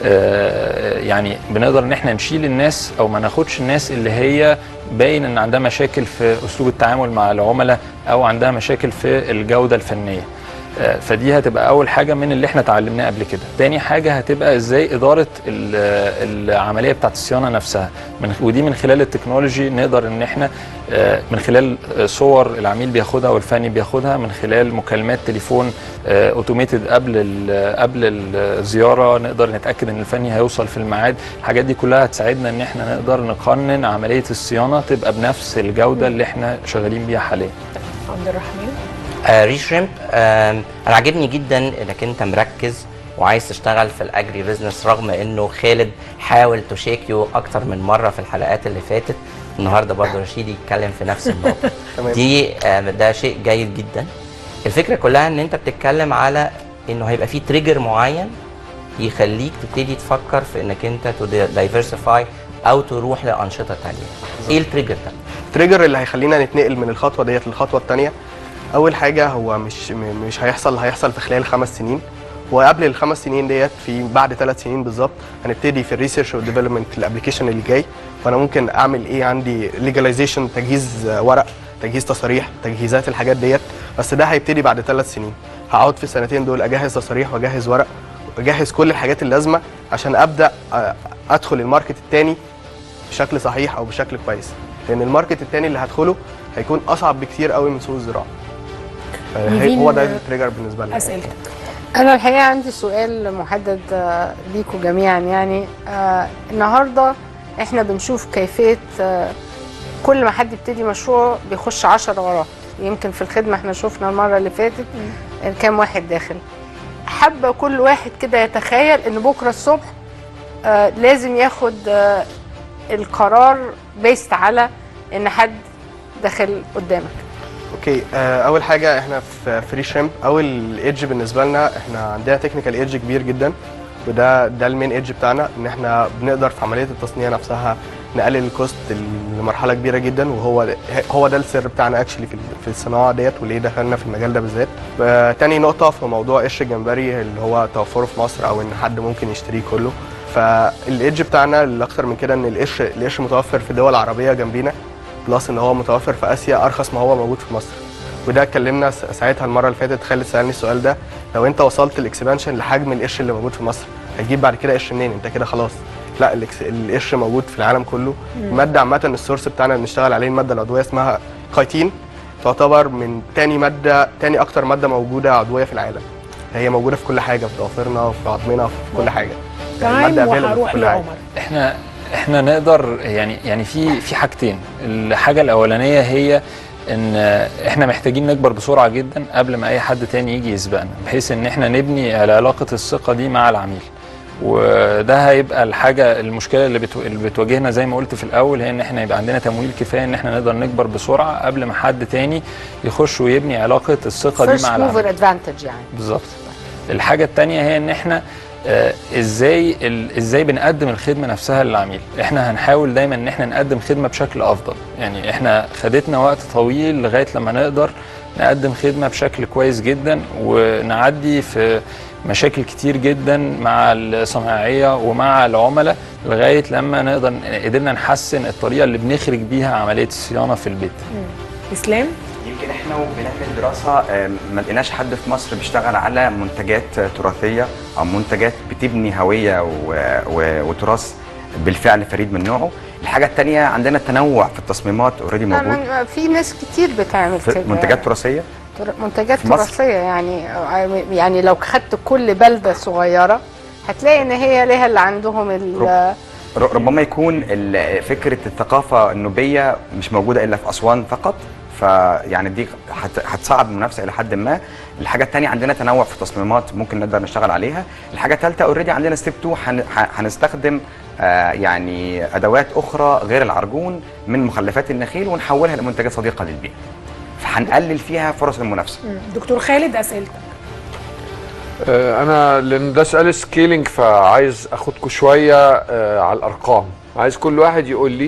آه، يعني بنقدر ان احنا نشيل الناس او ما ناخدش الناس اللي هي باين ان عندها مشاكل في اسلوب التعامل مع العملاء او عندها مشاكل في الجوده الفنيه آه، فدي هتبقى اول حاجه من اللي احنا اتعلمناه قبل كده تاني حاجه هتبقى ازاي اداره ال- العمليه بتاعت الصيانه نفسها من ودي من خلال التكنولوجي نقدر ان احنا آه، من خلال آه، صور العميل بياخدها والفني بياخدها من خلال مكالمات تليفون اوتوميتد قبل ال- قبل الزياره نقدر نتاكد ان الفني هيوصل في الميعاد الحاجات دي كلها هتساعدنا ان احنا نقدر نقنن عمليه الصيانه تبقى بنفس الجوده اللي احنا شغالين بيها حاليا عبد الرحمن آه ريشريمب آه انا عاجبني جدا انك انت مركز وعايز تشتغل في الاجري بزنس رغم انه خالد حاول تشيك يو اكتر من مره في الحلقات اللي فاتت النهارده برضه رشيد يتكلم في نفس النقطه تمام. دي آه ده شيء جيد جدا الفكره كلها ان انت بتتكلم على انه هيبقى في تريجر معين يخليك تبتدي تفكر في انك انت دايفرسيفاي او تروح لانشطه تانية ايه التريجر ده التريجر اللي هيخلينا نتنقل من الخطوه ديت للخطوه الثانيه اول حاجه هو مش م- مش هيحصل هيحصل في خلال خمس سنين وقبل الخمس سنين ديت في بعد ثلاث سنين بالظبط هنبتدي في الريسيرش والديفلوبمنت الابلكيشن اللي جاي فانا ممكن اعمل ايه عندي ليجاليزيشن تجهيز آه، ورق تجهيز تصاريح تجهيزات الحاجات ديت بس ده هيبتدي بعد ثلاث سنين هقعد في السنتين دول اجهز تصاريح واجهز ورق واجهز كل الحاجات اللازمه عشان ابدا آه، ادخل الماركت الثاني بشكل صحيح او بشكل كويس لان الماركت الثاني اللي هدخله هيكون اصعب بكتير قوي من سوق الزراعه آه، هي- نيفين، هو ده التريجر بالنسبه لنا اسئلتك انا الحقيقه عندي سؤال محدد آه، ليكوا جميعا يعني آه، النهارده احنا بنشوف كيفيه آه، كل ما حد يبتدي مشروع بيخش عشرة وراه يمكن في الخدمه احنا شفنا المره اللي فاتت آه، كام واحد داخل حابه كل واحد كده يتخيل ان بكره الصبح آه، لازم ياخد آه، القرار بيست على ان حد داخل قدامك اوكي آه، اول حاجه احنا في فري شريمب اول ايدج بالنسبه لنا احنا عندنا تكنيكال ايدج كبير جدا وده ده المين ايدج بتاعنا ان احنا بنقدر في عمليه التصنيع نفسها نقلل الكوست لمرحله كبيره جدا وهو هو ده السر بتاعنا اكشلي في في الصناعه ديت وليه دخلنا في المجال ده بالذات آه، تاني نقطه في موضوع قش الجمبري اللي هو توفره في مصر او ان حد ممكن يشتريه كله فالايدج بتاعنا اللي اكتر من كده ان القش القش متوفر في دول عربيه جنبينا بلس ان هو متوفر في اسيا ارخص ما هو موجود في مصر وده اتكلمنا س- ساعتها المره اللي فاتت خالد سالني السؤال ده لو انت وصلت الاكسبانشن لحجم القش اللي موجود في مصر هتجيب بعد كده قش منين انت كده خلاص لا الإكس- القش موجود في العالم كله مم. الماده عامه السورس بتاعنا اللي بنشتغل عليه الماده العضويه اسمها كايتين تعتبر من تاني ماده تاني اكتر ماده موجوده عضويه في العالم هي موجوده في كل حاجه في ضوافرنا في عظمنا في كل حاجه تمام المادة available في وهروح كل حاجة. لعمر احنا احنا نقدر يعني يعني في في حاجتين الحاجه الاولانيه هي ان احنا محتاجين نكبر بسرعه جدا قبل ما اي حد تاني يجي يسبقنا بحيث ان احنا نبني على علاقه الثقه دي مع العميل وده هيبقى الحاجه المشكله اللي, بتو... اللي بتواجهنا زي ما قلت في الاول هي ان احنا يبقى عندنا تمويل كفايه ان احنا نقدر نكبر بسرعه قبل ما حد تاني يخش ويبني علاقه الثقه دي فيرست مع العميل موفر ادفانتج يعني بالظبط الحاجه الثانيه هي ان احنا آه، ازاي ال- ازاي بنقدم الخدمه نفسها للعميل احنا هنحاول دايما ان احنا نقدم خدمه بشكل افضل يعني احنا خدتنا وقت طويل لغايه لما نقدر نقدم خدمه بشكل كويس جدا ونعدي في مشاكل كتير جدا مع الصناعيه ومع العملاء لغايه لما نقدر قدرنا نحسن الطريقه اللي بنخرج بيها عمليه الصيانه في البيت اسلام يمكن احنا وبنعمل دراسه آم، ما لقيناش حد في مصر بيشتغل على منتجات آه، تراثيه او منتجات بتبني هويه و- و- وتراث بالفعل فريد من نوعه الحاجه الثانيه عندنا تنوع في التصميمات اوريدي موجود طبعاً في ناس كتير بتعمل في كده منتجات تراثيه تر- منتجات في مصر. تراثيه يعني يعني لو خدت كل بلده صغيره هتلاقي ان هي ليها اللي عندهم ال ر- ربما يكون ال- فكره الثقافه النوبيه مش موجوده الا في اسوان فقط فيعني دي هت- هتصعب المنافسه الى حد ما الحاجه الثانيه عندنا تنوع في التصميمات ممكن نقدر نشتغل عليها الحاجه الثالثه اوريدي عندنا ستيب 2 هن- ه- هنستخدم آه، يعني ادوات اخرى غير العرجون من مخلفات النخيل ونحولها لمنتجات صديقه للبيئه فهنقلل فيها فرص المنافسه مم. دكتور خالد اسئلتك آه، انا لان ده سؤال سكيلينج فعايز اخدكم شويه آه، على الارقام عايز كل واحد يقول لي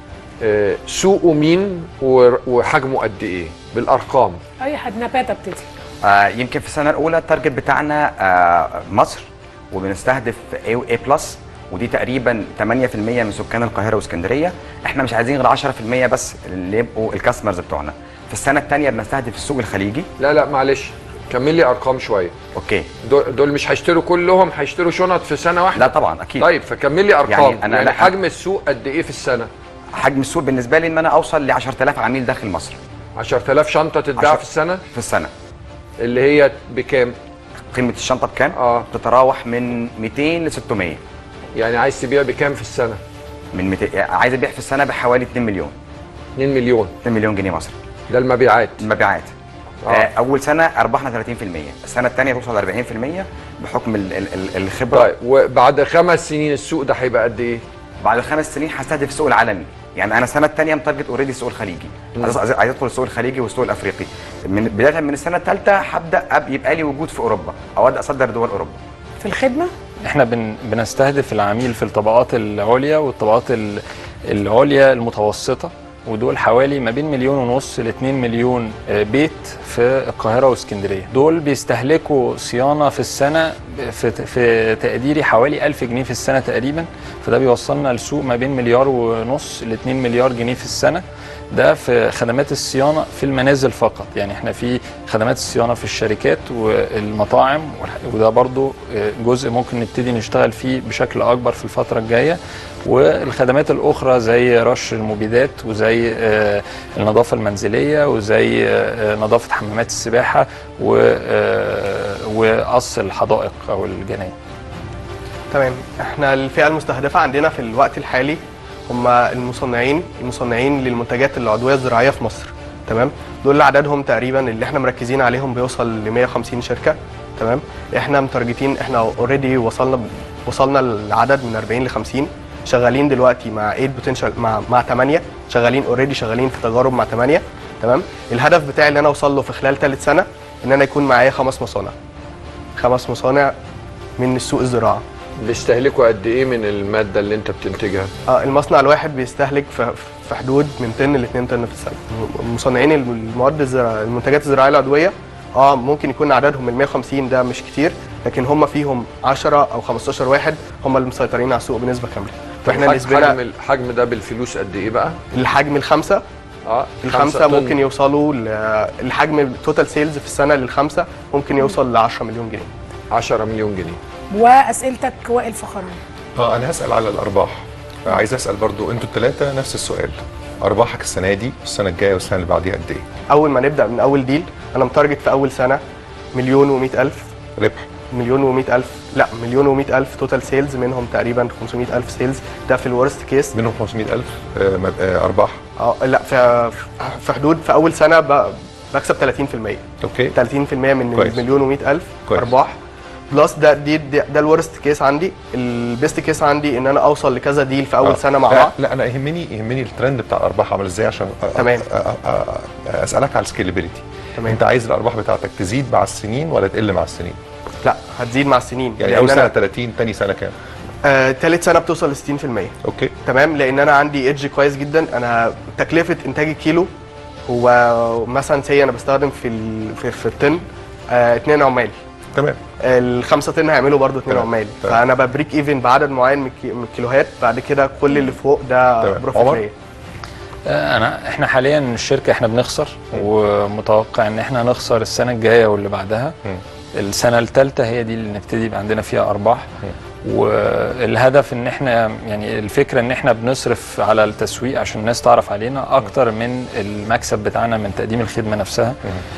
آه، سوقه مين و- وحجمه قد ايه بالارقام اي حد نباته ابتدي آه، يمكن في السنه الاولى التارجت بتاعنا آه، مصر وبنستهدف A و A بلس ودي تقريبا 8% من سكان القاهره واسكندريه احنا مش عايزين غير 10% بس اللي يبقوا الكاستمرز بتوعنا في السنه الثانيه بنستهدف السوق الخليجي لا لا معلش كمل لي ارقام شويه اوكي دول, دول مش هيشتروا كلهم هيشتروا شنط في سنه واحده لا طبعا اكيد طيب فكمل لي ارقام يعني يعني, أنا- يعني لا، حجم السوق قد ايه في السنه حجم السوق بالنسبه لي ان انا اوصل ل 10000 عميل داخل مصر 10000 شنطه تتباع عشر- في السنه في السنه اللي هي بكام قيمه الشنطه بكام اه تتراوح من 200 ل 600 يعني عايز تبيع بكام في السنه من 200 يعني عايز ابيع في السنه بحوالي 2 مليون 2 مليون 2 مليون جنيه مصري ده المبيعات المبيعات آه. آه. اول سنه ارباحنا 30% السنه الثانيه توصل 40% بحكم ال ال ال الخبره طيب وبعد خمس سنين السوق ده هيبقى قد ايه بعد خمس سنين هستهدف السوق العالمي يعني انا السنه الثانيه متارجت اوريدي السوق الخليجي مم. عايز عايز ادخل السوق الخليجي والسوق الافريقي من بدايه من السنه الثالثه هبدا أب- يبقى لي وجود في اوروبا او ابدا اصدر دول اوروبا في الخدمه احنا بن بنستهدف العميل في الطبقات العليا والطبقات ال- العليا المتوسطه ودول حوالي ما بين مليون ونص ل 2 مليون آه، بيت في القاهره واسكندريه دول بيستهلكوا صيانه في السنه في في تقديري حوالي 1000 جنيه في السنه تقريبا فده بيوصلنا لسوق ما بين مليار ونص ل 2 مليار جنيه في السنه ده في خدمات الصيانه في المنازل فقط يعني احنا في خدمات الصيانه في الشركات والمطاعم والح- وده برضو آه، جزء ممكن نبتدي نشتغل فيه بشكل اكبر في الفتره الجايه والخدمات الاخرى زي رش المبيدات وزي آه، النظافه المنزليه وزي آه، نظافه حمامات السباحه و- آه، وقص الحدائق او الجناين تمام احنا الفئه المستهدفه عندنا في الوقت الحالي هم المصنعين المصنعين للمنتجات العضويه الزراعيه في مصر تمام دول عددهم تقريبا اللي احنا مركزين عليهم بيوصل ل 150 شركه تمام احنا متارجتين احنا اوريدي وصلنا وصلنا لعدد من 40 ل 50 شغالين دلوقتي مع 8 بوتنشال مع مع 8 شغالين اوريدي شغالين في تجارب مع 8 تمام الهدف بتاعي اللي انا اوصل له في خلال ثالث سنه ان انا يكون معايا خمس مصانع خمس مصانع من السوق الزراعه بيستهلكوا قد ايه من الماده اللي انت بتنتجها اه المصنع الواحد بيستهلك في في حدود من طن ل 2 طن في السنه مصنعين المواد الزراعيه المنتجات الزراعيه العضويه اه ممكن يكون عددهم من 150 ده مش كتير لكن هم فيهم 10 او 15 واحد هم اللي مسيطرين على السوق بنسبه كامله فاحنا حجم- نسبنا حجم الحجم ده بالفلوس قد ايه بقى الحجم الخمسه اه الخمسه طن. ممكن يوصلوا ل- الحجم التوتال سيلز في السنه للخمسه ممكن يوصل ل 10 مليون جنيه 10 مليون جنيه واسئلتك وائل فخران اه انا هسال على الارباح عايز اسال برضو انتوا الثلاثه نفس السؤال ارباحك السنه دي السنه الجايه والسنه اللي بعديها قد ايه اول ما نبدا من اول ديل انا متارجت في اول سنه مليون و100 الف ربح مليون و100 الف لا مليون و100 الف توتال سيلز منهم تقريبا 500 الف سيلز ده في الورست كيس منهم 500 الف آه، مب- آه، ارباح اه لا في في حدود في اول سنه ب- بكسب 30% اوكي 30% من كويس. مليون و100 الف كويس. ارباح بلس ده دي ده, ده الورست كيس عندي البيست كيس عندي ان انا اوصل لكذا ديل في اول آه. سنه مع لا, بعض لا انا يهمني يهمني الترند بتاع الارباح عامل ازاي عشان أ- تمام. أ- أ- أ- اسالك على السكيلابيلتي تمام. انت عايز الارباح بتاعتك تزيد مع السنين ولا تقل مع السنين لا هتزيد مع السنين يعني لأن اول سنه أنا- 30 تاني سنه كام آه، تالت سنه بتوصل ل 60% اوكي تمام لان انا عندي ايدج كويس جدا انا تكلفه انتاج الكيلو هو مثلا سي انا بستخدم في ال... في, في الطن آه، اتنين عمال تمام الخمسه طن هيعملوا برضو اتنين تمام. عمال تمام. فانا ببريك ايفن بعدد معين من الكي- من الكيلوهات بعد كده كل اللي فوق ده تمام. بروفيت عمر؟ ليا آه، انا احنا حاليا الشركه احنا بنخسر ومتوقع ان احنا نخسر السنه الجايه واللي بعدها السنه الثالثه هي دي اللي نبتدي يبقى عندنا فيها ارباح والهدف ان احنا يعني الفكره ان احنا بنصرف على التسويق عشان الناس تعرف علينا اكتر من المكسب بتاعنا من تقديم الخدمه نفسها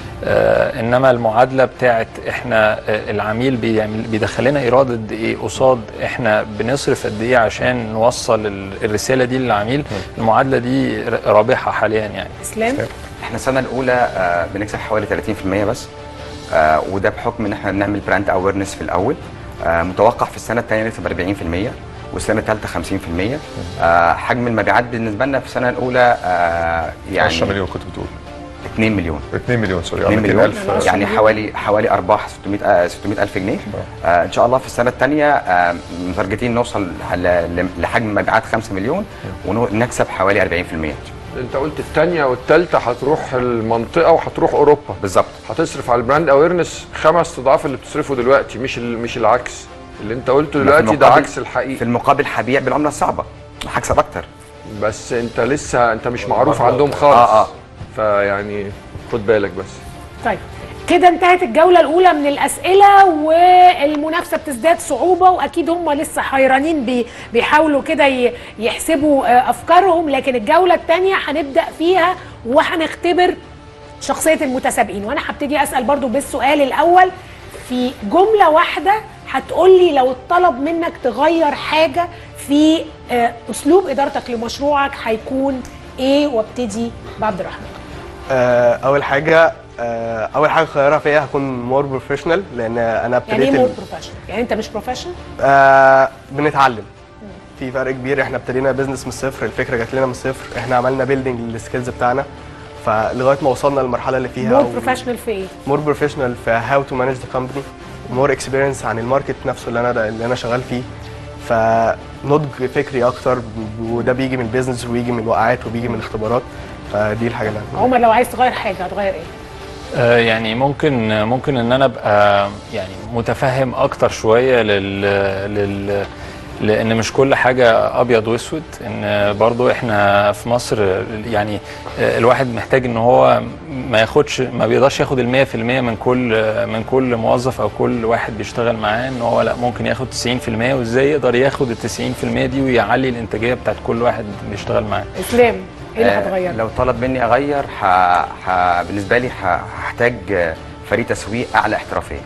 آه انما المعادله بتاعت احنا آه العميل بيعمل بيدخل لنا ايراد قد ايه قصاد احنا بنصرف قد ايه عشان نوصل ال- الرساله دي للعميل المعادله دي ر- رابحه حاليا يعني اسلام احنا السنه الاولى آه، بنكسب حوالي 30% بس آه، وده بحكم ان احنا بنعمل براند اويرنس في الاول آه، متوقع في السنه الثانيه نكسب 40% والسنه الثالثه 50% آه، حجم المبيعات بالنسبه لنا في السنه الاولى آه، يعني 10 مليون كنت بتقول 2 مليون 2 مليون سوري 2 200 مليون ألف يعني حوالي حوالي ارباح 600 آه، 600 الف جنيه آه ان شاء الله في السنه الثانيه آه متارجتين نوصل ل- ل- لحجم مبيعات 5 مليون ونكسب حوالي 40% انت قلت الثانيه والثالثه هتروح المنطقه وهتروح اوروبا بالظبط هتصرف على البراند اويرنس خمس اضعاف اللي بتصرفه دلوقتي مش ال- مش العكس اللي انت قلته في دلوقتي ده المقابل- عكس الحقيقي في المقابل هبيع بالعمله الصعبه هكسب اكتر بس انت لسه انت مش معروف برضه عندهم أكتر. خالص آه، آه. فيعني خد بالك بس طيب كده انتهت الجولة الأولى من الأسئلة والمنافسة بتزداد صعوبة وأكيد هم لسه حيرانين بي بيحاولوا كده ي- يحسبوا آه، أفكارهم لكن الجولة الثانية هنبدأ فيها وهنختبر شخصية المتسابقين وأنا هبتدي أسأل برضو بالسؤال الأول في جملة واحدة هتقولي لو اتطلب منك تغير حاجة في آه، أسلوب إدارتك لمشروعك هيكون إيه وابتدي بعبد الرحمن آه، اول حاجه آه، اول حاجه خيارها فيا هكون مور بروفيشنال لان انا ابتديت يعني ايه ال- مور بروفيشنال؟ يعني انت مش بروفيشنال؟ آه بنتعلم في فرق كبير احنا ابتدينا بيزنس من الصفر الفكره جات لنا من الصفر احنا عملنا بيلدينج للسكيلز بتاعنا فلغايه ما وصلنا للمرحله اللي فيها مور بروفيشنال في ايه؟ مور بروفيشنال في هاو تو مانج ذا كومباني مور اكسبيرينس عن الماركت نفسه اللي انا اللي انا شغال فيه فنضج فكري اكتر وده بيجي من البيزنس وبيجي من الوقعات وبيجي من الاختبارات فدي الحاجه اللي أنا عمر لو عايز تغير حاجه هتغير ايه؟ آه، يعني ممكن ممكن ان انا ابقى يعني متفهم اكتر شويه لل لل لان مش كل حاجه ابيض واسود ان برضو احنا في مصر يعني آه، الواحد محتاج ان هو ما ياخدش ما بيقدرش ياخد ال 100% من كل من كل موظف او كل واحد بيشتغل معاه ان هو لا ممكن ياخد 90% وازاي يقدر ياخد ال 90% دي ويعلي الانتاجيه بتاعت كل واحد بيشتغل معاه اسلام ايه اللي آه، هتغيره؟ لو طلب مني اغير ح... ح... بالنسبه لي ح... هحتاج آه، فريق تسويق اعلى احترافيه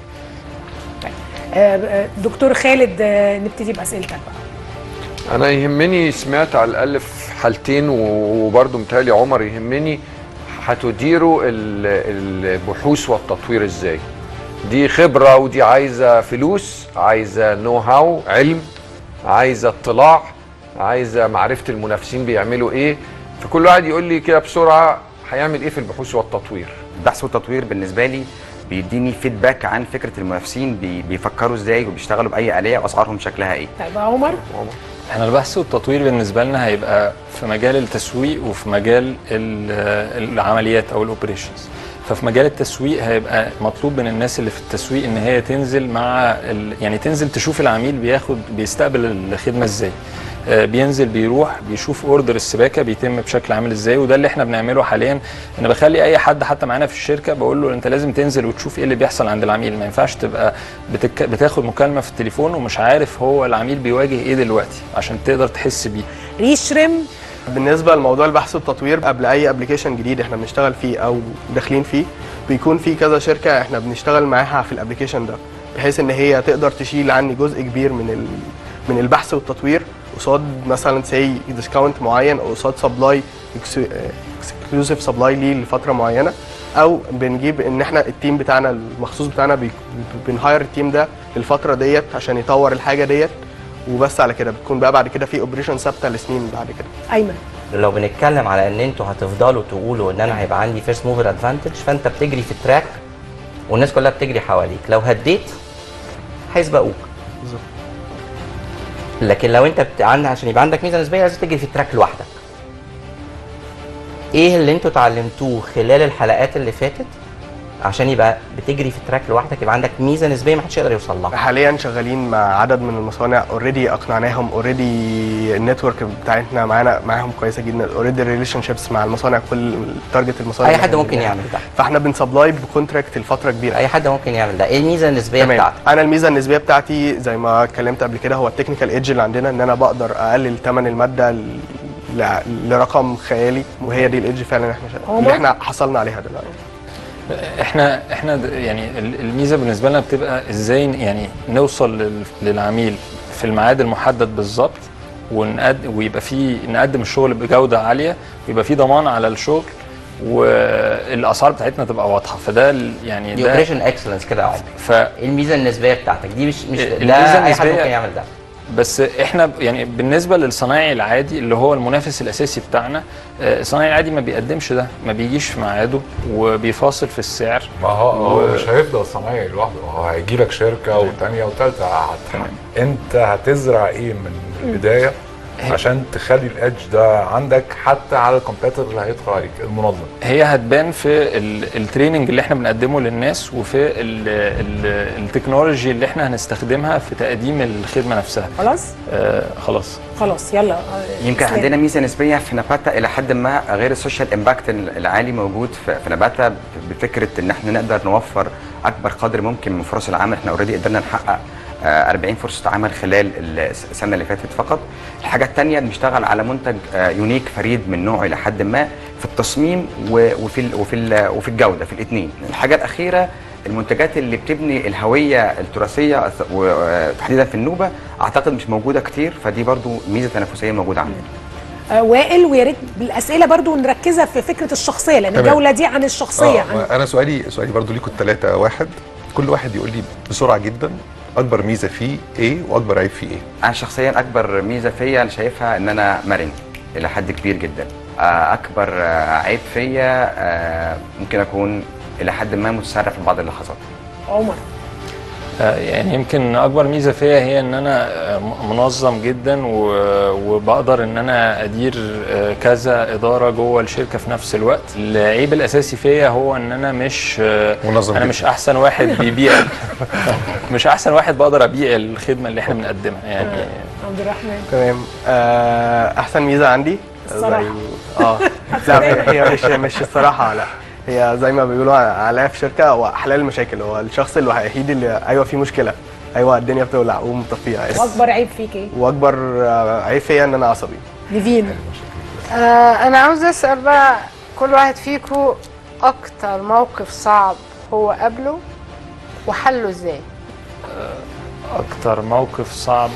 آه، آه، دكتور خالد آه، نبتدي باسئلتك بقى انا يهمني سمعت على الاقل في حالتين وبرضه متهيألي عمر يهمني هتديروا ال- البحوث والتطوير ازاي دي خبره ودي عايزه فلوس عايزه نو هاو علم عايزه اطلاع عايزه معرفه المنافسين بيعملوا ايه فكل واحد يقول لي كده بسرعه هيعمل ايه في البحوث والتطوير البحث والتطوير بالنسبه لي بيديني فيدباك عن فكره المنافسين بي... بيفكروا ازاي وبيشتغلوا باي اليه واسعارهم شكلها ايه طيب يا عمر احنا البحث والتطوير بالنسبه لنا هيبقى في مجال التسويق وفي مجال ال- العمليات او الاوبريشنز ففي مجال التسويق هيبقى مطلوب من الناس اللي في التسويق ان هي تنزل مع ال... يعني تنزل تشوف العميل بياخد بيستقبل الخدمه ازاي آه، بينزل بيروح بيشوف اوردر السباكه بيتم بشكل عامل ازاي وده اللي احنا بنعمله حاليا ان بخلي اي حد حتى معانا في الشركه بقول له انت لازم تنزل وتشوف ايه اللي بيحصل عند العميل ما ينفعش تبقى بتك... بتاخد مكالمه في التليفون ومش عارف هو العميل بيواجه ايه دلوقتي عشان تقدر تحس بيه ريشرم بالنسبه لموضوع البحث والتطوير قبل اي ابلكيشن جديد احنا بنشتغل فيه او داخلين فيه بيكون في كذا شركه احنا بنشتغل معاها في الابلكيشن ده بحيث ان هي تقدر تشيل عني جزء كبير من ال... من البحث والتطوير قصاد مثلا سي ديسكاونت معين او قصاد سبلاي اكسكلوسيف سبلاي ليه لفتره معينه او بنجيب ان احنا التيم بتاعنا المخصوص بتاعنا بي... بنهاير التيم ده للفتره ديت عشان يطور الحاجه ديت وبس على كده بتكون بقى بعد كده في اوبريشن ثابته لسنين بعد كده ايمن لو بنتكلم على ان انتوا هتفضلوا تقولوا ان انا هيبقى عندي فيرست موفر ادفانتج فانت بتجري في التراك والناس كلها بتجري حواليك لو هديت هيسبقوك بالظبط لكن لو انت بت... عندك عشان يبقى عندك ميزه نسبيه لازم تجري في التراك لوحدك ايه اللي انتوا اتعلمتوه خلال الحلقات اللي فاتت عشان يبقى بتجري في التراك لوحدك يبقى عندك ميزه نسبيه ما حدش يقدر يوصل لها حاليا شغالين مع عدد من المصانع اوريدي اقنعناهم اوريدي النتورك بتاعتنا معانا معاهم كويسه جدا اوريدي الريليشن شيبس مع المصانع كل تارجت المصانع اي اللي حد احنا ممكن بنبيعها. يعمل ده فاحنا بنسبلاي بكونتراكت لفتره كبيره اي حد ممكن يعمل ده ايه الميزه النسبيه تمام. بتاعتك انا الميزه النسبيه بتاعتي زي ما اتكلمت قبل كده هو التكنيكال ايدج اللي عندنا ان انا بقدر اقلل ثمن الماده ل- ل- لرقم خيالي وهي دي الايدج فعلا احنا هو اللي ما- احنا حصلنا عليها دلوقتي احنا احنا د- يعني ال- الميزه بالنسبه لنا بتبقى ازاي ن- يعني نوصل لل- للعميل في الميعاد المحدد بالظبط ونقد ويبقى في نقدم الشغل بجوده عاليه ويبقى في ضمان على الشغل والاسعار بتاعتنا تبقى واضحه فده ال- يعني دي ده اوبريشن اكسلنس كده يا عمر ف الميزه النسبيه بتاعتك دي مش مش الميزة ده اي حد النسبية- ممكن يعمل ده بس احنا ب- يعني بالنسبه للصنايعي العادي اللي هو المنافس الاساسي بتاعنا آه، الصنايعي العادي ما بيقدمش ده ما بيجيش في ميعاده وبيفاصل في السعر ما هو هو و- مش هيفضل صنايعي لوحده هو هيجي لك شركه وثانيه وثالثه انت هتزرع ايه من البدايه عشان تخلي الادج ده عندك حتى على الكمبيوتر اللي هيدخل عليك المنظم هي هتبان في ال- التريننج اللي احنا بنقدمه للناس وفي ال ال التكنولوجي اللي احنا هنستخدمها في تقديم الخدمه نفسها خلاص آه خلاص خلاص يلا آه، يمكن إسلام. عندنا ميزه نسبيه في نباتا الى حد ما غير السوشيال امباكت العالي موجود في في نباتا بفكره ان احنا نقدر نوفر اكبر قدر ممكن من فرص العمل احنا اوريدي قدرنا نحقق آه، 40 فرصه عمل خلال السنه اللي فاتت فقط الحاجه الثانيه بنشتغل على منتج آه، يونيك فريد من نوعه الى حد ما في التصميم و- وفي ال- وفي ال- وفي الجوده في الاثنين الحاجه الاخيره المنتجات اللي بتبني الهويه التراثيه أث- وتحديدا في النوبه اعتقد مش موجوده كتير فدي برضو ميزه تنافسيه موجوده عندنا آه، وائل ويا ريت بالاسئله برضو نركزها في فكره الشخصيه لان تمام. الجوله دي عن الشخصيه عن آه انا سؤالي سؤالي برضو ليكم الثلاثه واحد كل واحد يقول لي بسرعه جدا اكبر ميزه فيه ايه واكبر عيب فيه ايه انا شخصيا اكبر ميزه فيا انا شايفها ان انا مرن الى حد كبير جدا آه، اكبر آه، عيب فيا آه، ممكن اكون الى حد ما متسرع في بعض اللحظات عمر آه، يعني يمكن اكبر ميزه فيا هي ان انا آه، م- منظم جدا و- وبقدر ان انا ادير آه، كذا اداره جوه الشركه في نفس الوقت العيب الاساسي فيا هو ان انا مش آه، منظم انا جداً. مش احسن واحد بيبيع مش احسن واحد بقدر ابيع الخدمه اللي احنا بنقدمها يعني عبد الرحمن تمام آه، احسن ميزه عندي الصراحة. زي- اه لا هي هي مش مش الصراحه لا هي زي ما بيقولوا عليها في شركه هو حلال المشاكل هو الشخص الوحيد اللي ايوه في مشكله ايوه الدنيا بتولع قوم طفيها بس. واكبر عيب فيك ايه واكبر آه، عيب فيا ان انا عصبي نيفين آه انا عاوز اسال بقى كل واحد فيكم اكتر موقف صعب هو قابله وحله ازاي اكتر موقف صعب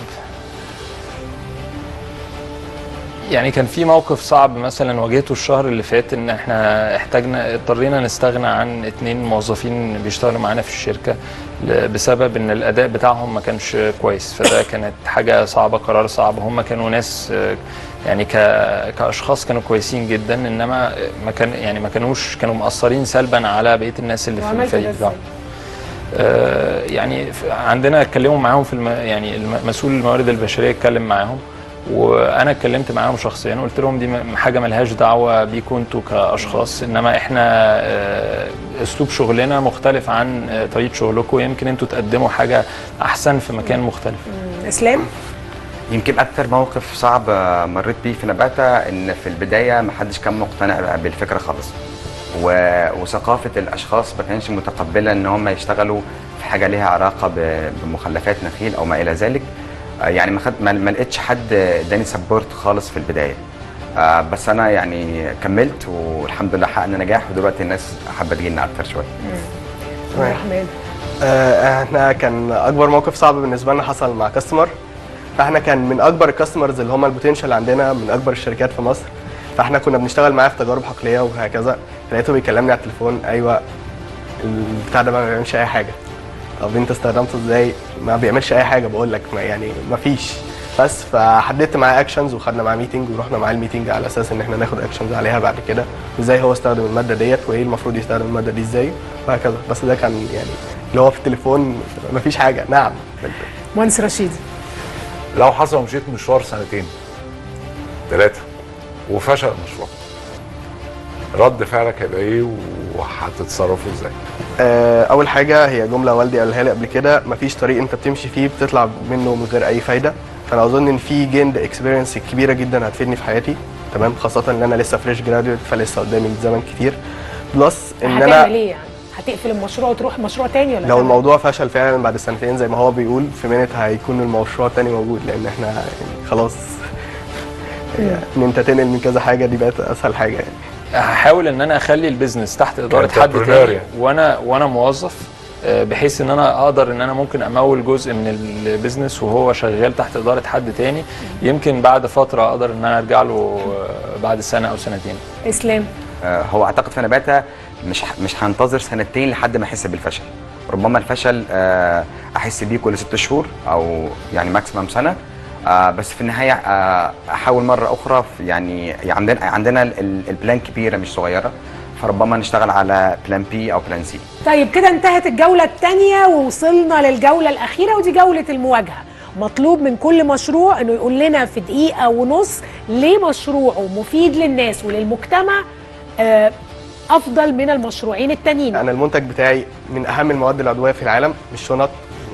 يعني كان في موقف صعب مثلا واجهته الشهر اللي فات ان احنا احتاجنا اضطرينا نستغنى عن اتنين موظفين بيشتغلوا معانا في الشركه ل- بسبب ان الاداء بتاعهم ما كانش كويس فده كانت حاجه صعبه قرار صعب هم كانوا ناس آه، يعني ك... كاشخاص كانوا كويسين جدا انما ما كان يعني ما كانوش كانوا مأثرين سلبا على بقيه الناس اللي في وعملت ده الفريق ازاي؟ آه، يعني ف- عندنا اتكلموا معاهم في الم... يعني الم- مسؤول الموارد البشريه اتكلم معاهم وانا اتكلمت معاهم شخصيا وقلت لهم دي م- حاجه ملهاش دعوه بيكم انتوا كاشخاص انما احنا آه، اسلوب شغلنا مختلف عن آه، طريقه شغلكم يمكن انتوا تقدموا حاجه احسن في مكان مختلف اسلام يمكن اكتر موقف صعب آه، مريت بيه في نباتا ان في البدايه ما حدش كان مقتنع بالفكره خالص و... وثقافه الاشخاص ما كانش متقبله ان هم يشتغلوا في حاجه ليها علاقه ب... بمخلفات نخيل او ما الى ذلك آه، يعني ما خد... ما ما لقيتش حد اداني سبورت خالص في البدايه آه، بس انا يعني كملت والحمد لله حققنا نجاح ودلوقتي الناس حابه تجينا اكتر شويه الرحمن آه، احنا كان اكبر موقف صعب بالنسبه لنا حصل مع كاستمر فاحنا كان من اكبر الكاستمرز اللي هم البوتنشال عندنا من اكبر الشركات في مصر فاحنا كنا بنشتغل معاه في تجارب حقليه وهكذا لقيته بيكلمني على التليفون ايوه البتاع ده ما بيعملش اي حاجه طب انت استخدمته ازاي ما بيعملش اي حاجه بقول لك ما يعني ما فيش بس فحددت معاه اكشنز وخدنا معاه ميتنج ورحنا معاه الميتنج على اساس ان احنا ناخد اكشنز عليها بعد كده وازاي هو استخدم الماده ديت وايه المفروض يستخدم الماده دي ازاي وهكذا بس ده كان يعني اللي هو في التليفون ما فيش حاجه نعم مهندس رشيد لو حصل مشيت مشوار سنتين ثلاثة وفشل المشروع رد فعلك هيبقى ايه وهتتصرفوا ازاي؟ آه، اول حاجه هي جمله والدي قالها لي قبل كده مفيش طريق انت بتمشي فيه بتطلع منه من غير اي فايده فانا اظن ان في جيند اكسبيرينس كبيره جدا هتفيدني في حياتي تمام خاصه ان انا لسه فريش جراديويت فلسه قدامي زمن كتير بلس ان هتعمل انا ايه يعني هتقفل المشروع وتروح مشروع تاني ولا لو تعمل الموضوع فشل فعلا بعد سنتين زي ما هو بيقول في منت هيكون المشروع التاني موجود لان احنا يعني خلاص ان انت تنقل من كذا حاجه دي بقت اسهل حاجه يعني هحاول ان انا اخلي البيزنس تحت اداره حد كentrepreneur تاني يعني. وانا وانا موظف آه، بحيث ان انا اقدر ان انا ممكن امول جزء من البيزنس وهو شغال تحت اداره حد تاني يمكن بعد فتره اقدر ان انا ارجع له آه، بعد سنه او سنتين اسلام آه، هو اعتقد في نباتا مش ه- مش هنتظر سنتين لحد ما احس بالفشل ربما الفشل آه، احس بيه كل ست شهور او يعني ماكسيمم سنه آه، بس في النهايه آه، احاول مره اخرى في يعني عندنا عندنا ال- ال- البلان كبيره مش صغيره فربما نشتغل على بلان بي او بلان سي طيب كده انتهت الجولة الثانية ووصلنا للجولة الأخيرة ودي جولة المواجهة مطلوب من كل مشروع انه يقول لنا في دقيقة ونص ليه مشروعه مفيد للناس وللمجتمع آه، أفضل من المشروعين التانيين انا المنتج بتاعي من اهم المواد العضويه في العالم مش شنط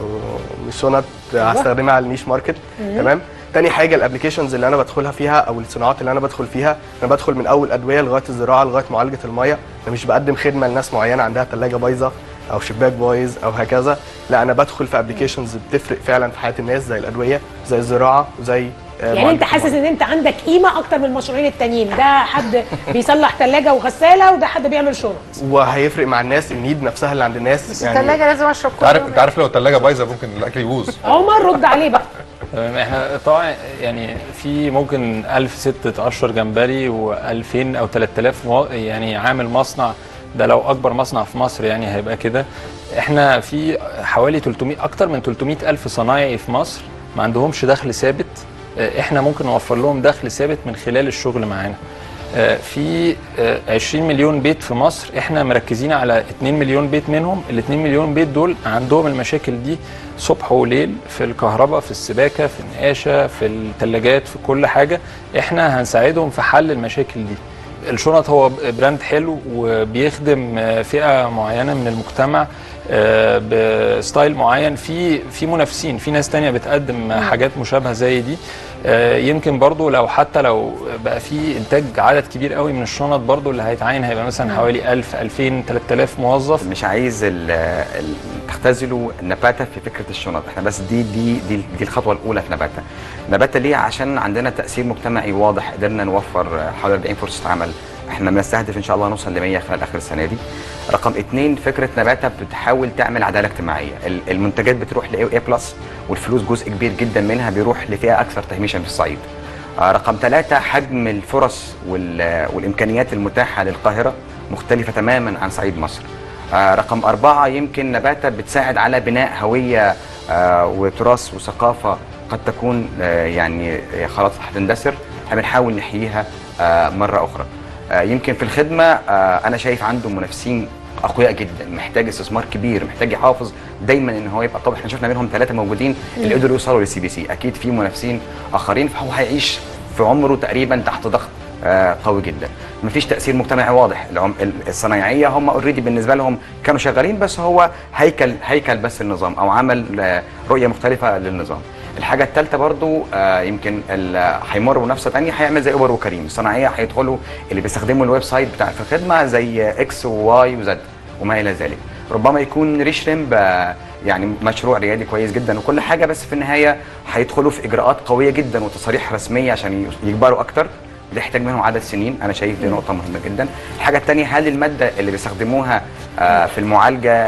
مش شنط هستخدمها على النيش ماركت مم. تمام تاني حاجه الابلكيشنز اللي انا بدخلها فيها او الصناعات اللي انا بدخل فيها انا بدخل من اول ادويه لغايه الزراعه لغايه معالجه الميه انا مش بقدم خدمه لناس معينه عندها ثلاجه بايظه او شباك بايظ او هكذا لا انا بدخل في ابلكيشنز بتفرق فعلا في حياه الناس زي الادويه زي الزراعه وزي آه، يعني معالجة انت حاسس المية. ان انت عندك قيمة أكتر من المشروعين التانيين ده حد بيصلح ثلاجة وغسالة وده حد بيعمل شنط وهيفرق مع الناس النيد نفسها اللي عند الناس بس الثلاجه لازم اشرب انت عارف انت عارف لو الثلاجه بايظه ممكن الاكل يبوظ عمر رد عليه بقى تمام احنا طبعا يعني في ممكن 1000 ست اشهر جمبري و2000 او 3000 مو- يعني عامل مصنع ده لو اكبر مصنع في مصر يعني هيبقى كده احنا في حوالي 300 اكتر من 300 الف صنايعي في مصر ما عندهمش دخل ثابت اه، احنا ممكن نوفر لهم دخل ثابت من خلال الشغل معانا اه، في اه، 20 مليون بيت في مصر احنا مركزين على 2 مليون بيت منهم ال 2 مليون بيت دول عندهم المشاكل دي صبح وليل في الكهرباء في السباكه في النقاشه في الثلاجات في كل حاجه احنا هنساعدهم في حل المشاكل دي الشنط هو براند حلو وبيخدم آه، فئه معينه من المجتمع آه، بستايل معين في في منافسين في ناس تانية بتقدم حاجات مشابهه زي دي آه، يمكن برضو لو حتى لو بقى في انتاج عدد كبير قوي من الشنط برضو اللي هيتعين هيبقى مثلا حوالي 1000 2000 3000 موظف مش عايز ال- ال- تختزلوا نباتا في فكره الشنط احنا بس دي دي دي, دي الخطوه الاولى في نباتا نباتا ليه عشان عندنا تاثير مجتمعي واضح قدرنا نوفر حوالي 40 فرصه عمل احنا بنستهدف ان شاء الله نوصل ل 100 خلال اخر السنه دي رقم اثنين فكره نباتا بتحاول تعمل عداله اجتماعيه ال- المنتجات بتروح لاي اي بلس والفلوس جزء كبير جدا منها بيروح لفئه اكثر تهميشا في الصعيد آه، رقم ثلاثة حجم الفرص وال- والإمكانيات المتاحة للقاهرة مختلفة تماما عن صعيد مصر آه، رقم أربعة يمكن نباتة بتساعد على بناء هوية آه، وتراث وثقافة قد تكون آه، يعني آه، خلاص هتندثر احنا بنحاول نحييها آه، مرة أخرى آه، يمكن في الخدمة آه، أنا شايف عنده منافسين أقوياء جدا محتاج استثمار كبير محتاج يحافظ دايما ان هو يبقى طبعا احنا شفنا منهم ثلاثه موجودين اللي مم. قدروا يوصلوا للسي بي سي اكيد في منافسين اخرين فهو هيعيش في عمره تقريبا تحت ضغط آه، قوي جدا مفيش تاثير مجتمعي واضح العم- ال- الصنايعيه هم اوريدي بالنسبه لهم كانوا شغالين بس هو هيكل هيكل بس النظام او عمل آه، رؤيه مختلفه للنظام الحاجه الثالثه برضو آه، يمكن ال- هيمر بمنافسه ثانيه هيعمل زي اوبر وكريم الصناعيه هيدخلوا اللي بيستخدموا الويب سايت بتاع في الخدمه زي اكس وواي وزد وما الى ذلك ربما يكون ريش ريمب آه، يعني مشروع ريادي كويس جدا وكل حاجه بس في النهايه هيدخلوا في اجراءات قويه جدا وتصاريح رسميه عشان يكبروا اكتر ده يحتاج منهم عدد سنين انا شايف دي نقطه مهمه جدا الحاجه الثانيه هل الماده اللي بيستخدموها آه، في المعالجه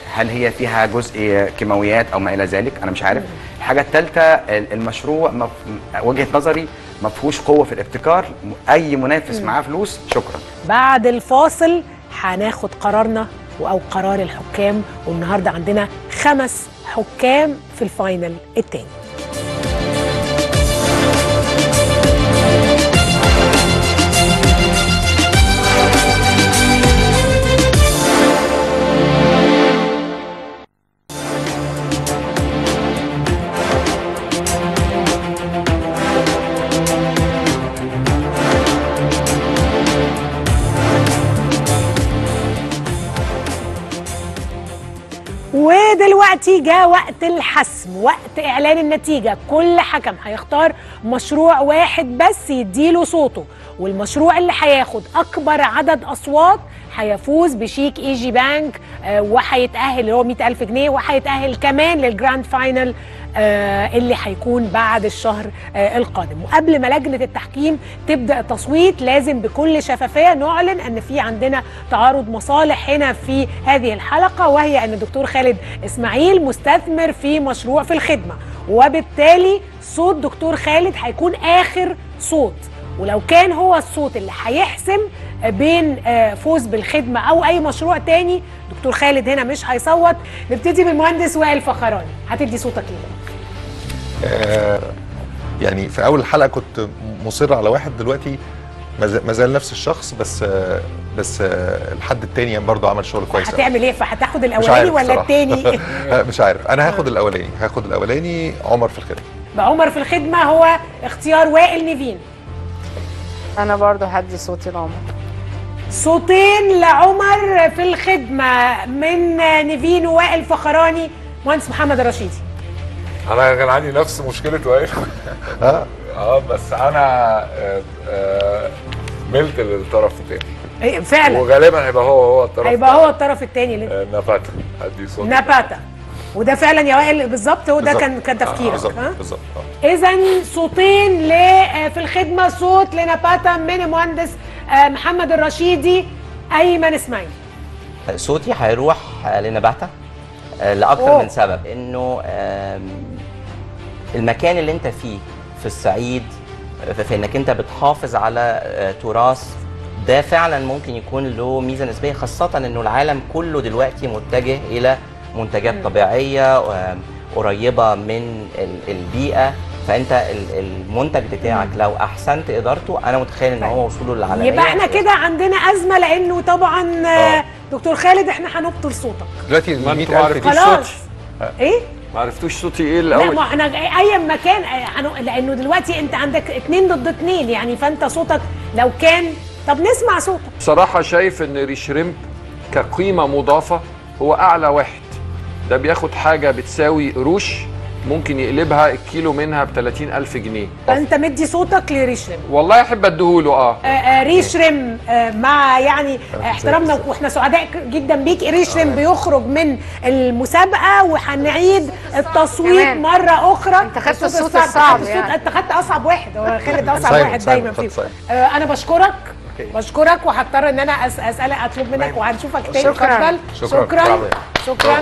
هل هي فيها جزء كيماويات او ما الى ذلك انا مش عارف الحاجه الثالثه المشروع مف... وجهه نظري ما فيهوش قوه في الابتكار اي منافس مم. معاه فلوس شكرا بعد الفاصل هناخد قرارنا او قرار الحكام والنهارده عندنا خمس حكام في الفاينل التاني ودلوقتي جاء وقت الحسم وقت اعلان النتيجه كل حكم هيختار مشروع واحد بس يديله صوته والمشروع اللي هياخد اكبر عدد اصوات هيفوز بشيك اي جي بانك آه، وهيتاهل اللي هو 100000 جنيه وهيتاهل كمان للجراند فاينل آه، اللي هيكون بعد الشهر آه، القادم وقبل ما لجنه التحكيم تبدا التصويت لازم بكل شفافيه نعلن ان في عندنا تعارض مصالح هنا في هذه الحلقه وهي ان الدكتور خالد اسماعيل مستثمر في مشروع في الخدمه وبالتالي صوت دكتور خالد هيكون اخر صوت ولو كان هو الصوت اللي هيحسم بين آه، فوز بالخدمه او اي مشروع تاني دكتور خالد هنا مش هيصوت نبتدي بالمهندس وائل فخراني هتدي صوتك ليه آه، يعني في اول الحلقه كنت مصر على واحد دلوقتي ما زال- ما زال نفس الشخص بس آه، بس آه، الحد التاني برضه عمل شغل كويس أوي. هتعمل ايه فهتاخد مش الاولاني عارف ولا بصراحة. التاني آه، مش عارف انا هاخد الاولاني هاخد الاولاني عمر في الخدمه بعمر في الخدمه هو اختيار وائل نيفين انا برضو هدي صوتي لعمر صوتين لعمر في الخدمه من نيفين ووائل فخراني مهندس محمد الرشيدي انا كان عندي نفس مشكله وائل اه اه بس انا آه، آه، ملت للطرف الثاني إيه، فعلا وغالبا هيبقى هو هو الطرف هيبقى هو الطرف الثاني اللي آه، نباتا ادي صوت نباتا وده فعلا يا وائل بالظبط هو ده بالظبط. كان كان آه، تفكيرك بالظبط ها بالظبط اذا صوتين ل آه، في الخدمه صوت لنباتا من المهندس آه، محمد الرشيدي ايمن اسماعيل صوتي هيروح لنباتا آه، لاكثر أوه. من سبب انه آم، المكان اللي انت فيه في الصعيد في- في انك انت بتحافظ على آه، تراث ده فعلا ممكن يكون له ميزه نسبيه خاصه انه العالم كله دلوقتي متجه الى منتجات مم. طبيعيه آم، قريبه من ال- البيئه فانت ال- المنتج بتاعك لو احسنت ادارته انا متخيل ان هو وصوله للعالميه يبقى احنا كده عندنا ازمه لانه طبعا آه، دكتور خالد احنا هنبطل صوتك دلوقتي ال ما 100000 انتوا دي عارفين صوتي ايه ما عرفتوش صوتي ايه لا الاول ما احنا اي مكان آه، هنو- لانه دلوقتي انت عندك اتنين ضد اتنين يعني فانت صوتك لو كان طب نسمع صوتك بصراحة شايف ان ريشريمب كقيمة مضافة هو اعلى واحد ده بياخد حاجة بتساوي قروش ممكن يقلبها الكيلو منها ب 30000 جنيه فانت مدي صوتك لريشرم والله احب اديهوله اه آه، آه، ريشرم آه، مع يعني آه، احترامنا واحنا سعداء جدا بيك ريشرم بيخرج من المسابقه وهنعيد التصويت كمان. مره اخرى انت خدت الصوت الصوت الصعب الصوت يعني. انت خدت اصعب واحد هو خالد اصعب سايمون، واحد سايمون، دايما اتفضل فيهم سايمون. آه، انا بشكرك بشكرك وهضطر ان انا أس- اسالك اطلب منك وهنشوفك تاني شكراً. اتفضل شكراً. شكرا برافو. شكرا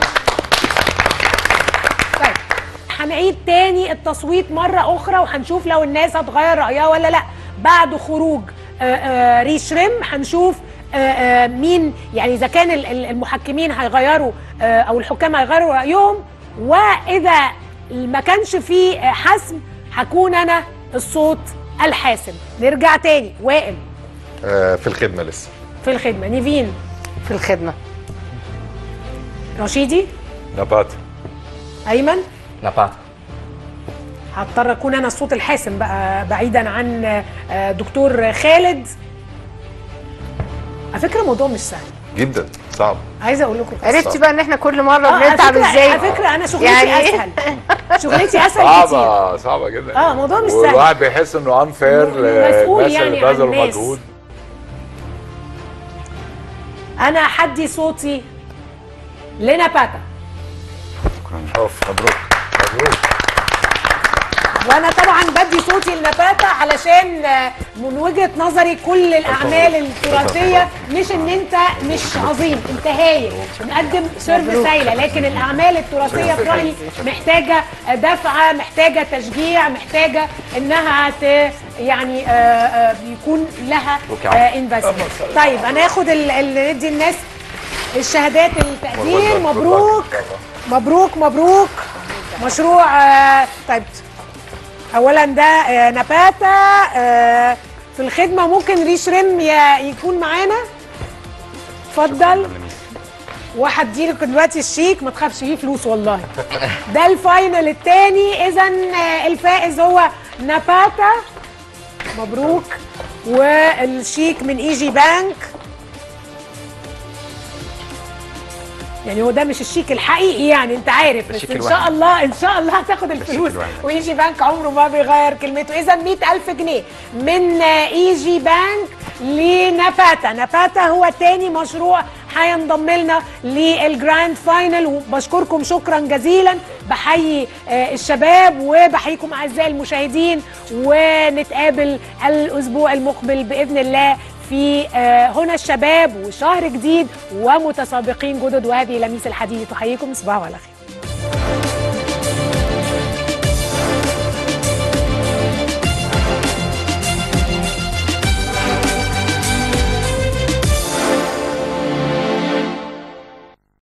طيب هنعيد تاني التصويت مرة أخرى وهنشوف لو الناس هتغير رأيها ولا لأ بعد خروج آه، آه، ريشرم هنشوف آه، آه، مين يعني إذا كان ال- ال- المحكمين هيغيروا آه، أو الحكام هيغيروا رأيهم وإذا ما كانش فيه آه، حسم هكون أنا الصوت الحاسم نرجع تاني وائل آه، في الخدمه لسه في الخدمة نيفين في الخدمة رشيدي نباتا أيمن نباتا هضطر اكون انا الصوت الحاسم بقى بعيدا عن آه، دكتور خالد على فكره الموضوع مش سهل جدا صعب عايزه اقول لكم قصة. عرفتي بقى ان احنا كل مرة آه، على بنتعب فكرة- ازاي على فكره انا شغلتي يعني- اسهل شغلتي اسهل كتير صعبة صعبة جدا اه موضوع مش سهل والواحد بيحس انه انفير مسؤول للناس يعني اللي عن بذلوا الناس. مجهود انا هدي صوتي لنباتا اوف مبروك مبروك وانا طبعا بدي صوتي لنباتا علشان آه، من وجهه نظري كل الاعمال التراثيه مش ان انت مش عظيم انت هايل مقدم سيرفيس مبروك. هايله لكن الاعمال التراثيه في رايي محتاجه دفعه محتاجه تشجيع محتاجه انها ت يعني آه، آه، يكون لها أوكي، عفوا. انفستمنت طيب انا هاخد ال- ال- ندي الناس الشهادات التقدير مبروك مبروك مبروك مشروع آه، طيب اولا ده آه، نباتا آه، في الخدمه ممكن ريش ريم ي- يكون معانا اتفضل وهديلك دلوقتي الشيك ما تخافش فيه فلوس والله ده الفاينل الثاني اذا الفائز هو نباتا مبروك والشيك من ايجي بانك يعني هو ده مش الشيك الحقيقي يعني انت عارف بس الشيك ان الواحد. شاء الله ان شاء الله هتاخد الفلوس الواحد. وايجي بانك عمره ما بيغير كلمته اذا 100000 جنيه من ايجي بانك لنباتا نباتا هو تاني مشروع هينضم لنا للجراند فاينل وبشكركم شكرا جزيلا بحيي آه، الشباب وبحييكم اعزائي المشاهدين ونتقابل الاسبوع المقبل باذن الله في آه، هنا الشباب وشهر جديد ومتسابقين جدد وهذه لميس الحديد تحييكم صباح على خير